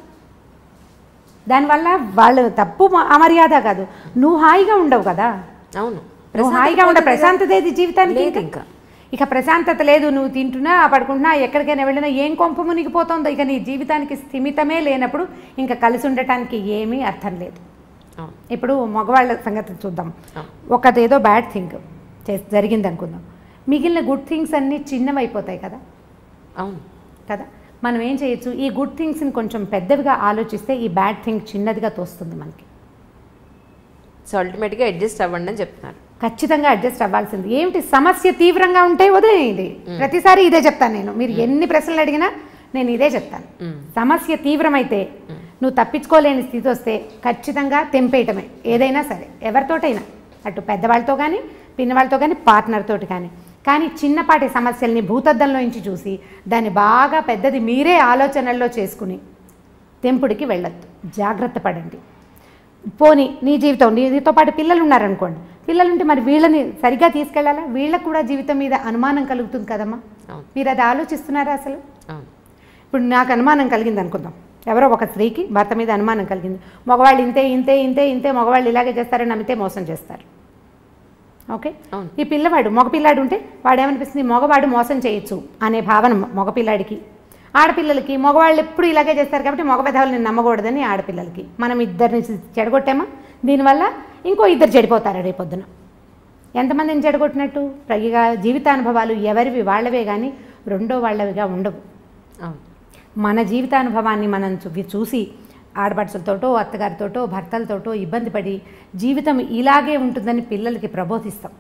దానివల్ల వాళ్ళు తప్పు మ- అమర్యాద కాదు నువ్వు హాయిగా ఉండవు కదా
అవును
నువ్వు హాయిగా ఉండ ప్రశాంతత ఏది జీవితానికి
లేదు
ఇంకా?
ఇంకా.
ఇక ప్రశాంతత లేదు నువ్వు తింటున్నా పడుకుంటున్నా ఎక్కడికైనా వెళ్ళినా ఏం కొంప మునిగిపోతుందో ఇక నీ జీవితానికి స్థిమితమే లేనప్పుడు ఇంకా కలిసి ఉండటానికి ఏమీ అర్థం లేదు
అవును
ఇప్పుడు మగవాళ్ళ సంగతి చూద్దాం
ఆ.
ఒకటేదో బ్యాడ్ థింగ్ చేసి జరిగింది అనుకుందాం మిగిలిన గుడ్ థింగ్స్ అన్నీ చిన్నవైపోతాయి కదా
అవును
కదా మనం ఏం చేయొచ్చు ఈ గుడ్ థింగ్స్ని కొంచెం పెద్దవిగా ఆలోచిస్తే ఈ బ్యాడ్ థింగ్ చిన్నదిగా తోస్తుంది మనకి
సో అల్టిమేట్గా అడ్జస్ట్ అవ్వండి అని చెప్తున్నారు
ఖచ్చితంగా అడ్జస్ట్ అవ్వాల్సింది ఏమిటి సమస్య తీవ్రంగా ఉంటే వదిలేయండి ప్రతిసారి ఇదే చెప్తాను నేను మీరు ఎన్ని ప్రశ్నలు అడిగినా నేను ఇదే చెప్తాను
మ్మ్.
సమస్య తీవ్రమైతే నువ్వు తప్పించుకోలేని స్థితి వస్తే ఖచ్చితంగా తెంపేయటమే ఏదైనా సరే ఎవరితోటైనా అటు పెద్దవాళ్ళతో కానీ పిన్నవాళ్ళతో కానీ పార్ట్నర్ తోటి కానీ కానీ చిన్నపాటి సమస్యల్ని భూతద్దంలో నుంచి చూసి దాన్ని బాగా పెద్దది మీరే ఆలోచనల్లో చేసుకుని తెంపుడికి వెళ్ళొద్దు జాగ్రత్త పడండి పోని నీ జీవితం నీ- నీతో పాటు పిల్లలు ఉన్నారనుకోండి పిల్లలుంటే మరి వీళ్ళని సరిగ్గా తీసుకెళ్ళాలా వీళ్ళకు కూడా జీవితం మీద అనుమానం కలుగుతుంది కదమ్మా
అవును
మీరు అది ఆలోచిస్తున్నారా అసలు
అవును
ఇప్పుడు నాకు అనుమానం కలిగింది అనుకుందాం ఎవరో ఒక స్త్రీకి భర్త మీద అనుమానం కలిగింది మగవాళ్ళు ఇంతే ఇంతే ఇంతే ఇంతే మగవాళ్ళు ఇలాగే చేస్తారని నమ్మితే మోసం చేస్తారు ఓకే
అవును.
ఈ పిల్లవాడు మగ పిల్లాడు ఉంటే వాడు ఏమనిపిస్తుంది మగవాడు మోసం చేయొచ్చు అనే భావన మగ పిల్లాడికి ఆడపిల్లలకి మగవాళ్ళు ఎప్పుడు ఇలాగే చేస్తారు కాబట్టి మగ పెదవులు నేను నమ్మకూడదని ఆడపిల్లలకి మనం ఇద్దరిని చెడగొట్టామా దీనివల్ల ఇంకో ఇద్దరు చెడిపోతారు రేపొద్దున ఎంతమందిని చెడగొట్టినట్టు పైగా జీవితానుభవాలు ఎవరివి వాళ్ళవే కానీ రెండో వాళ్ళవిగా ఉండవు
అవును
మన జీవితానుభవాన్ని మనం చూ- చూసి ఆడపడుచులతోటో అత్తగారితోటో భర్తలతోటో ఇబ్బంది పడి జీవితం ఇలాగే ఉంటుందని పిల్లలకి ప్రబోధిస్తాం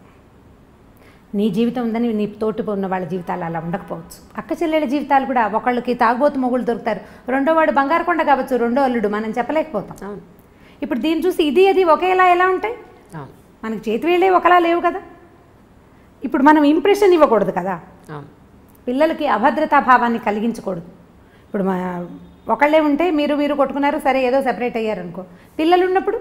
నీ జీవితం ఉందని నీ తోటి ఉన్న వాళ్ళ జీవితాలు అలా ఉండకపోవచ్చు అక్క చెల్లెల జీవితాలు కూడా ఒకళ్ళకి తాగుబోతు మొగుళ్ళు దొరుకుతారు రెండో వాడు బంగారు కొండ కావచ్చు రెండో అల్లుడు మనం చెప్పలేకపోతాం
అవును
ఇప్పుడు దీన్ని చూసి ఇది అది ఒకేలా ఎలా ఉంటాయి
అవును
మనకి చేతి వేళ్ళే ఒకలా లేవు కదా ఇప్పుడు మనం ఇంప్రెషన్ ఇవ్వకూడదు కదా
అవును
పిల్లలకి అభద్రతా భావాన్ని కలిగించకూడదు ఇప్పుడు మా ఒకళ్ళే ఉంటే మీరు మీరు కొట్టుకున్నారు సరే ఏదో సెపరేట్ అయ్యారు అనుకో పిల్లలు ఉన్నప్పుడు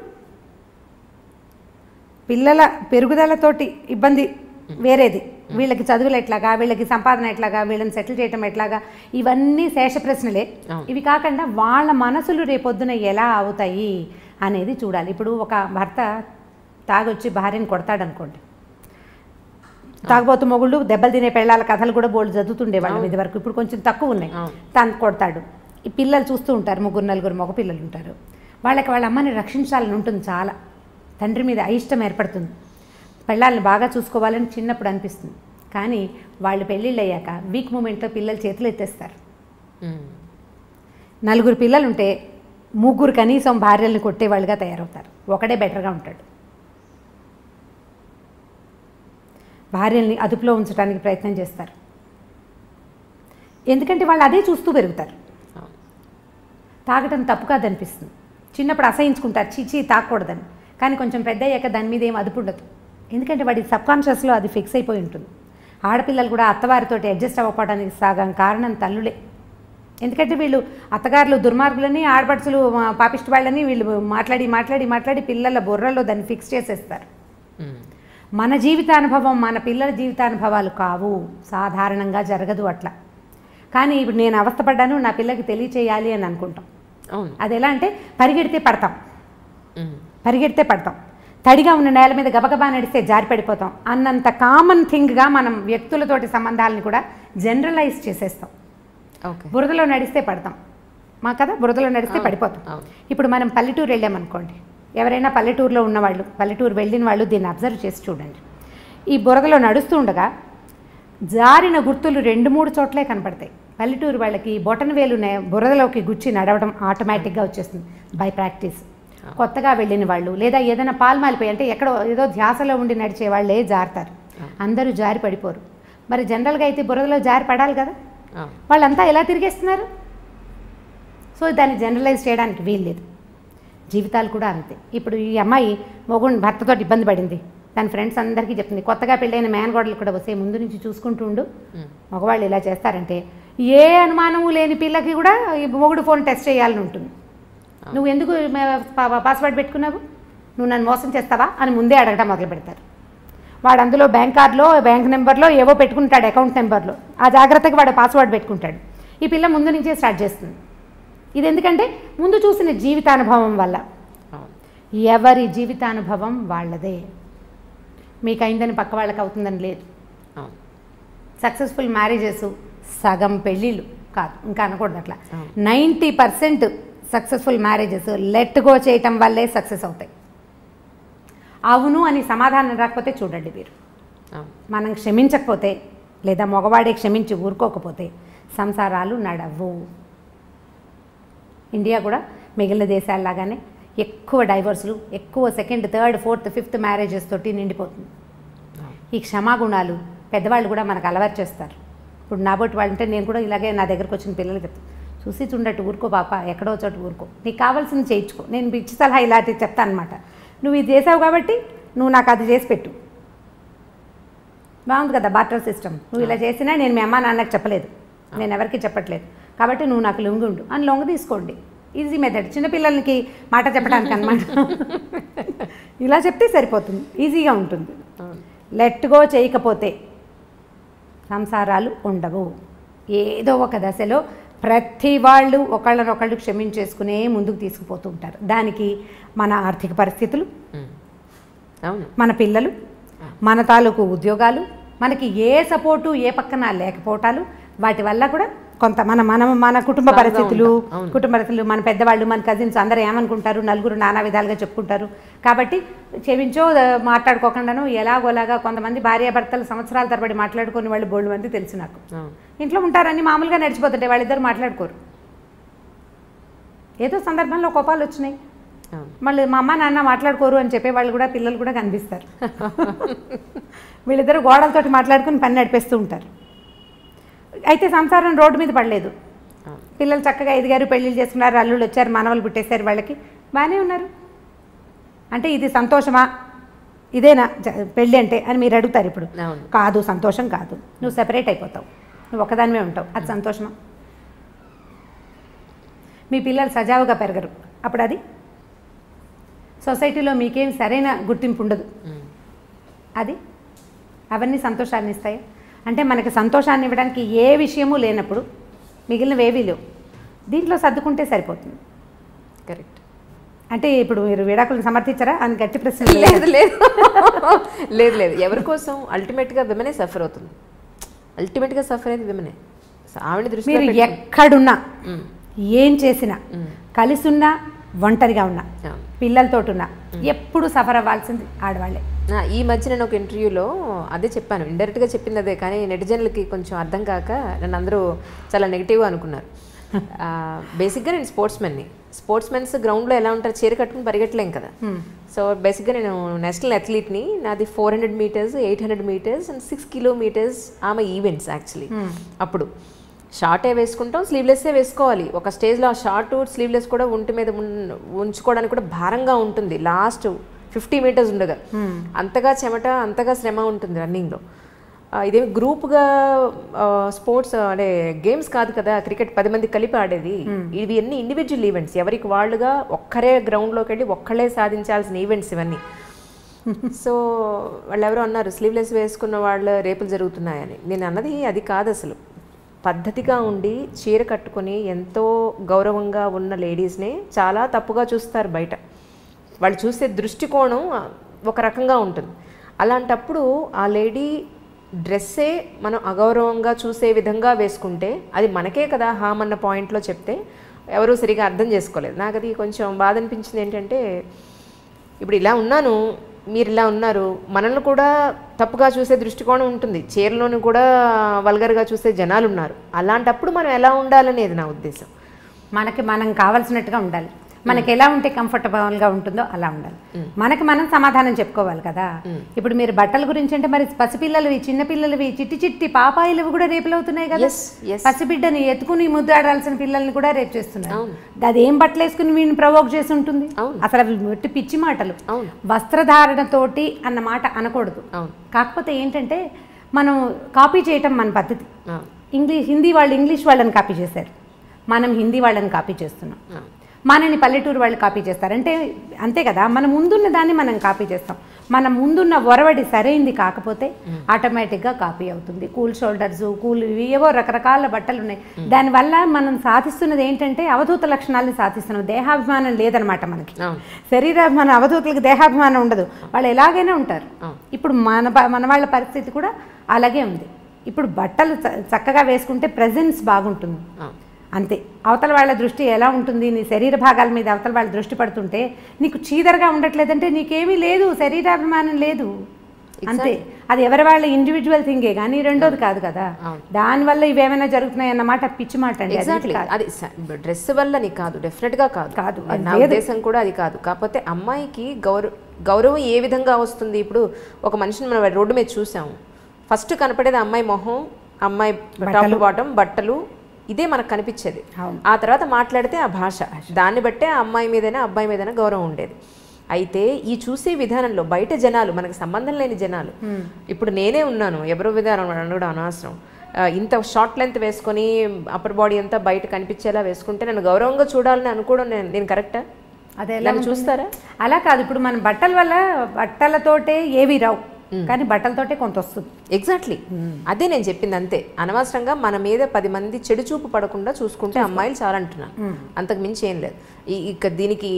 పిల్లల పెరుగుదలతోటి ఇబ్బంది వేరేది వీళ్ళకి చదువులు ఎట్లాగా వీళ్ళకి సంపాదన ఎట్లాగా వీళ్ళని సెటిల్ చేయటం ఎట్లాగా ఇవన్నీ శేష ప్రశ్నలే
అవును.
ఇవి కాకుండా వాళ్ళ మనసులు రేపొద్దున ఎలా అవుతాయి అనేది చూడాలి ఇప్పుడు ఒక భర్త తాగొచ్చి భార్యని కొడతాడు అనుకోండి తాగబోతు మొగుళ్ళు దెబ్బలు తినే పెళ్ళాల కథలు కూడా బోల్డ్ చదువుతుండే వాళ్ళం ఇది వరకు ఇప్పుడు కొంచెం తక్కువ ఉన్నాయి
అవును.
తను కొడతాడు ఈ పిల్లలు చూస్తూ ఉంటారు ముగ్గురు నలుగురు మగ పిల్లలు ఉంటారు వాళ్ళకి వాళ్ళ అమ్మని రక్షించాలని ఉంటుంది చాలా తండ్రి మీద అయిష్టం ఏర్పడుతుంది పెళ్ళాలను బాగా చూసుకోవాలని చిన్నప్పుడు అనిపిస్తుంది కానీ వాళ్ళు పెళ్ళిళ్ళు అయ్యాక వీక్ మూమెంట్లో పిల్లలు చేతులు ఎత్తేస్తారు
ఉమ్.
నలుగురు పిల్లలు ఉంటే ముగ్గురు కనీసం భార్యల్ని కొట్టేవాళ్ళుగా తయారవుతారు ఒకడే బెటర్గా ఉంటాడు భార్యల్ని అదుపులో ఉంచడానికి ప్రయత్నం చేస్తారు ఎందుకంటే వాళ్ళు అదే చూస్తూ పెరుగుతారు
అవును.
తాగటం తప్పు కాదనిపిస్తుంది చిన్నప్పుడు అసహించుకుంటారు చీచీ తాగకూడదని కానీ కొంచెం పెద్ద అయ్యాక దాని మీద ఏం అదుపు ఉండదు ఎందుకంటే వాడి సబ్కాన్షియస్లో అది ఫిక్స్ అయిపోయి ఉంటుంది ఆడపిల్లలు కూడా అత్తవారితోటి అడ్జస్ట్ అవ్వకపోవడానికి సగం కారణం తల్లులే ఎందుకంటే వీళ్ళు అత్తగారులు దుర్మార్గులని ఆడపడుచులు ఆ, పాపిష్టి వాళ్ళని వీళ్ళు మాట్లాడి మాట్లాడి మాట్లాడి పిల్లల బుర్రలో దాన్ని ఫిక్స్ చేసేస్తారు
ఉమ్.
మన జీవితానుభవం మన పిల్లల జీవితానుభవాలు కావు సాధారణంగా జరగదు అట్లా కానీ ఇప్పుడు నేను అవస్థపడ్డాను నా పిల్లకి తెలియచేయాలి అని అనుకుంటాం
అవును
అది ఎలా అంటే పరిగెడితే పడతాం
ఉమ్.
పరిగెడితే పడతాం తడిగా ఉన్న నేల మీద గబగబా నడిస్తే జారి పడిపోతాం అన్నంత కామన్ థింగ్గా మనం వ్యక్తులతోటి సంబంధాలను కూడా జనరలైజ్ చేసేస్తాం
ఓకే
బురదలో నడిస్తే పడతాం మా కదా బురదలో నడిస్తే
అవును,
పడిపోతాం
అవును.
ఇప్పుడు మనం పల్లెటూరు వెళ్ళామనుకోండి ఎవరైనా పల్లెటూరులో ఉన్నవాళ్ళు పల్లెటూరు వెళ్ళిన వాళ్ళు దీన్ని అబ్జర్వ్ చేసి చూడండి ఈ బురదలో నడుస్తూ ఉండగా జారిన గుర్తులు రెండు మూడు చోట్లే కనపడతాయి పల్లెటూరు వాళ్ళకి బొటన వేలు నే- బురదలోకి గుచ్చి నడవడం ఆటోమేటిక్గా వచ్చేస్తుంది బై ప్రాక్టీస్ కొత్తగా వెళ్ళిన వాళ్ళు లేదా ఏదైనా పాల్మాలిపోయి అంటే ఎక్కడో ఏదో ధ్యాసలో ఉండి నడిచే వాళ్ళే జారుతారు అందరూ జారి పడిపోరు మరి జనరల్గా అయితే బురదలో జారి పడాలి కదా
అవును
వాళ్ళంతా ఎలా తిరిగేస్తున్నారు సో దాన్ని జనరలైజ్ చేయడానికి వీల్లేదు జీవితాలు కూడా అంతే ఇప్పుడు ఈ అమ్మాయి మొగుడు భర్తతో ఇబ్బంది పడింది తన ఫ్రెండ్స్ అందరికీ చెప్తుంది కొత్తగా పెళ్ళైన మేనగోడలు కూడా వస్తే ముందు నుంచి చూసుకుంటూ ఉండు
ఉమ్.
మగవాళ్ళు ఇలా చేస్తారంటే ఏ అనుమానము లేని పిల్లకి కూడా ఈ మొగుడు ఫోన్ టెస్ట్ చేయాలని ఉంటుంది నువ్వు ఎందుకు పాస్వర్డ్ పెట్టుకున్నావు నువ్వు నన్ను మోసం చేస్తావా అని ముందే అడగటం మొదలు పెడతారు వాడు అందులో బ్యాంక్ కార్డులో బ్యాంక్ నెంబర్లో ఏవో పెట్టుకుంటాడు అకౌంట్ నెంబర్లో ఆ జాగ్రత్తగా వాడు పాస్వర్డ్ పెట్టుకుంటాడు ఈ పిల్ల ముందు నుంచే స్టార్ట్ చేస్తుంది ఇది ఎందుకంటే ముందు చూసిన జీవితానుభవం వల్ల
అవును
ఎవరి జీవితానుభవం వాళ్ళదే మీకు అయిందని పక్క వాళ్ళకి అవుతుందని లేదు
అవును
సక్సెస్ఫుల్ మ్యారేజెస్ సగం పెళ్ళిళ్ళు కాదు ఇంకా అనకూడదు అట్లా
అవును.
Ninety percent successful marriages let go చేయటం వల్లే సక్సెస్ అవుతాయి అవును అని సమాధానం రాకపోతే చూడండి మీరు
అవును
మనం క్షమించకపోతే లేదా మగవాడే క్షమించి ఊరుకోకపోతే సంసారాలు నడవు ఇండియా కూడా మిగిలిన దేశాల్లాగానే ఎక్కువ డైవర్సులు ఎక్కువ second third fourth fifth marriages తోటి నిండిపోతుంది
అవును
ఈ క్షమాగుణాలు పెద్దవాళ్ళు కూడా మనకు అలవాటు చేస్తారు ఇప్పుడు నాబోటి వాళ్ళు అంటే నేను కూడా ఇలాగే నా దగ్గరకు వచ్చిన పిల్లలకి చెప్తాను చూసి చుండట్టు ఊరుకో పాప ఎక్కడో చోట ఊరుకో నీకు కావాల్సింది చేయించుకో నేను పిచ్చి సలహా ఇలాంటివి చెప్తాను అనమాట నువ్వు ఇది చేసావు కాబట్టి నువ్వు నాకు అది చేసి పెట్టు బాగుంది కదా బాటర్ సిస్టమ్ నువ్వు ఇలా చేసినా నేను మీ అమ్మ నాన్నకి చెప్పలేదు నేను ఎవరికి చెప్పట్లేదు కాబట్టి నువ్వు నాకు లొంగి ఉండు అని లొంగ తీసుకోండి ఈజీ మెథడ్ చిన్నపిల్లలకి మాట చెప్పడానికి అనమాట ఇలా చెప్తే సరిపోతుంది ఈజీగా ఉంటుంది
అవును
లెట్ గో చేయకపోతే సంసారాలు ఉండవు ఏదో ఒక దశలో ప్రతి వాళ్ళు ఒకళ్ళనొకళ్ళు క్షమించేసుకునే ముందుకు తీసుకుపోతూ ఉంటారు దానికి మన ఆర్థిక పరిస్థితులు
ఉమ్. అవును
మన పిల్లలు మన తాలూకు ఉద్యోగాలు మనకి ఏ సపోర్టు ఏ పక్కన లేకపోవటాలు వాటి వల్ల కూడా కొంత మన మన మన కుటుంబ
బాగా
పరిస్థితులు
ఉంటాం. అవును.
కుటుంబ పరిస్థితులు మన పెద్దవాళ్ళు మన కజిన్స్ అందరూ ఏమనుకుంటారు నలుగురు నానా విధాలుగా చెప్పుకుంటారు కాబట్టి క్షమించో ఆ, మాట్లాడుకోకుండాను ఎలాగోలాగా కొంతమంది భార్యాభర్తలు సంవత్సరాల తరబడి మాట్లాడుకుని వాళ్ళు బోల్డ్ మంది తెలుసు నాకు
అవును
ఇంట్లో ఉంటారని మామూలుగా నడిచిపోతుంటే వాళ్ళిద్దరు మాట్లాడుకోరు ఏదో సందర్భంలో కోపాలు వచ్చినాయి
అవును
మళ్ళీ మా అమ్మ నాన్న మాట్లాడుకోరు అని చెప్పే వాళ్ళు కూడా పిల్లలు కూడా కనిపిస్తారు వీళ్ళిద్దరు గోడలతోటి మాట్లాడుకుని పని నడిపేస్తూ ఉంటారు అయితే సంసారం రోడ్డు మీద పడలేదు
అవును
పిల్లలు చక్కగా ఎదిగారు పెళ్ళిళ్ళు చేసుకున్నారు అల్లుళ్ళు వచ్చారు మనవలు పుట్టేశారు వాళ్ళకి బాగానే ఉన్నారు అంటే ఇది సంతోషమా ఇదేనా జ- పెళ్ళి అంటే అని మీరు అడుగుతారు ఇప్పుడు
అవును
కాదు సంతోషం కాదు నువ్వు సెపరేట్ అయిపోతావు నువ్వు ఒకదానివే ఉంటావు అది సంతోషమా మీ పిల్లలు సజావుగా పెరగరు అప్పుడు అది సొసైటీలో మీకేం సరైన గుర్తింపు ఉండదు
మ్మ్.
అది అవన్నీ సంతోషాన్ని ఇస్తాయి అంటే మనకి సంతోషాన్ని ఇవ్వడానికి ఏ విషయము లేనప్పుడు మిగిలినవి ఏవీ లేవు దీంట్లో సర్దుకుంటే సరిపోతుంది
కరెక్ట్
అంటే ఇప్పుడు మీరు విడాకులను సమర్థించరా అని గట్టి ప్రశ్న
లేదు లేదు లేదు లేదు ఎవరి కోసం అల్టిమేట్గా విమనే సఫర్ అవుతుంది అల్టిమేట్గా సఫర్ అయ్యేది విమనే ఆవిడ దృష్టిలో
మీరు
పెట్టుకుని-
ఎక్కడున్నా
మ్మ్.
ఏం చేసినా
మ్మ్.
కలిసి ఉన్నా ఒంటరిగా ఉన్నా
అవును.
పిల్లలతో ఉన్నా ఎప్పుడు సఫర్ అవ్వాల్సింది ఆడవాళ్ళే
నా ఈ మధ్య నేను ఒక ఇంటర్వ్యూలో అదే చెప్పాను ఇండైరెక్ట్గా చెప్పింది అదే కానీ నెటిజన్లకి కొంచెం అర్థం కాక నన్ను అందరూ చాలా నెగిటివ్గా అనుకున్నారు బేసిక్గా నేను స్పోర్ట్స్ మెన్ని స్పోర్ట్స్ మెన్స్ గ్రౌండ్లో ఎలా ఉంటారు చీర కట్టుకుని పరిగెట్టలేం కదా సో బేసిక్గా నేను నేషనల్ అథ్లీట్ని నాది four hundred metres eight hundred metres and six kilometres ఆమె ఈవెంట్స్ యాక్చువల్లీ అప్పుడు షార్టే వేసుకుంటాం స్లీవ్లెస్సే వేసుకోవాలి ఒక స్టేజ్లో ఆ షార్ట్ స్లీవ్లెస్ కూడా ఒంటి మీద ఉన్- ఉంచుకోవడానికి కూడా భారంగా ఉంటుంది లాస్ట్ ఫిఫ్టీ మీటర్స్ ఉండగా అంతగా చెమట అంతగా శ్రమ ఉంటుంది రన్నింగ్లో ఇదేమి గ్రూప్గా స్పోర్ట్స్ అంటే గేమ్స్ కాదు కదా క్రికెట్ పది మంది కలిపి ఆడేది ఇవి అన్ని ఇండివిజువల్ ఈవెంట్స్ ఎవరికి వాళ్ళుగా ఒక్కరే గ్రౌండ్లోకి వెళ్ళి ఒక్కళ్ళే సాధించాల్సిన ఈవెంట్స్ ఇవన్నీ సో వాళ్ళు ఎవరో అన్నారు స్లీవ్లెస్ వేసుకున్న వాళ్ళ రేపులు జరుగుతున్నాయని నేను అన్నది అది కాదు అసలు పద్ధతిగా ఉండి చీర కట్టుకొని ఎంతో గౌరవంగా ఉన్న లేడీస్ని చాలా తప్పుగా చూస్తారు బయట వాళ్ళు చూసే దృష్టికోణం ఒక రకంగా ఉంటుంది అలాంటప్పుడు ఆ లేడీ డ్రెస్సే మనం అగౌరవంగా చూసే విధంగా వేసుకుంటే అది మనకే కదా హామ్ అన్న పాయింట్లో చెప్తే ఎవరూ సరిగా అర్థం చేసుకోలేదు నాకు అది కొంచెం బాధ అనిపించింది ఏంటంటే ఇప్పుడు ఇలా ఉన్నాను మీరు ఇలా ఉన్నారు మనల్ని కూడా తప్పుగా చూసే దృష్టికోణం ఉంటుంది చీరలోని కూడా వల్గర్గా చూసే జనాలు ఉన్నారు అలాంటప్పుడు మనం ఎలా ఉండాలనేది నా ఉద్దేశం
మనకి మనం కావాల్సినట్టుగా ఉండాలి మనకి ఎలా ఉంటే కంఫర్టబుల్గా ఉంటుందో అలా ఉండాలి మనకి మనం సమాధానం చెప్పుకోవాలి కదా ఇప్పుడు మీరు బట్టల గురించి అంటే మరి పసిపిల్లలవి చిన్నపిల్లలవి చిట్టి చిట్టి పాపాయిలవి కూడా రేపులు అవుతున్నాయి కదా
Yes, yes.
పసిబిడ్డని ఎత్తుకుని ముద్దాడాల్సిన పిల్లల్ని కూడా రేపు చేస్తున్నారు
అవును.
అది ఏం బట్టలు వేసుకుని వీడిని ప్రవోక్ చేసి ఉంటుంది
అవును.
అసలు అవి ఒట్టి పిచ్చి మాటలు
అవును.
వస్త్రధారణతోటి అన్న మాట అనకూడదు
అవును
కాకపోతే ఏంటంటే మనం కాపీ చేయటం మన పద్ధతి
అవును
ఇంగ్లీష్ హిందీ వాళ్ళు ఇంగ్లీష్ వాళ్ళని కాపీ చేశారు మనం హిందీ వాళ్ళని కాపీ చేస్తున్నాం
అవును
మనని పల్లెటూరు వాళ్ళు కాపీ చేస్తారు అంటే అంతే కదా మన ముందున్న దాన్ని మనం కాపీ చేస్తాం మన ముందున్న ఒరవడి సరైంది కాకపోతే ఆటోమేటిక్గా కాపీ అవుతుంది కూల్ షోల్డర్స్ కూల్ ఇవి ఏవో రకరకాల బట్టలు ఉన్నాయి దానివల్ల మనం సాధిస్తున్నది ఏంటంటే అవధూత లక్షణాలను సాధిస్తున్నాం దేహాభిమానం లేదనమాట మనకి
అవును
శరీరాభిమానం అవధూతలకు దేహాభిమానం ఉండదు వాళ్ళు ఎలాగైనా ఉంటారు
అవును.
ఇప్పుడు మన ప- మన వాళ్ళ పరిస్థితి కూడా అలాగే ఉంది ఇప్పుడు బట్టలు చ- చక్కగా వేసుకుంటే ప్రజెన్స్ బాగుంటుంది
అవును
అంతే అవతల వాళ్ళ దృష్టి ఎలా ఉంటుంది నీ శరీర భాగాల మీద అవతల వాళ్ళ దృష్టి పడుతుంటే నీకు చీదరగా ఉండట్లేదంటే నీకేమీ లేదు శరీరాభిమానం లేదు అంతే అది ఎవరి వాళ్ళ ఇండివిజువల్ థింగే కానీ రెండోది కాదు కదా
అవును.
దానివల్ల ఇవేమైనా జరుగుతున్నాయి అన్నమాట పిచ్చి మాట అండి అది
ఎగ్జాక్ట్లీ
కాదు.
అది డ్రెస్ వల్లని కాదు డెఫినెట్గా కాదు
కాదు, అది
నా
లేదు.
ఉద్దేశం కూడా అది కాదు కాకపోతే అమ్మాయికి గౌరవ గౌరవం ఏ విధంగా వస్తుంది ఇప్పుడు ఒక మనిషిని మనం రోడ్డు మీద చూసాము ఫస్ట్ కనపడేది అమ్మాయి మొహం అమ్మాయి టాప్ బాటం బట్టలు ఇదే మనకు కనిపించేది
అవును.
ఆ తర్వాత మాట్లాడితే ఆ భాష దాన్ని బట్టే ఆ అమ్మాయి మీదైనా అబ్బాయి మీదైనా గౌరవం ఉండేది అయితే ఈ చూసే విధానంలో బయట జనాలు మనకు సంబంధం లేని జనాలు ఇప్పుడు నేనే ఉన్నాను ఎవరో విధానం అనడం అనవసరం ఆ, ఇంత షార్ట్ లెంత్ వేసుకొని అప్పర్ బాడీ అంతా బయట కనిపించేలా వేసుకుంటే నన్ను గౌరవంగా చూడాలని అనుకోవడం నేను నేను కరెక్టా
అదే ఎలా
నన్ను
ఉంటుంది?
చూస్తారా
అలా కాదు ఇప్పుడు మన బట్టల వల్ల బట్టలతోటే ఏవి రావు కానీ బట్టలతోటే కొంత వస్తుంది
ఎగ్జాక్ట్లీ అదే నేను చెప్పింది అంతే అనవసరంగా మన మీద పది మంది చెడు చూపు పడకుండా చూసుకుంటే అమ్మాయిలు చాలా అంటున్నాను అంతకు మించి ఏం లేదు ఈ- ఇక దీనికి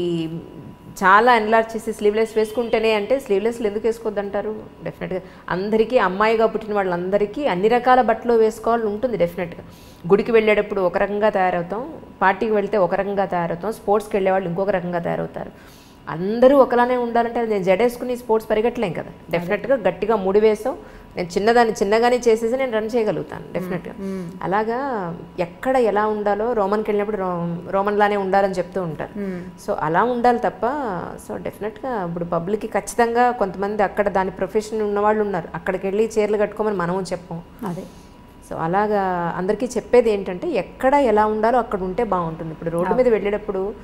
చాలా ఎన్లార్జ్ చేసి స్లీవ్లెస్ వేసుకుంటేనే అంటే స్లీవ్లెస్లు ఎందుకు వేసుకోవద్దంటారు డెఫినెట్గా అందరికీ అమ్మాయిగా పుట్టిన వాళ్ళందరికీ అన్ని రకాల బట్టలు వేసుకోవాలని ఉంటుంది డెఫినెట్గా గుడికి వెళ్ళేటప్పుడు ఒక రకంగా తయారవుతాం పార్టీకి వెళ్తే ఒక రకంగా తయారవుతాం స్పోర్ట్స్కి వెళ్ళే వాళ్ళు ఇంకొక రకంగా తయారవుతారు అందరూ ఒకలానే ఉండాలంటే అది నేను జడేసుకుని స్పోర్ట్స్ పరిగెట్టలేం కదా డెఫినెట్గా గట్టిగా ముడి వేసాం నేను చిన్నదాన్ని చిన్నగానే చేసేసి నేను రన్ చేయగలుగుతాను డెఫినెట్గా అలాగా ఎక్కడ ఎలా ఉండాలో రోమన్కి వెళ్ళినప్పుడు రో రోమన్లానే ఉండాలని చెప్తూ ఉంటారు సో అలా ఉండాలి తప్ప సో డెఫినెట్గా ఇప్పుడు పబ్లిక్కి ఖచ్చితంగా కొంతమంది అక్కడ దాని ప్రొఫెషన్ ఉన్నవాళ్ళు ఉన్నారు అక్కడికి వెళ్ళి చీరలు కట్టుకోమని మనము చెప్పం
అదే
సో అలాగా అందరికీ చెప్పేది ఏంటంటే ఎక్కడ ఎలా ఉండాలో అక్కడ ఉంటే బాగుంటుంది ఇప్పుడు రోడ్డు మీద వెళ్ళేటప్పుడు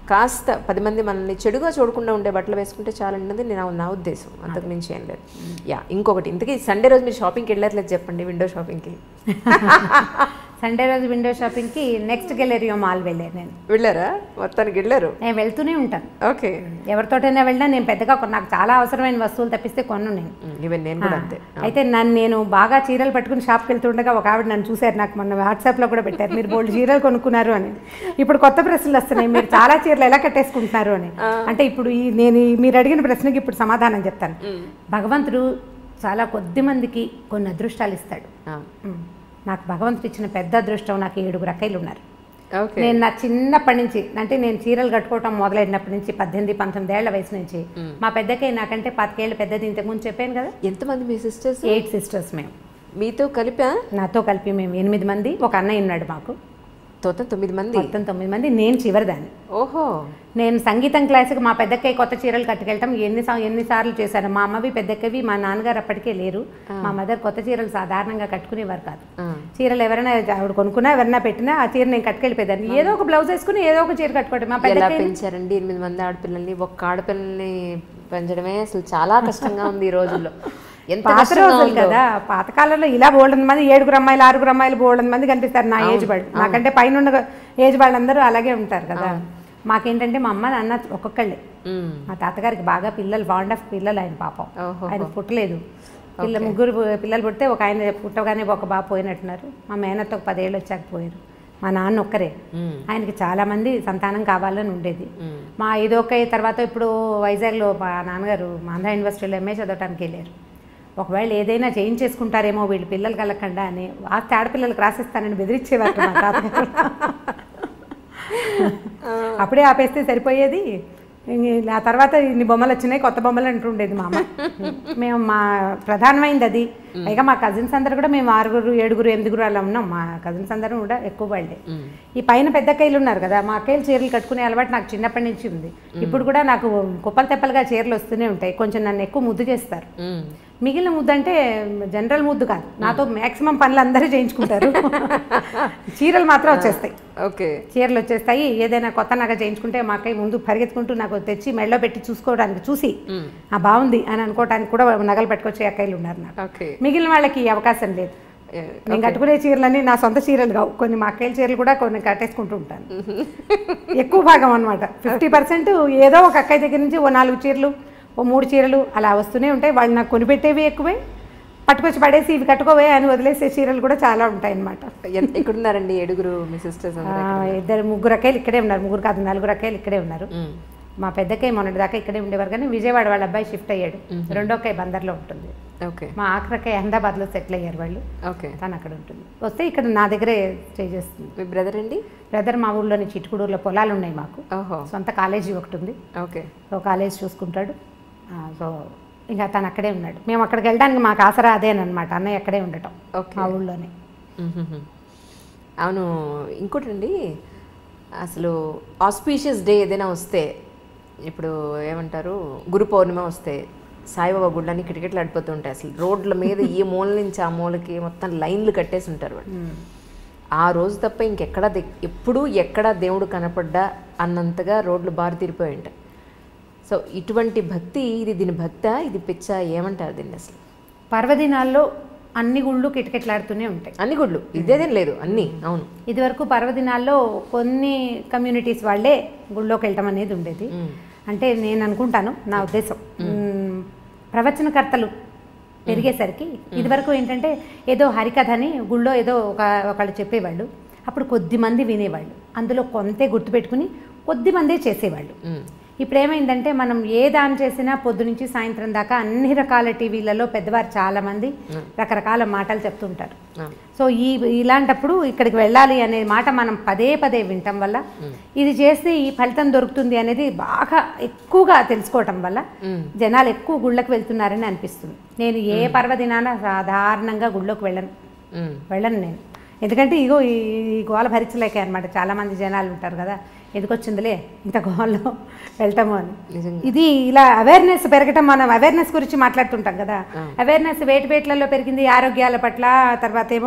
కాస్త పది మంది మనల్ని చెడుగా చూడకుండా ఉండే బట్టలు వేసుకుంటే చాలన్నది నేను నా ఉద్దేశం అంతకు మించి ఏం లేదు యా ఇంకొకటి ఇంతకీ సండే రోజు మీరు షాపింగ్కి వెళ్ళట్లేదు చెప్పండి విండో షాపింగ్కి
సండే రోజు విండో షాపింగ్కి నెక్స్ట్ గెలరియో మాల్ వెళ్ళాను నేను
వెళ్ళారా మొత్తానికి వెళ్ళారు
నేను వెళ్తూనే ఉంటాను
ఓకే
ఎవరితోటైనా వెళ్ళినా నేను పెద్దగా కొన్న- నాకు చాలా అవసరమైన వస్తువులు తప్పిస్తే కొను నేను
ఈవెన్ నేను కూడా అంతే
అయితే నన్ను నేను బాగా చీరలు పట్టుకుని షాప్కి వెళ్తుండగా ఒక ఆవిడ నన్ను చూశారు నాకు మొన్న వాట్సాప్లో కూడా పెట్టారు మీరు బోల్డ్ చీరలు కొనుక్కున్నారు అని ఇప్పుడు కొత్త ప్రశ్నలు వస్తున్నాయి మీరు చాలా చీరలు ఎలా కట్టేసుకుంటున్నారు అని అంటే ఇప్పుడు ఈ నేను ఈ- మీరు అడిగిన ప్రశ్నకి ఇప్పుడు సమాధానం చెప్తాను భగవంతుడు చాలా కొద్ది మందికి కొన్ని అదృష్టాలు ఇస్తాడు
ఆ,
ఉమ్. నాకు భగవంతుడు ఇచ్చిన పెద్ద అదృష్టం నాకు ఏడుగురు అక్కయ్యలు ఉన్నారు
ఓకే
నేను నా చిన్నప్పటి నుంచి అంటే నేను చీరలు కట్టుకోవటం మొదలైనప్పటి నుంచి పద్దెనిమిది పంతొమ్మిది ఏళ్ల వయసు నుంచి మా పెద్దకే నాకంటే పాతికేళ్ళు పెద్దది ఇంతకుముందు చెప్పాను కదా
ఎంతమంది మీ సిస్టర్స్
ఎయిట్ సిస్టర్స్ మేము
మీతో కలిపా
నాతో కలిపి మేము ఎనిమిది మంది ఒక అన్నయ్య ఉన్నాడు మాకు
మొత్తం తొమ్మిది మంది
మొత్తం తొమ్మిది మంది నేను చివరిదాన్ని
ఓహో
నేను సంగీతం క్లాస్కి మా పెద్దక్కయ్య కొత్త చీరలు కట్టుకెళ్ళటం ఎన్ని సా- ఎన్నిసార్లు చేశాను మా అమ్మవి పెద్దక్కవి మా నాన్నగారు అప్పటికే లేరు మా మదర్ కొత్త చీరలు సాధారణంగా కట్టుకునేవారు కాదు
ఆ,
చీరలు ఎవరైనా ఆవిడ కొనుక్కున్నా ఎవరైనా పెట్టినా ఆ చీర నేను కట్టుకెళ్ళిపోయేదాన్ని ఏదో ఒక బ్లౌజ్ వేసుకుని ఏదో ఒక చీర కట్టుకోవడం మా
ఎలా
పెద్దక్కయ్య
పెంచారండి ఎనిమిది మంది ఆడపిల్లల్ని ఒక్క ఆడపిల్లల్ని పెంచడమే అసలు చాలా కష్టంగా ఉంది ఈ రోజుల్లో ఎంత
పాత
కష్టంగా
రోజులు
ఉందో.
కదా పాతకాలంలో ఇలా బోల్డెన్ మంది ఏడుగురు అమ్మాయిలు ఆరుగురు అమ్మాయిలు బోల్డెన్ మంది కనిపిస్తారు నా ఏజ్ వాళ్ళు నాకంటే పైన ఉన్న ఏజ్ వాళ్ళందరూ అలాగే ఉంటారు కదా మాకేంటంటే మా అమ్మ నాన్న ఒక్కొక్కళ్ళే
ఉమ్,
మా తాతగారికి బాగా పిల్లలు బాండ్ ఆఫ్ పిల్లలు ఆయన పాపం
ఓహో.
ఆయన పుట్టలేదు పిల్ల ముగ్గురు పిల్లలు పుడితే ఒక ఆయన పుట్టగానే ఒక బాబు పోయినట్టున్నారు మా మేనత్త ఒక పదేళ్ళు వచ్చాక పోయారు మా నాన్న ఒక్కరే
ఉమ్,
ఆయనకి చాలా మంది సంతానం కావాలని ఉండేది
ఉమ్.
మా ఐదోక తర్వాత ఇప్పుడు వైజాగ్లో మా నాన్నగారు మా ఆంధ్ర యూనివర్సిటీలో ఎంఏ చదవటానికి వెళ్ళారు ఒకవేళ ఏదైనా చేయించేసుకుంటారేమో వీళ్ళు పిల్లలు కలగకుండా అని ఆస్తి ఆడపిల్లలకు రాసిస్తానని బెదిరించేవారు మా తాతగారు అప్పుడే ఆపేస్తే సరిపోయేది ఇంక ఆ తర్వాత ఇన్ని బొమ్మలు వచ్చినాయి కొత్త బొమ్మలు అంటుండేది మా అమ్మ మేము మా ప్రధానమైంది అది పైగా మా కజిన్స్ అందరు కూడా మేము ఆరుగురు ఏడుగురు ఎనిమిదిగురు అలా ఉన్నాం మా కజిన్స్ అందరూ కూడా ఎక్కువ వాళ్ళే ఈ పైన పెద్ద అక్కయ్యలు ఉన్నారు కదా మా అక్కయ్యలు చీరలు కట్టుకునే అలవాటు నాకు చిన్నప్పటి నుంచి ఉంది ఇప్పుడు కూడా నాకు కుప్పలు తెప్పలుగా చీరలు వస్తూనే ఉంటాయి కొంచెం నన్ను ఎక్కువ ముద్దు చేస్తారు
ఉమ్.
మిగిలిన ముద్దు అంటే జనరల్ ముద్దు కాదు నాతో మాక్సిమం పనులు అందరూ చేయించుకుంటారు చీరలు మాత్రం వచ్చేస్తాయి
ఓకే
చీరలు వచ్చేస్తాయి ఏదైనా కొత్త నగ చేయించుకుంటే మా అక్కయ్య ముందు పరిగెత్తుకుంటూ నాకు తెచ్చి మెడలో పెట్టి చూసుకోవడానికి చూసి
ఉమ్,
ఆ బాగుంది అని అనుకోవడానికి కూడా నగలు పెట్టుకొచ్చే అక్కయ్యలు ఉన్నారు నాకు
ఓకే
మిగిలిన వాళ్ళకి ఈ అవకాశం లేదు
ఏ,
నేను కట్టుకునే చీరలన్నీ నా సొంత చీరలు కావు కొన్ని మా అక్కయ్య చీరలు కూడా కొన్ని కట్టేసుకుంటూ ఉంటాను ఎక్కువ భాగం అనమాట ఫిఫ్టీ పర్సెంట్ ఏదో ఒక అక్కయ్య దగ్గర నుంచి ఓ నాలుగు చీరలు ఓ మూడు చీరలు అలా వస్తూనే ఉంటాయి వాళ్ళు నాకు కొనిపెట్టేవి ఎక్కువే పట్టుకొచ్చి పడేసి ఇవి కట్టుకోవే అని వదిలేసే చీరలు కూడా చాలా ఉంటాయి అనమాట
ఎన్- ఎక్కడున్నారండి ఏడుగురు మీ సిస్టర్స్
ఇద్దరు ముగ్గురు అక్కయ్యలు ఇక్కడే ఉన్నారు ముగ్గురు కాదు నలుగురు అక్కయ్యలు ఇక్కడే ఉన్నారు మా పెద్దక్కయ్య మొన్నటి దాకా ఇక్కడే ఉండేవారు కానీ విజయవాడ వాళ్ళ అబ్బాయి షిఫ్ట్ అయ్యాడు రెండో అక్కయ్య బందర్లో ఉంటుంది
ఓకే
మా ఆఖరక్కయ్య అహ్మదాబాద్లో సెటిల్ అయ్యారు వాళ్ళు
ఓకే
తను అక్కడ ఉంటుంది వస్తే ఇక్కడ నా దగ్గరే స్టే చేస్తుంది
మీ బ్రదర్ అండి
బ్రదర్ మా ఊళ్ళోని చిట్టుకుడూరులో పొలాలు ఉన్నాయి మాకు
ఓహో
సొంత కాలేజీ ఒకటి ఉంది
ఓకే
సో కాలేజ్ చూసుకుంటాడు ఆ, సో ఇంకా తను అక్కడే ఉన్నాడు మేము అక్కడికి వెళ్ళడానికి మాకు ఆసరా అదేనమాట అన్నయ్య అక్కడే ఉండటం
ఓకే
మా ఊళ్ళోనే
మ్మ్హ్మ్. అవును ఇంకోటండి అసలు ఆస్పీషియస్ డే ఏదైనా వస్తే ఇప్పుడు ఏమంటారు గురు పౌర్ణిమ వస్తే సాయిబాబా గుళ్ళని కిటకిటలు ఆడిపోతూ ఉంటాయి అసలు రోడ్ల మీద ఈ మూల నుంచి ఆ మూలకి మొత్తం లైన్లు కట్టేసి ఉంటారు వాళ్ళు ఆ రోజు తప్ప ఇంకెక్కడ ఎప్పుడు ఎక్కడ దేవుడు కనపడ్డా అన్నంతగా రోడ్లు బారు తీరిపోయి ఉంటాయి సో ఇటువంటి భక్తి ఇది దీని భక్త ఇది పిచ్చ ఏమంటారు దీన్ని అసలు
పర్వదినాల్లో అన్ని గుళ్ళు కిటకిటలాడుతూనే ఉంటాయి
అన్ని గుళ్ళు ఇదేదేం లేదు అన్నీ అవును
ఇదివరకు పర్వదినాల్లో కొన్ని కమ్యూనిటీస్ వాళ్ళే గుళ్ళోకి వెళ్ళటం అనేది ఉండేది
మ్మ్.
అంటే నేను అనుకుంటాను నా ఉద్దేశం మ్మ్, ప్రవచనకర్తలు పెరిగేసరికి ఇదివరకు ఏంటంటే ఏదో హరికథ అని గుళ్ళో ఏదో ఒక ఒకళ్ళు చెప్పేవాళ్ళు అప్పుడు కొద్ది మంది వినేవాళ్ళు అందులో కొంతే గుర్తుపెట్టుకుని కొద్ది మందే చేసేవాళ్ళు
మ్మ్.
ఇప్పుడు ఏమైందంటే మనం ఏ దాని చేసినా పొద్దు నుంచి సాయంత్రం దాకా అన్ని రకాల టీవీలలో పెద్దవారు చాలామంది రకరకాల మాటలు చెప్తుంటారు
అవును.
సో ఈ ఇలాంటప్పుడు ఇక్కడికి వెళ్ళాలి అనే మాట మనం పదే పదే వినటం వల్ల ఇది చేస్తే ఈ ఫలితం దొరుకుతుంది అనేది బాగా ఎక్కువగా తెలుసుకోవటం వల్ల
మ్మ్.
జనాలు ఎక్కువ గుళ్ళకి వెళ్తున్నారని అనిపిస్తుంది నేను ఏ పర్వదినాన సాధారణంగా గుళ్ళోకి వెళ్ళను
మ్మ్.
వెళ్ళను నేను ఎందుకంటే ఇగో ఈ ఈ గోల భరించలేక అనమాట చాలామంది జనాలు ఉంటారు కదా ఎందుకు వచ్చిందిలే ఇంత గోల్లో వెళ్తాము అని
నిజంగా
ఇది ఇలా అవేర్నెస్ పెరగటం మనం అవేర్నెస్ గురించి మాట్లాడుతుంటాం కదా అవేర్నెస్ వేటి వేట్లలో పెరిగింది ఆరోగ్యాల పట్ల తర్వాత ఏమో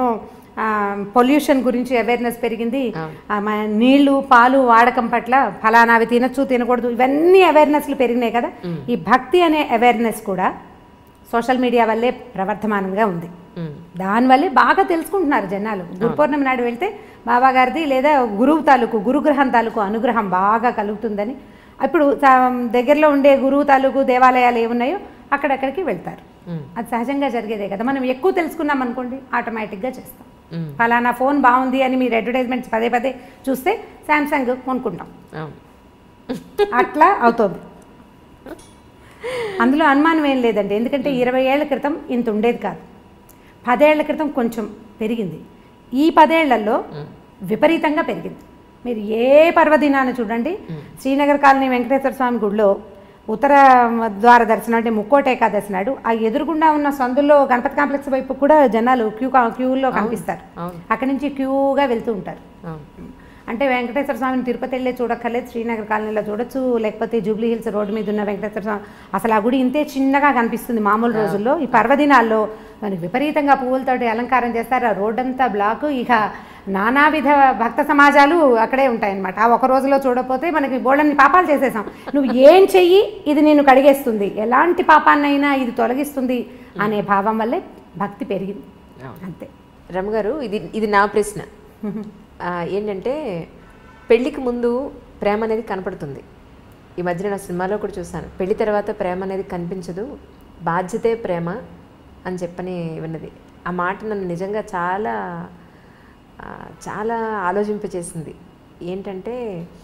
పొల్యూషన్ గురించి అవేర్నెస్ పెరిగింది
అవును.
ఆ, మన నీళ్లు పాలు వాడకం పట్ల ఫలానా అవి తినచ్చు తినకూడదు ఇవన్నీ అవేర్నెస్లు పెరిగినాయి కదా ఈ భక్తి అనే అవేర్నెస్ కూడా సోషల్ మీడియా వల్లే ప్రవర్ధమానంగా ఉంది
ఉమ్,
దానివల్లే బాగా తెలుసుకుంటున్నారు జనాలు గురు పౌర్ణమి నాడు వెళ్తే బాబా గారిది లేదా గురువు తాలూకు గురుగ్రహం తాలూకు అనుగ్రహం బాగా కలుగుతుందని ఇప్పుడు చా- దగ్గరలో ఉండే గురువు తాలూకు దేవాలయాలు ఏమున్నాయో అక్కడక్కడికి వెళ్తారు
ఉమ్,
అది సహజంగా జరిగేదే కదా మనం ఎక్కువ తెలుసుకున్నాం అనుకోండి ఆటోమేటిక్గా చేస్తాం
ఉమ్,
ఫలానా ఫోన్ బాగుంది అని మీరు అడ్వర్టైజ్మెంట్స్ పదే పదే చూస్తే శాంసంగ్ కొనుక్కుంటాం
అవును
అట్లా అవుతుంది అందులో అనుమానం ఏం లేదండి ఎందుకంటే ఇరవై ఏళ్ల క్రితం ఇంత ఉండేది కాదు పదేళ్ల క్రితం కొంచెం పెరిగింది ఈ పదేళ్లలో విపరీతంగా పెరిగింది మీరు ఏ పర్వదినాన్ని చూడండి శ్రీనగర్ కాలనీ వెంకటేశ్వర స్వామి గుడిలో ఉత్తర ద్వార దర్శనం అంటే ముక్కోట ఏకాదశి నాడు ఆ ఎదురుగుండా ఉన్న సందుల్లో గణపతి కాంప్లెక్స్ వైపు కూడా జనాలు క్యూ క్యూల్లో కనిపిస్తారు
అవును.
అక్కడి నుంచి క్యూగా వెళ్తూ ఉంటారు
అవును
అంటే వెంకటేశ్వర స్వామిని తిరుపతి వెళ్ళే చూడక్కర్లేదు శ్రీనగర్ కాలనీలో చూడొచ్చు లేకపోతే జూబ్లీ హిల్స్ రోడ్డు మీద ఉన్న వెంకటేశ్వర స్వామి అసలు ఆ గుడి ఇంతే చిన్నగా కనిపిస్తుంది మామూలు రోజుల్లో ఈ పర్వదినాల్లో మనకి విపరీతంగా పువ్వులతోటి అలంకారం చేస్తారు ఆ రోడ్డంతా బ్లాక్ ఇక నానావిధ భక్త సమాజాలు అక్కడే ఉంటాయన్నమాట ఆ ఒక రోజులో చూడకపోతే మనకి బోళ్ళని పాపాలు చేసేసాం నువ్వు ఏం చెయ్యి ఇది నేను కడిగేస్తుంది ఎలాంటి పాపాన్నైనా ఇది తొలగిస్తుంది అనే భావం వల్లే భక్తి పెరిగింది
అవును.
అంతే
రమగారు ఇది ఇది నా ప్రశ్న ఆ, ఏంటంటే పెళ్ళికి ముందు ప్రేమ అనేది కనపడుతుంది ఈ మధ్యన నా సినిమాలో కూడా చూశాను పెళ్లి తర్వాత ప్రేమ అనేది కనిపించదు బాధ్యతే ప్రేమ అని చెప్పని విన్నది ఆ మాట నన్ను నిజంగా చాలా ఆ, చాలా ఆలోచింపచేసింది ఏంటంటే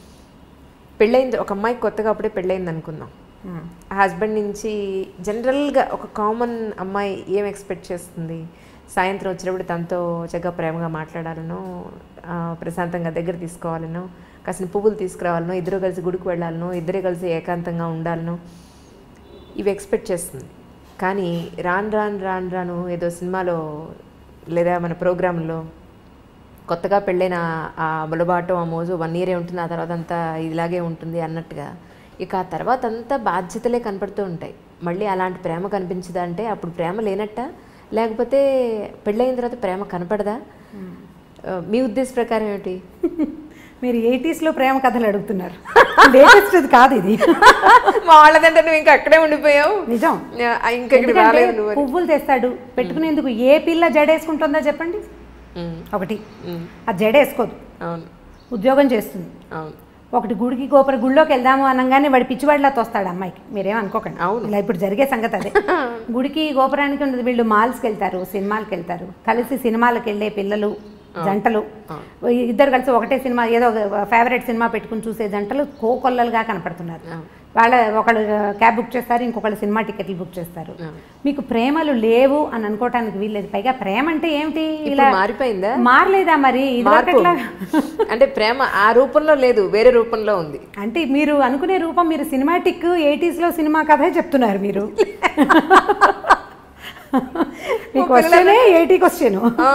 పెళ్ళయింది ఒక అమ్మాయి కొత్తగా అప్పుడే పెళ్ళయింది అనుకుందాం ఆ హస్బెండ్ నుంచి జనరల్గా ఒక కామన్ అమ్మాయి ఏం ఎక్స్పెక్ట్ చేస్తుంది సాయంత్రం వచ్చినప్పుడు తనతో చక్కగా ప్రేమగా మాట్లాడాలనో ఆ, ప్రశాంతంగా దగ్గర తీసుకోవాలనో కాసిన పువ్వులు తీసుకురావాలనో ఇద్దరు కలిసి గుడికి వెళ్ళాలనో ఇద్దరే కలిసి ఏకాంతంగా ఉండాలనో ఇవి ఎక్స్పెక్ట్ చేస్తుంది కానీ రాను రాను రాను రాను ఏదో సినిమాలో లేదా మన ప్రోగ్రాంలో కొత్తగా పెళ్ళైన ఆ బులబాటు ఆ మోజు వన్ ఇయరే ఉంటుంది ఆ తర్వాత అంతా ఇలాగే ఉంటుంది అన్నట్టుగా ఇక ఆ తర్వాత అంతా బాధ్యతలే కనపడుతూ ఉంటాయి మళ్ళీ అలాంటి ప్రేమ కనిపించదా అంటే అప్పుడు ప్రేమ లేనట్ట లేకపోతే పెళ్ళైన తర్వాత ప్రేమ కనపడదా ఆ, మీ ఉద్దేశ ప్రకారం ఏమిటి
మీరు ఎయిటీస్లో ప్రేమ కథలు అడుగుతున్నారు లేటెస్ట్ కాదు ఇది
మా వాళ్ళదంటే నువ్వు ఇంకా అక్కడే ఉండిపోయావు
నిజం
ఆ, ఇంకా ఇక్కడ
ఎందుకంటే
రాలేదు నువ్వు అని.
పువ్వులు తెస్తాడు పెట్టుకునేందుకు ఏ పిల్ల జడేసుకుంటుందో చెప్పండి
ఉమ్,
ఒకటి
ఉమ్,
ఆ జడేసుకోదు
అవును
ఉద్యోగం చేస్తుంది
అవును
ఒకటి గుడికి గోపుర గుడిలోకి వెళ్దాము అనగానే వాడి పిచ్చివాడిలా తోస్తాడు అమ్మాయికి మీరేం అనుకోకండి
అవును.
ఇలా ఇప్పుడు జరిగే సంగతి అదే గుడికి గోపురానికి ఉండదు వీళ్ళు మాల్స్కి వెళ్తారు సినిమాలకు వెళ్తారు కలిసి సినిమాలకు వెళ్ళే పిల్లలు జంటలు ఇద్దరు కలిసి ఒకటే సినిమా ఏదో ఫేవరెట్ సినిమా పెట్టుకుని చూసే జంటలు కోకొల్లలుగా కనపడుతున్నారు వాళ్ళ ఒకళ్ళు క్యాబ్ బుక్ చేస్తారు ఇంకొకళ్ళు సినిమా టికెట్లు బుక్ చేస్తారు మీకు ప్రేమలు లేవు అని అనుకోవటానికి వీల్లేదు పైగా ప్రేమ అంటే ఏమిటి ఇలా
మారిపోయిందా
మారలేదా మరి
మార్పు
ఇదివరకట్లా
అంటే ప్రేమ ఆ రూపంలో లేదు వేరే రూపంలో ఉంది
అంటే మీరు అనుకునే రూపం మీరు సినిమాటిక్ ఎయిటీస్లో సినిమా కథే చెప్తున్నారు మీరు మీ క్వశ్చనే ఎయిటీ క్వశ్చన్
ఆ.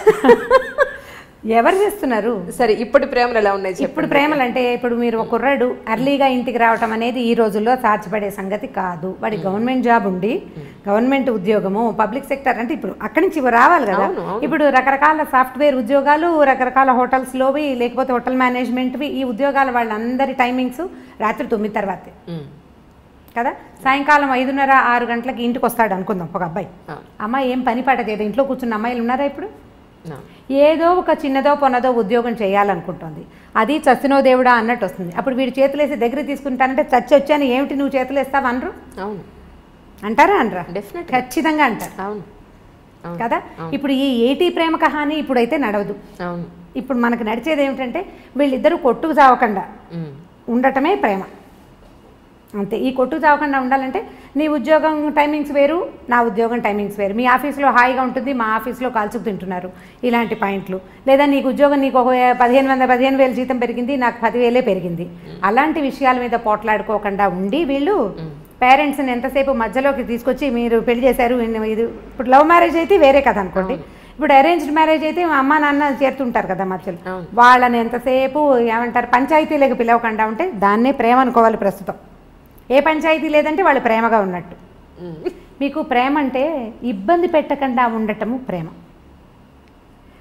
ఎవరు చేస్తున్నారు
సరే ఇప్పటి ప్రేమలు ఎలా ఉన్నాయి చెప్పు
ఇప్పుడు ప్రేమలు అంటే ఇప్పుడు మీరు ఒక కుర్రాడు ఎర్లీగా ఇంటికి రావటం అనేది ఈ రోజుల్లో సాధ్యపడే సంగతి కాదు వాడి గవర్నమెంట్ జాబ్ ఉండి గవర్నమెంట్ ఉద్యోగము పబ్లిక్ సెక్టర్ అంటే ఇప్పుడు అక్కడి నుంచి ఇవి రావాలి కదా
అవును, అవును.
ఇప్పుడు రకరకాల సాఫ్ట్వేర్ ఉద్యోగాలు రకరకాల హోటల్స్లోవి లేకపోతే హోటల్ మేనేజ్మెంట్వి ఈ ఉద్యోగాల వాళ్ళందరి టైమింగ్స్ రాత్రి తొమ్మిది తర్వాతే
ఉమ్,
కదా సాయంకాలం ఐదున్నర ఆరు గంటలకి ఇంటికి వస్తాడు అనుకుందాం ఒక అబ్బాయి
అవును,
అమ్మాయి ఏం పని పాట చేయదు ఇంట్లో కూర్చున్న అమ్మాయిలు ఉన్నారా ఇప్పుడు
అవును.
ఏదో ఒక చిన్నదో పొన్నదో ఉద్యోగం చేయాలనుకుంటుంది అది చచ్చినో దేవుడా అన్నట్టు వస్తుంది అప్పుడు వీడు చేతులేసి దగ్గర తీసుకుంటానంటే చచ్చి వచ్చాను ఏమిటి నువ్వు చేతులు వేస్తావు అనరు
అవును
అంటారా అనరా
డెఫినెట్
ఖచ్చితంగా అంటారు
అవును అవును
కదా ఇప్పుడు ఈ ఏటీ ప్రేమ కహాని ఇప్పుడైతే నడవదు
అవును
ఇప్పుడు మనకు నడిచేది ఏమిటంటే వీళ్ళిద్దరూ కొట్టుకు చావకుండా
ఉమ్,
ఉండటమే ప్రేమ అంతే ఈ కొట్టు చావకుండా ఉండాలంటే నీ ఉద్యోగం టైమింగ్స్ వేరు నా ఉద్యోగం టైమింగ్స్ వేరు మీ ఆఫీస్లో హాయిగా ఉంటుంది మా ఆఫీస్లో కాల్చుకు తింటున్నారు ఇలాంటి పాయింట్లు లేదా నీకు ఉద్యోగం నీకు ఒక పదిహేను వందల పదిహేను వేలు జీతం పెరిగింది నాకు పదివేలే పెరిగింది అలాంటి విషయాల మీద పోట్లాడుకోకుండా ఉండి వీళ్ళు పేరెంట్స్ని ఎంతసేపు మధ్యలోకి తీసుకొచ్చి మీరు పెళ్లి చేశారు ఇన్ని- ఇది ఇప్పుడు లవ్ మ్యారేజ్ అయితే వేరే కథ అనుకోండి ఇప్పుడు అరేంజ్డ్ మ్యారేజ్ అయితే మా అమ్మ నాన్న చేరుతుంటారు కదా మధ్యలో
అవును.
వాళ్ళని ఎంతసేపు ఏమంటారు పంచాయతీలకు పిలవకుండా ఉంటే దాన్నే ప్రేమ అనుకోవాలి ప్రస్తుతం ఏ పంచాయతీ లేదంటే వాళ్ళు ప్రేమగా ఉన్నట్టు
ఉమ్,
మీకు ప్రేమ అంటే ఇబ్బంది పెట్టకుండా ఉండటము ప్రేమ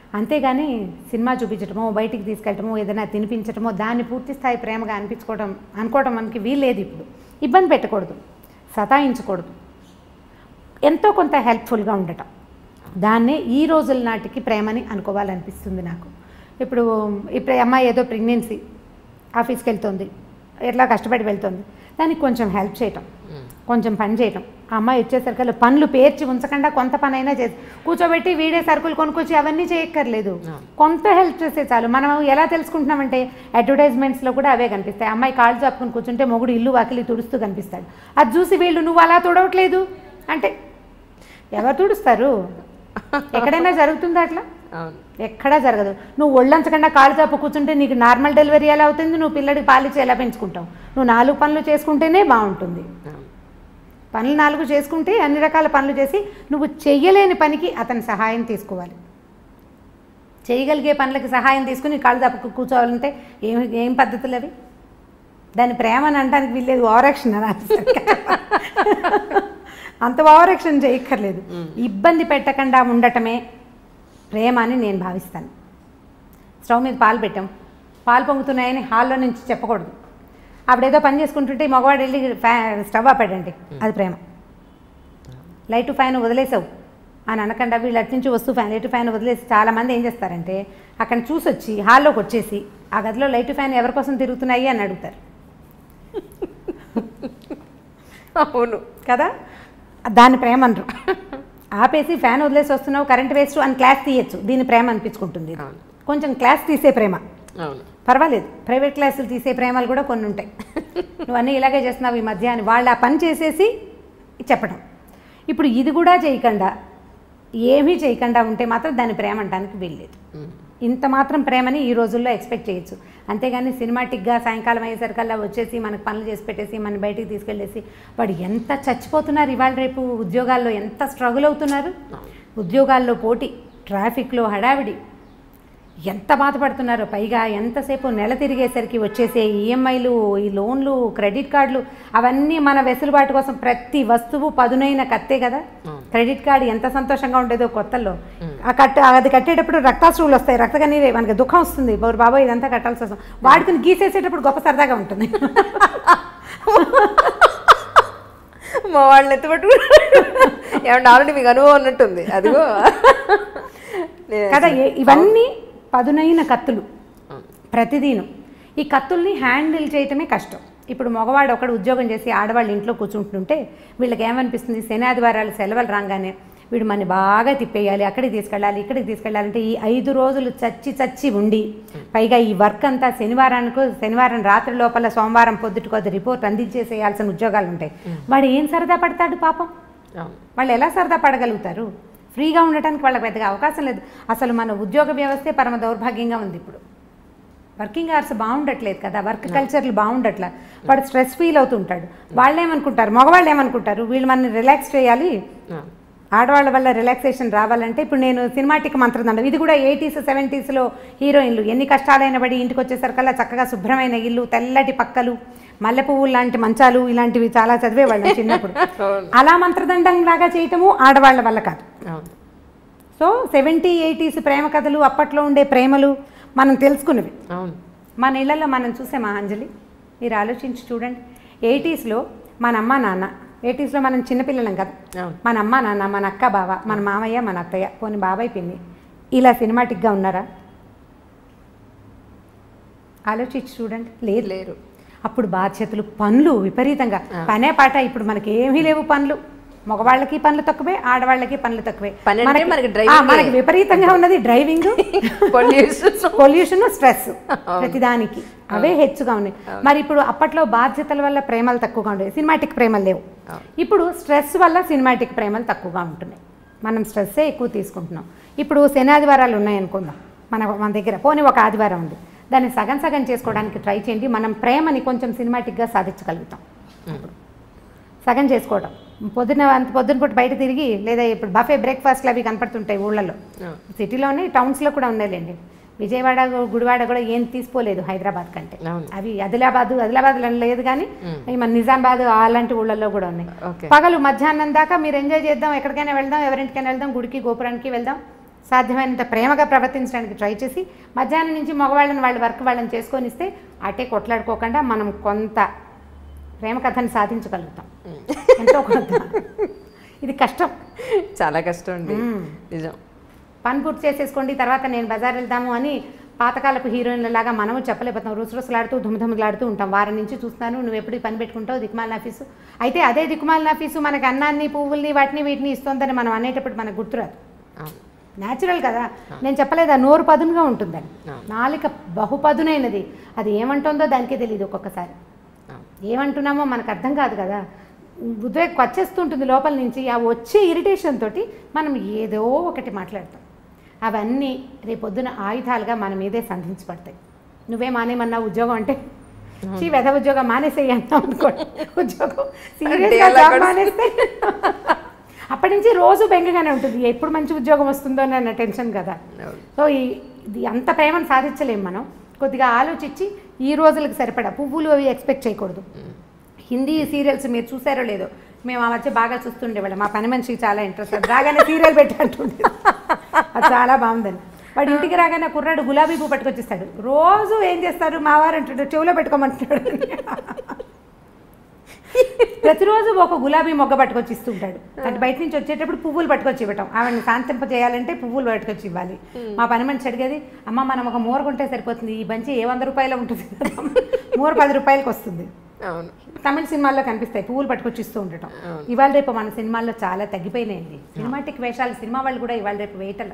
అంతేగాని సినిమా చూపించటమో బయటికి తీసుకెళ్ళటమో ఏదైనా తినిపించటమో దాన్ని పూర్తి స్థాయి ప్రేమగా అనిపించుకోవడం అనుకోవడం మనకి వీల్లేదు ఇప్పుడు ఇబ్బంది పెట్టకూడదు సతాయించకూడదు ఎంతో కొంత హెల్ప్ఫుల్గా ఉండటం దాన్నే ఈ రోజుల నాటికి ప్రేమని అనుకోవాలనిపిస్తుంది నాకు ఇప్పుడు ఇప్పుడు ఈ అమ్మాయి ఏదో ప్రెగ్నెన్సీ ఆఫీస్కి వెళ్తుంది ఎట్లా కష్టపడి వెళ్తుంది దానికి కొంచెం హెల్ప్ చేయటం కొంచెం పని చేయటం ఆ అమ్మాయి వచ్చేసరికి పనులు పేర్చి ఉంచకుండా కొంత పని అయినా చేసి కూర్చోబెట్టి వీడే సరుకులు కొనుక్కొచ్చి అవన్నీ చేయక్కర్లేదు కొంత హెల్ప్ చేస్తే చాలు మనం ఎలా తెలుసుకుంటున్నామంటే అడ్వర్టైజ్మెంట్స్లో కూడా అవే కనిపిస్తాయి అమ్మాయి కాళ్ళు చాపుకొని కూర్చుంటే మొగుడు ఇల్లు వాకిలి తుడుస్తూ కనిపిస్తాడు అది చూసి వీళ్ళు నువ్వు అలా తుడవట్లేదు అంటే ఎవరు తుడుస్తారు ఎక్కడైనా జరుగుతుందా అట్లా
అవును
ఎక్కడా జరగదు నువ్వు ఒళ్ళంచకుండా కాళ్ళు చాపు కూర్చుంటే నీకు నార్మల్ డెలివరీ ఎలా అవుతుంది నువ్వు పిల్లడికి పాలిచ్చి ఎలా పెంచుకుంటావు నువ్వు నాలుగు పనులు చేసుకుంటేనే బాగుంటుంది
అవును
పనులు నాలుగు చేసుకుంటే అన్ని రకాల పనులు చేసి నువ్వు చెయ్యలేని పనికి అతని సహాయం తీసుకోవాలి చేయగలిగే పనులకి సహాయం తీసుకుని కాళ్ళు తప్పకు కూర్చోవాలంటే ఏం ఏం పద్ధతులు అవి దాని ప్రేమ అని అనడానికి వీల్లేదు ఓవరాక్షన్ అని అనేసరికి. అంత ఓవరాక్షన్ చేయక్కర్లేదు ఇబ్బంది పెట్టకుండా ఉండటమే ప్రేమ అని నేను భావిస్తాను స్టవ్ మీద పాలు పెట్టాం పాలు పొంగుతున్నాయని హాల్లో నుంచి చెప్పకూడదు ఆవిడేదో పని చేసుకుంటుంటే ఈ మగవాడు వెళ్ళి ఫ్యా స్టవ్ ఆపాడండి అది ప్రేమ లైట్ ఫ్యాన్ వదిలేసావు అని అనకుండా వీళ్ళు అటు నుంచి వస్తూ ఫ్యాన్ లైట్ ఫ్యాన్ వదిలేసి చాలామంది ఏం చేస్తారంటే అక్కడ చూసి వచ్చి హాల్లోకి వచ్చేసి ఆ గదిలో లైట్ ఫ్యాన్ ఎవరి కోసం తిరుగుతున్నాయి అని అడుగుతారు
అవును
కదా దాన్ని ప్రేమ అనరు ఆపేసి ఫ్యాన్ వదిలేసి వస్తున్నావు కరెంట్ వేస్ట్ అని క్లాస్ తీయచ్చు దీని ప్రేమ అనిపించుకుంటుంది ఇది.
అవును.
కొంచెం క్లాస్ తీసే ప్రేమ
అవును
పర్వాలేదు ప్రైవేట్ క్లాసులు తీసే ప్రేమలు కూడా కొన్ని ఉంటాయి నువ్వు అన్నీ ఇలాగే చేస్తున్నావు ఈ మధ్య అని వాళ్ళు ఆ పని చేసేసి చెప్పడం ఇప్పుడు ఇది కూడా చేయకుండా ఏమీ చేయకుండా ఉంటే మాత్రం దాని ప్రేమ అంటానికి వీల్లేదు
ఉమ్.
ఇంత మాత్రం ప్రేమని ఈ రోజుల్లో ఎక్స్పెక్ట్ చేయొచ్చు అంతేగాని సినిమాటిక్గా సాయంకాలం అయ్యేసరికల్లా వచ్చేసి మనకు పనులు చేసి పెట్టేసి మన బయటికి తీసుకెళ్ళేసి వాడు ఎంత చచ్చిపోతున్నారు ఇవాళ రేపు ఉద్యోగాల్లో ఎంత స్ట్రగుల్ అవుతున్నారు ఉద్యోగాల్లో పోటీ ట్రాఫిక్లో హడావిడి ఎంత బాధపడుతున్నారో పైగా ఎంతసేపు నెల తిరిగేసరికి వచ్చేసే ఈఎంఐలు ఈ లోన్లు క్రెడిట్ కార్డులు అవన్నీ మన వెసులుబాటు కోసం ప్రతి వస్తువు పదునైన కత్తే కదా క్రెడిట్ కార్డు ఎంత సంతోషంగా ఉండేదో కొత్తల్లో ఆ కట్ అది కట్టేటప్పుడు రక్తాశ్రువులు వస్తాయి రక్తగనీరే మనకి దుఃఖం వస్తుంది బోరు బాబా ఇదంతా కట్టాల్సి వస్తుంది వాడుకుని గీసేసేటప్పుడు గొప్ప సరదాగా ఉంటుంది
మా వాళ్ళని ఎత్తుపట్టు ఏమంటే ఆల్రెడీ మీకు అనుభవం ఉన్నట్టుంది అదిగో నేను-
కదా ఏ- ఇవన్నీ పదునైన కత్తులు
అవును.
ప్రతిదీను ఈ కత్తుల్ని హ్యాండిల్ చేయటమే కష్టం ఇప్పుడు మగవాడు ఒకడు ఉద్యోగం చేసి ఆడవాళ్ళు ఇంట్లో కూర్చుంటుంటే వీళ్ళకి ఏమనిపిస్తుంది శని ఆదివారాలు సెలవులు రాగానే వీడు మన బాగా తిప్పేయాలి అక్కడికి తీసుకెళ్ళాలి ఇక్కడికి తీసుకెళ్ళాలంటే ఈ ఐదు రోజులు చచ్చి చచ్చి ఉండి పైగా ఈ వర్క్ అంతా శనివారానికి శనివారం రాత్రి లోపల సోమవారం పొద్దుటికి అది రిపోర్ట్ అందించేసేయాల్సిన ఉద్యోగాలు ఉంటాయి వాడు ఏం సరదా పడతాడు పాపం
అవును
వాళ్ళు ఎలా సరదా పడగలుగుతారు ఫ్రీగా ఉండటానికి వాళ్ళకి పెద్దగా అవకాశం లేదు అసలు మన ఉద్యోగ వ్యవస్థే పరమ దౌర్భాగ్యంగా ఉంది ఇప్పుడు వర్కింగ్ అవర్స్ బాగుండట్లేదు కదా వర్క్ కల్చర్లు బాగుండట్లా వాడు స్ట్రెస్ ఫీల్ అవుతుంటాడు వాళ్ళు ఏమనుకుంటారు మగవాళ్ళు ఏమనుకుంటారు వీళ్ళు మనని రిలాక్స్ చేయాలి
అవును.
ఆడవాళ్ళ వల్ల రిలాక్సేషన్ రావాలంటే ఇప్పుడు నేను సినిమాటిక్ మంత్రదండం ఇది కూడా ఎయిటీస్ సెవెంటీస్లో హీరోయిన్లు ఎన్ని కష్టాలైన పడి ఇంటికి వచ్చేసరికల్లా చక్కగా శుభ్రమైన ఇల్లు తెల్లటి పక్కలు మల్లె పువ్వులు లాంటి మంచాలు ఇలాంటివి చాలా చదివేవాళ్ళం చిన్నప్పుడు
అవును.
అలా మంత్రదండం లాగా చేయటము ఆడవాళ్ళ వల్ల కాదు
అవును
సో సెవెంటీ ఎయిటీస్ ప్రేమ కథలు అప్పట్లో ఉండే ప్రేమలు మనం తెలుసుకున్నవి
అవును
మన ఇళ్లలో మనం చూసామా అంజలి మీరు ఆలోచించి చూడండి ఎయిటీస్లో మన అమ్మ నాన్న ఎయిటీస్లో మనం చిన్నపిల్లలం కదా
అవును
మన అమ్మ నాన్న మన అక్క బావ మన మామయ్య మన అత్తయ్య పోని బాబాయ్ పిన్ని ఇలా సినిమాటిక్గా ఉన్నారా ఆలోచించి చూడండి లేదు
లేరు
అప్పుడు బాధ్యతలు పనులు విపరీతంగా పనే పాట ఇప్పుడు మనకి ఏమీ లేవు పనులు మగవాళ్ళకి పనులు తక్కువే ఆడవాళ్ళకి పనులు తక్కువే
పని అంటే మనకి
ఆ,
driving ఏ.
మనకి విపరీతంగా ఉన్నది డ్రైవింగ్
పొల్యూషన్
పొల్యూషన్ స్ట్రెస్ ప్రతిదానికి అవే హెచ్చుగా ఉన్నాయి మరి ఇప్పుడు అప్పట్లో బాధ్యతల వల్ల ప్రేమలు తక్కువగా ఉండేవి సినిమాటిక్ ప్రేమలు లేవు
అవును.
ఇప్పుడు స్ట్రెస్ వల్ల సినిమాటిక్ ప్రేమలు తక్కువగా ఉంటున్నాయి మనం స్ట్రెస్సే ఎక్కువ తీసుకుంటున్నాం ఇప్పుడు శని ఆదివారాలు ఉన్నాయి అనుకుందాం మన మన దగ్గర పోనీ ఒక ఆదివారం ఉంది దాన్ని సగం సగం చేసుకోవడానికి ట్రై చేయండి మనం ప్రేమని కొంచెం సినిమాటిక్గా సాధించగలుగుతాం సగం చేసుకోవడం పొద్దున అంత పొద్దున పూట బయట తిరిగి లేదా ఇప్పుడు బఫే బ్రేక్ఫాస్ట్లు అవి కనపడుతుంటాయి ఊళ్ళల్లో
అవును.
సిటీలోనే టౌన్స్లో కూడా ఉన్నాయిలేండి విజయవాడ గుడివాడ కూడా ఏం తీసుకోలేదు హైదరాబాద్ కంటే
అవును.
అవి ఆదిలాబాద్ ఆదిలాబాద్లో లేదు కానీ ఈ మన నిజామాబాద్ అలాంటి ఊళ్ళల్లో కూడా ఉన్నాయి
ఓకే
పగలు మధ్యాహ్నం దాకా మీరు ఎంజాయ్ చేద్దాం ఎక్కడికైనా వెళ్దాం ఎవరింటికైనా వెళ్దాం గుడికి గోపురానికి వెళ్దాం సాధ్యమైనంత ప్రేమగా ప్రవర్తించడానికి ట్రై చేసి మధ్యాహ్నం నుంచి మగవాళ్ళని వాళ్ళ వర్క్ వాళ్ళని చేసుకొని ఇస్తే అటే కొట్లాడుకోకుండా మనం కొంత ప్రేమ కథని సాధించగలుగుతాం ఎంతో కొంత ఇది కష్టం
చాలా కష్టం అండి
మ్మ్.
నిజం
పని పూర్తి చేసేసుకోండి తర్వాత నేను బజార్ వెళ్దాము అని పాతకాలపు హీరోయిన్ల లాగా మనము చెప్పలేకపోతాం రుసరుసలాడుతూ ధుమధుమలాడుతూ ఉంటాం వారం నుంచి చూస్తాను నువ్వు ఎప్పుడు ఈ పని పెట్టుకుంటావు దిక్కుమాలిన ఆఫీసు అయితే అదే దిక్కుమాలిన ఆఫీసు మనకి అన్నాన్ని పువ్వుల్ని వాటిని వీటిని ఇస్తుందని మనం అనేటప్పుడు మనకు గుర్తురాదు
అవును
న్యాచురల్ కదా నేను చెప్పలేదా నోరు పదునుగా ఉంటుందని
అవును.
నాలిక బహుపదునైనది అది ఏమంటుందో దానికే తెలియదు ఒక్కొక్కసారి
అవును
ఏమంటున్నామో మనకు అర్థం కాదు కదా ఉద్వేగం వచ్చేస్తుంటుంది లోపల నుంచి ఆ వచ్చే ఇరిటేషన్ తోటి మనం ఏదో ఒకటి మాట్లాడతాం అవన్నీ రేపొద్దున ఆయుధాలుగా మన మీదే సంధించబడతాయి నువ్వే మానేమన్నా ఉద్యోగం అంటే చీ వెధ ఉద్యోగం మానేసేయి అన్నాం అనుకోండి ఉద్యోగం సీరియస్గా
అలా
జాబ్
కూడా-
మానేస్తే అప్పటి నుంచి రోజు బెంగగానే ఉంటుంది ఎప్పుడు మంచి ఉద్యోగం వస్తుందో అన్న టెన్షన్ కదా
అవును
సో ఈ ఇది అంత ప్రేమను సాధించలేం మనం కొద్దిగా ఆలోచించి ఈ రోజులకు సరిపడా పువ్వులు అవి ఎక్స్పెక్ట్ చేయకూడదు హిందీ సీరియల్స్ మీరు చూసారో లేదో మేము ఆ మధ్య బాగా చూస్తుండేవాళ్ళం మా పని మనిషికి చాలా ఇంట్రెస్ట్ అది రాగానే సీరియల్ పెట్టంటుండే అది చాలా బాగుందని వాడు ఇంటికి రాగానే ఆ కుర్రాడు గులాబీ పువ్వు పట్టుకొచ్చిస్తాడు రోజు ఏం చేస్తారు మా వారు అంటుంటాడు చెవిలో పెట్టుకోమంటున్నాడు ప్రతిరోజు ఒక గులాబీ మొగ్గ పట్టుకొచ్చి ఇస్తుంటాడు అంటే బయట నుంచి వచ్చేటప్పుడు పువ్వులు పట్టుకొచ్చి ఇవ్వటం ఆవిడని శాంతింప చేయాలంటే పువ్వులు పట్టుకొచ్చి ఇవ్వాలి మా పని మనిషి అడిగేది అమ్మ మనం ఒక మూర కొంటే సరిపోతుంది ఈ బంచి ఏ వంద రూపాయలు ఉంటుంది కదా మూర పది రూపాయలకి వస్తుంది
అవును
తమిళ సినిమాల్లో కనిపిస్తాయి పువ్వులు పట్టుకొచ్చి ఇస్తూ ఉండటం ఇవాళ రేపు మన సినిమాల్లో చాలా తగ్గిపోయినాయండి సినిమాటిక్ వేషాలు సినిమా వాళ్ళు కూడా ఇవాళ రేపు వేయటం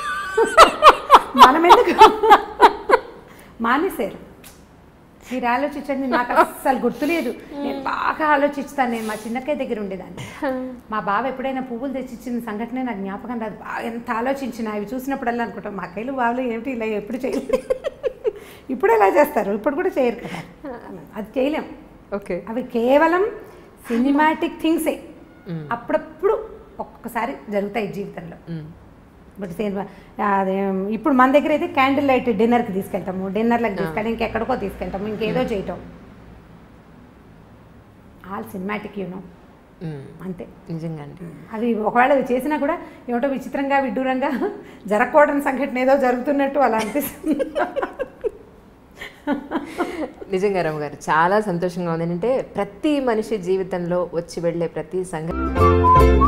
మనం ఎందుకు మానేశారు మీరు ఆలోచించండి నాకు అస్సలు గుర్తులేదు నేను బాగా ఆలోచిస్తాను నేను మా చిన్నక్కయ్య దగ్గర ఉండేదాన్ని మా బావ ఎప్పుడైనా పువ్వులు తెచ్చిచ్చిన సంఘటన నాకు జ్ఞాపకం రాదు బాగా ఎంత ఆలోచించిన అవి చూసినప్పుడల్లా అనుకుంటాం మా కైలు బావలు ఏమిటి ఇలా ఎప్పుడు చేయలేదు ఇప్పుడు ఎలా చేస్తారు ఇప్పుడు కూడా చేయరు కదా అది చేయలేం
ఓకే
అవి కేవలం సినిమాటిక్ థింగ్సే అప్పుడప్పుడు ఒక్కొక్కసారి జరుగుతాయి జీవితంలో బట్ సినిమా అదే ఇప్పుడు మన దగ్గర అయితే క్యాండిల్ లైట్ డిన్నర్కి తీసుకెళ్తాము డిన్నర్లకు తీసుకెళ్ళి ఇంకెక్కడికో తీసుకెళ్తాము ఇంకేదో చేయటం ఆల్ సినిమాటిక్ యూనో అంతే
నిజంగా అండి
అవి ఒకవేళ అవి చేసినా కూడా ఏమిటో విచిత్రంగా విడ్డూరంగా జరగకూడని సంఘటన ఏదో జరుగుతున్నట్టు అలా అనిపిస్తుంది
నిజంగా రమ్మ గారు చాలా సంతోషంగా ఉంది ఏంటంటే ప్రతి మనిషి జీవితంలో వచ్చి వెళ్ళే ప్రతి సంఘటన